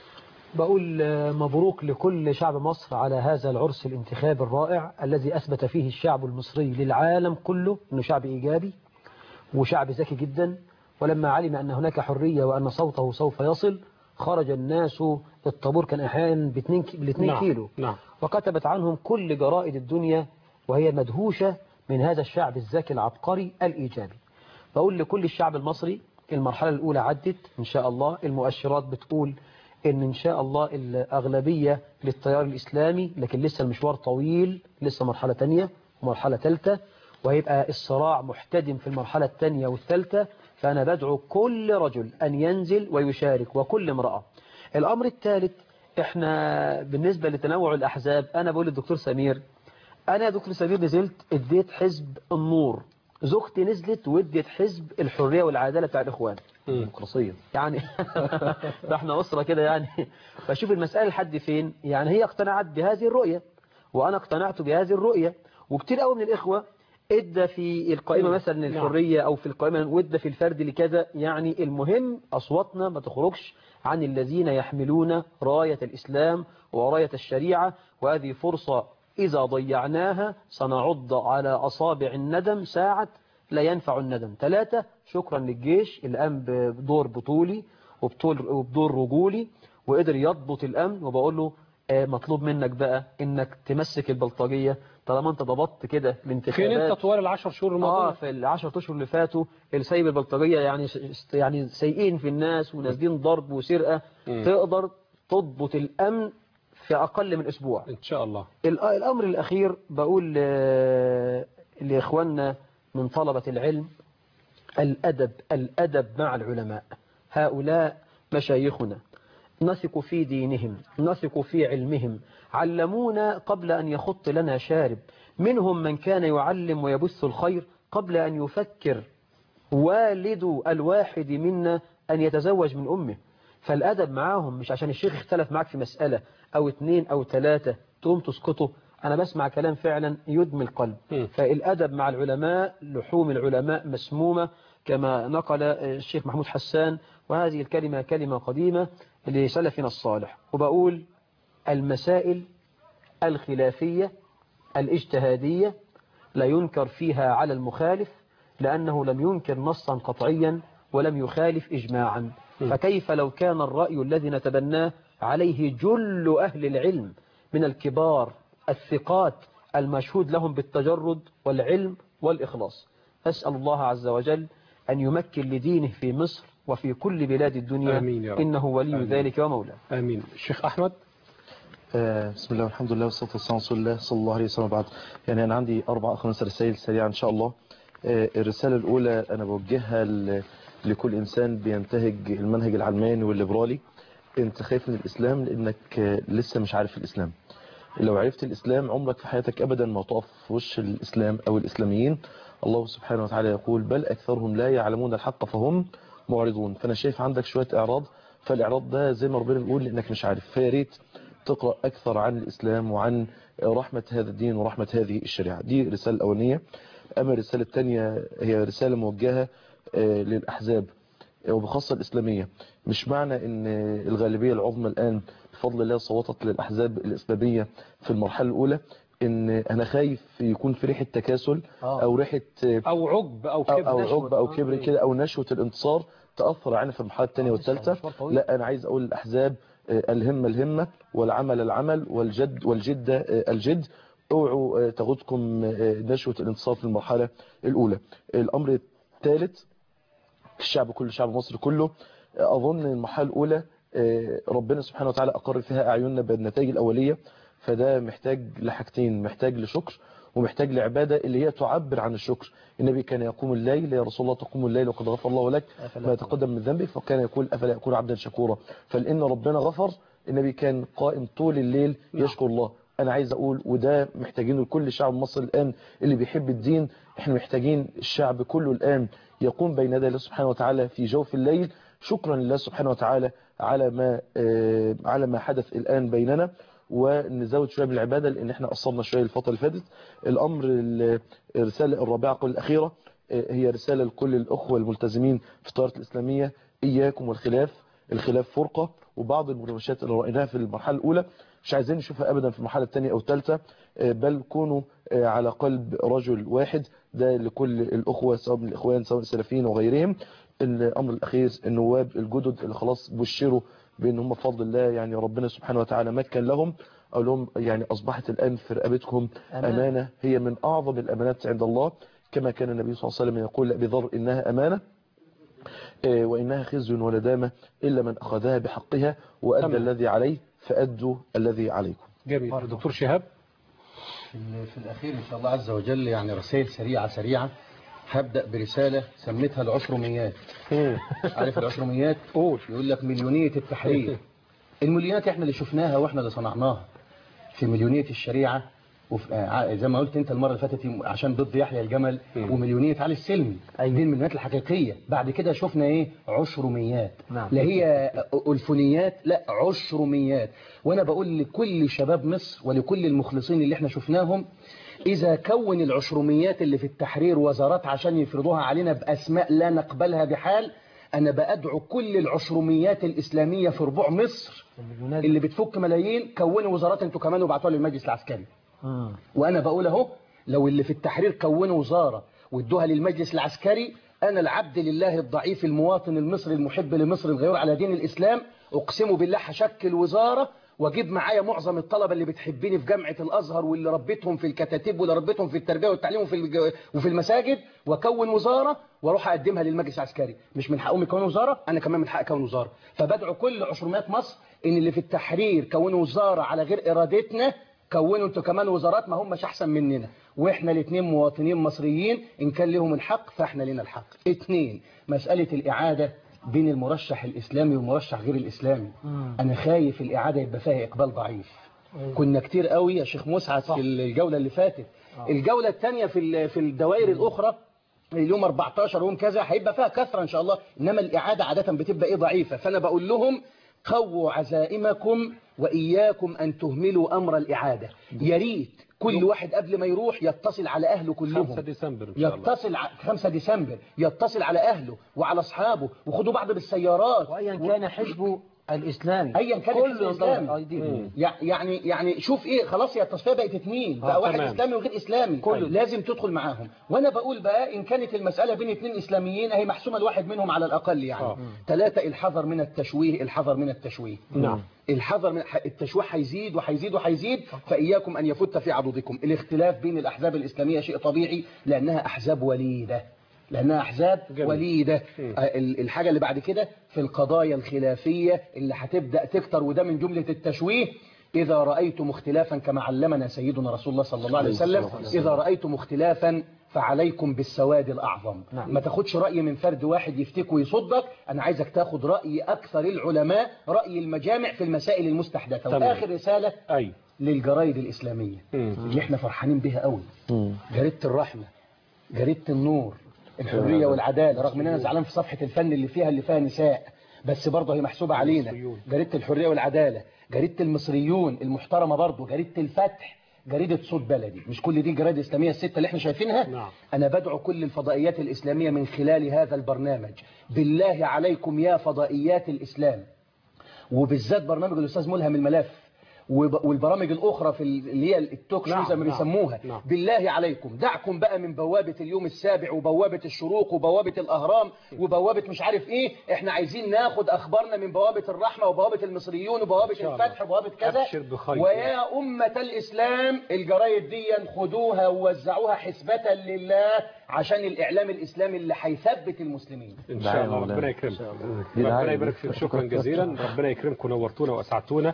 بقول آه، مبروك لكل شعب مصر على هذا العرس الانتخابي الرائع الذي أثبت فيه الشعب المصري للعالم كله أنه شعب إيجابي وشعب ذكي جدا ولما علم أن هناك حرية وأن صوته سوف يصل خرج الناس الطابور كان أحيانا باثنين كي- بالاثنين نعم. كيلو نعم وكتبت عنهم كل جرائد الدنيا وهي مدهوشة من هذا الشعب الذكي العبقري الإيجابي بقول لكل الشعب المصري المرحلة الأولى عدت إن شاء الله المؤشرات بتقول إن إن شاء الله الأغلبية للتيار الإسلامي لكن لسه المشوار طويل لسه مرحلة تانية ومرحلة ثالثة وهيبقى الصراع محتدم في المرحلة الثانية والثالثة فأنا بدعو كل رجل أن ينزل ويشارك وكل امرأة الأمر الثالث إحنا بالنسبة لتنوع الأحزاب أنا بقول للدكتور سمير أنا يا دكتور سمير نزلت اديت حزب النور زوجتي نزلت واديت حزب الحرية والعدالة بتاع الإخوان ديمقراطية يعني احنا أسرة كده يعني فشوف المسألة لحد فين يعني هي اقتنعت بهذه الرؤية وأنا اقتنعت بهذه الرؤية وكتير قوي من الإخوة ادى في القائمة مثلا الحرية أو في القائمة وادى في الفرد لكذا يعني المهم أصواتنا ما تخرجش عن الذين يحملون راية الإسلام وراية الشريعة وهذه فرصة إذا ضيعناها سنعض على أصابع الندم ساعة لا ينفع الندم ثلاثة شكرا للجيش اللي قام بدور بطولي وبطول وبدور رجولي وقدر يضبط الأمن وبقول له آه، مطلوب منك بقى انك تمسك البلطجية طالما انت ضبطت كده الانتخابات فين انت طوال العشر شهور اه الماضية في العشر اشهر اللي فاتوا السيب البلطجية يعني يعني سيئين في الناس ونازلين ضرب وسرقة مم. تقدر تضبط الأمن في أقل من أسبوع ان شاء الله الأ- الأمر الأخير بقول آه، لإخواننا من طلبة العلم الأدب الأدب مع العلماء هؤلاء مشايخنا نثق في دينهم نثق في علمهم علمونا قبل أن يخط لنا شارب منهم من كان يعلم ويبث الخير قبل أن يفكر والد الواحد منا أن يتزوج من أمه فالأدب معاهم مش عشان الشيخ اختلف معك في مسألة أو اتنين أو تلاتة تقوم تسكته أنا بسمع كلام فعلا يدمي القلب فالأدب مع العلماء لحوم العلماء مسمومة كما نقل الشيخ محمود حسان وهذه الكلمة كلمة قديمة لسلفنا الصالح وبقول المسائل الخلافية الاجتهادية لا ينكر فيها على المخالف لأنه لم ينكر نصا قطعيا ولم يخالف إجماعا فكيف لو كان الرأي الذي نتبناه عليه جل أهل العلم من الكبار الثقات المشهود لهم بالتجرد والعلم والإخلاص أسأل الله عز وجل أن يمكن لدينه في مصر وفي كل بلاد الدنيا آمين يا رب. إنه ولي آمين. ذلك ومولاه آمين الشيخ أحمد آه، بسم الله والحمد لله والصلاة والسلام على رسول الله صلى الله عليه وسلم بعد يعني أنا عندي أربع أو خمس رسائل سريعة إن شاء الله آه، الرسالة الأولى أنا بوجهها ل- لكل إنسان بينتهج المنهج العلماني والليبرالي أنت خايف من الإسلام لأنك آه، لسه مش عارف الإسلام لو عرفت الإسلام عمرك في حياتك أبدا ما تقف في وش الإسلام أو الإسلاميين الله سبحانه وتعالى يقول بل أكثرهم لا يعلمون الحق فهم معرضون فأنا شايف عندك شوية إعراض فالإعراض ده زي ما ربنا بيقول لأنك مش عارف فيا ريت تقرأ أكثر عن الإسلام وعن رحمة هذا الدين ورحمة هذه الشريعة دي الرسالة الأولانية أما الرسالة الثانية هي رسالة موجهة آه، للأحزاب وبخاصة الإسلامية مش معنى أن الغالبية العظمى الآن بفضل الله صوتت للأحزاب الإسلامية في المرحلة الأولى ان انا خايف يكون في ريحه تكاسل آه. او ريحه او عجب او او, كبر أو نشوة. عجب او آه. كبر كده او نشوه الانتصار تاثر علينا في المرحله الثانيه والثالثه لا انا عايز اقول للاحزاب آه، الهمه الهمه والعمل العمل والجد والجد آه، الجد اوعوا آه، تاخدكم آه، نشوه الانتصار في المرحله الاولى الامر الثالث الشعب كله شعب مصر كله أظن المرحلة الأولى آه، ربنا سبحانه وتعالى أقر فيها أعيننا بالنتائج الأولية فده محتاج لحاجتين محتاج لشكر ومحتاج لعبادة اللي هي تعبر عن الشكر النبي كان يقوم الليل يا رسول الله تقوم الليل وقد غفر الله لك ما تقدم من ذنبك فكان يقول أفلا يكون عبدا شكورا فلأن ربنا غفر النبي كان قائم طول الليل يشكر الله انا عايز اقول وده محتاجينه لكل شعب مصر الان اللي بيحب الدين احنا محتاجين الشعب كله الان يقوم بين يدي الله سبحانه وتعالى في جوف الليل شكرا لله سبحانه وتعالى على ما آه، على ما حدث الان بيننا ونزود شويه بالعباده لان احنا قصرنا شويه الفتره اللي فاتت الامر ال- الرساله الرابعه قبل الاخيره آه، هي رساله لكل الاخوه الملتزمين في الطائره الاسلاميه اياكم والخلاف الخلاف فرقه وبعض المناوشات اللي رايناها في المرحله الاولى مش عايزين نشوفها ابدا في المرحله الثانيه او الثالثه آه، بل كونوا آه، على قلب رجل واحد ده لكل الاخوه سواء من الاخوان سواء السلفيين وغيرهم الامر الاخير النواب الجدد اللي خلاص بشروا بان هم بفضل الله يعني ربنا سبحانه وتعالى مكن لهم او لهم يعني اصبحت الان في رقبتكم أمانة. امانه هي من اعظم الامانات عند الله كما كان النبي صلى الله عليه وسلم يقول لابي ذر انها امانه آه، وانها خزي وندامه الا من اخذها بحقها وادى تمام. الذي عليه فادوا الذي عليكم جميل دكتور شهاب في ال- في الأخير إن شاء الله عز وجل يعني رسائل سريعة سريعة هبدأ برسالة سميتها العشرميات عارف العشرميات قول يقول لك مليونية التحرير المليونيات احنا اللي شفناها واحنا اللي صنعناها في مليونية الشريعة وفي آه، زي ما قلت انت المرة اللي فاتت عشان ضد يحيى الجمل ومليونية علي السلمي دي المليونيات الحقيقية بعد كده شفنا ايه عشرميات نعم. لا هي ألفونيات لا عشرميات وانا بقول لكل شباب مصر ولكل المخلصين اللي احنا شفناهم إذا كون العشرميات اللي في التحرير وزارات عشان يفرضوها علينا بأسماء لا نقبلها بحال أنا بأدعو كل العشرميات الإسلامية في ربوع مصر اللي بتفك ملايين كونوا وزارات انتوا كمان وبعتوها للمجلس العسكري وأنا بقول أهو لو اللي في التحرير كونوا وزارة وادوها للمجلس العسكري أنا العبد لله الضعيف المواطن المصري المحب لمصر الغيور على دين الإسلام أقسم بالله هشكل وزارة واجيب معايا معظم الطلبه اللي بتحبني في جامعه الازهر واللي ربيتهم في الكتاتيب واللي ربيتهم في التربيه والتعليم وفي الج- وفي المساجد واكون وزاره واروح اقدمها للمجلس العسكري مش من حقهم يكونوا وزاره انا كمان من حق اكون وزاره فبدعو كل عشرمات مصر ان اللي في التحرير كونوا وزاره على غير ارادتنا كونوا انتوا كمان وزارات ما هماش احسن مننا واحنا الاثنين مواطنين مصريين ان كان لهم الحق فاحنا لنا الحق اثنين مساله الاعاده بين المرشح الاسلامي والمرشح غير الاسلامي انا خايف الاعاده يبقى فيها اقبال ضعيف كنا كتير قوي يا شيخ مسعد في الجوله اللي فاتت الجوله الثانيه في ال- في الدوائر الاخرى اليوم 14 يوم كذا هيبقى فيها كثره ان شاء الله انما الاعاده عاده بتبقى ايه ضعيفه فانا بقول لهم قووا عزائمكم واياكم ان تهملوا امر الاعاده يا ريت كل واحد قبل ما يروح يتصل على اهله كلهم 5 ديسمبر ان شاء الله يتصل ع- 5 ديسمبر يتصل على اهله وعلى اصحابه وخدوا بعض بالسيارات وايا كان حزبه الاسلامي ايا كان كل الحزب الاسلامي ينضم أيديهم. يع- يعني يعني شوف ايه خلاص هي التصفيه بقت اثنين آه، بقى واحد تمام. اسلامي وغير اسلامي كله. لازم تدخل معاهم وانا بقول بقى ان كانت المساله بين اثنين اسلاميين اهي محسومه الواحد منهم على الاقل يعني ثلاثه الحذر من التشويه الحذر من التشويه نعم. الحذر من التشويه هيزيد وهيزيد وهيزيد فاياكم ان يفت في عضدكم الاختلاف بين الاحزاب الاسلاميه شيء طبيعي لانها احزاب وليده لانها احزاب جميل. وليده آه، ال- الحاجه اللي بعد كده في القضايا الخلافيه اللي هتبدا تكتر وده من جمله التشويه إذا رأيتم اختلافا كما علمنا سيدنا رسول الله صلى الله عليه وسلم إذا رأيتم اختلافا فعليكم بالسواد الأعظم نعم. ما تاخدش رأي من فرد واحد يفتك ويصدك أنا عايزك تاخد رأي أكثر العلماء رأي المجامع في المسائل المستحدثة تمام. وآخر رسالة أي للجرايد الإسلامية اللي احنا فرحانين بيها قوي جريدة الرحمة جريدة النور الحرية والعدالة رغم ان انا زعلان في صفحة الفن اللي فيها اللي فيها نساء بس برضه هي محسوبة علينا جريدة الحرية والعدالة جريدة المصريون المحترمة برضه جريدة الفتح جريدة صوت بلدي مش كل دي الجرايد الإسلامية الستة اللي احنا شايفينها نعم. أنا بدعو كل الفضائيات الإسلامية من خلال هذا البرنامج بالله عليكم يا فضائيات الإسلام وبالذات برنامج الأستاذ ملهم الملف وب- والبرامج الأخرى في ال- اللي هي التوك شو نعم، زي ما نعم، بيسموها نعم. بالله عليكم دعكم بقى من بوابة اليوم السابع وبوابة الشروق وبوابة الأهرام وبوابة مش عارف إيه إحنا عايزين ناخد أخبارنا من بوابة الرحمة وبوابة المصريون وبوابة شاء الله. الفتح وبوابة كذا أبشر بخير. ويا أمة الإسلام الجرايد دي خدوها ووزعوها حسبة لله عشان الإعلام الإسلامي اللي هيثبت المسلمين ان شاء الله ربنا يكرمك ربنا يبارك فيك شكرا جزيلا ربنا يكرمكم نورتونا واسعدتونا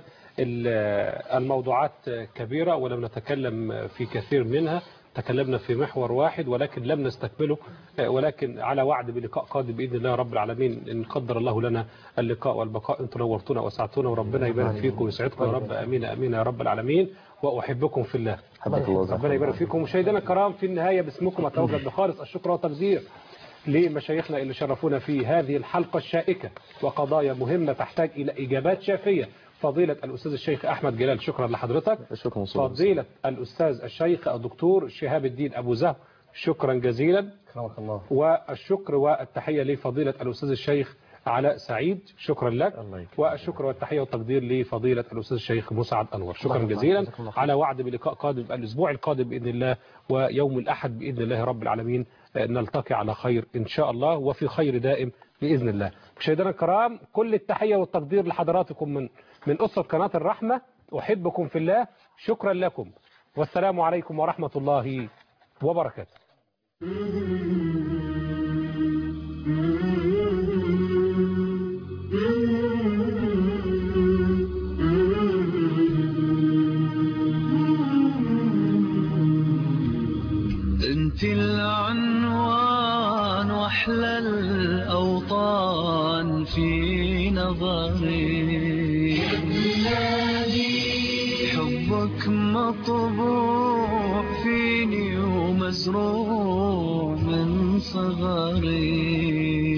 ال- الموضوعات كبيره ولم نتكلم في كثير منها تكلمنا في محور واحد ولكن لم نستكمله ولكن على وعد بلقاء قادم باذن الله رب العالمين ان قدر الله لنا اللقاء والبقاء انتم نورتونا واسعدتونا وربنا يبارك فيكم ويسعدكم يا رب امين امين يا رب العالمين وأحبكم في الله حبك الله وزعك ربنا يبارك فيكم مشاهدينا الكرام في النهاية باسمكم أتوجه بخالص الشكر والتقدير لمشايخنا اللي شرفونا في هذه الحلقة الشائكة وقضايا مهمة تحتاج إلى إجابات شافية فضيلة الأستاذ الشيخ أحمد جلال شكرا لحضرتك شكرا فضيلة الأستاذ الشيخ الدكتور شهاب الدين أبو زهر شكرا جزيلا كرمك الله والشكر والتحية لفضيلة الأستاذ الشيخ علاء سعيد شكرا لك والشكر والتحية والتقدير لفضيلة الأستاذ الشيخ مسعد أنور شكرا الله جزيلا يجزاكم الله خير. على وعد بلقاء قادم الأسبوع القادم بإذن الله ويوم الأحد بإذن الله رب العالمين آه، نلتقي على خير إن شاء الله وفي خير دائم بإذن الله مشاهدينا الكرام كل التحية والتقدير لحضراتكم من من أسرة قناة الرحمة أحبكم في الله شكرا لكم والسلام عليكم ورحمة الله وبركاته انت العنوان واحلى الاوطان في نظري حبك مطبوع فيني ومزروع من صغري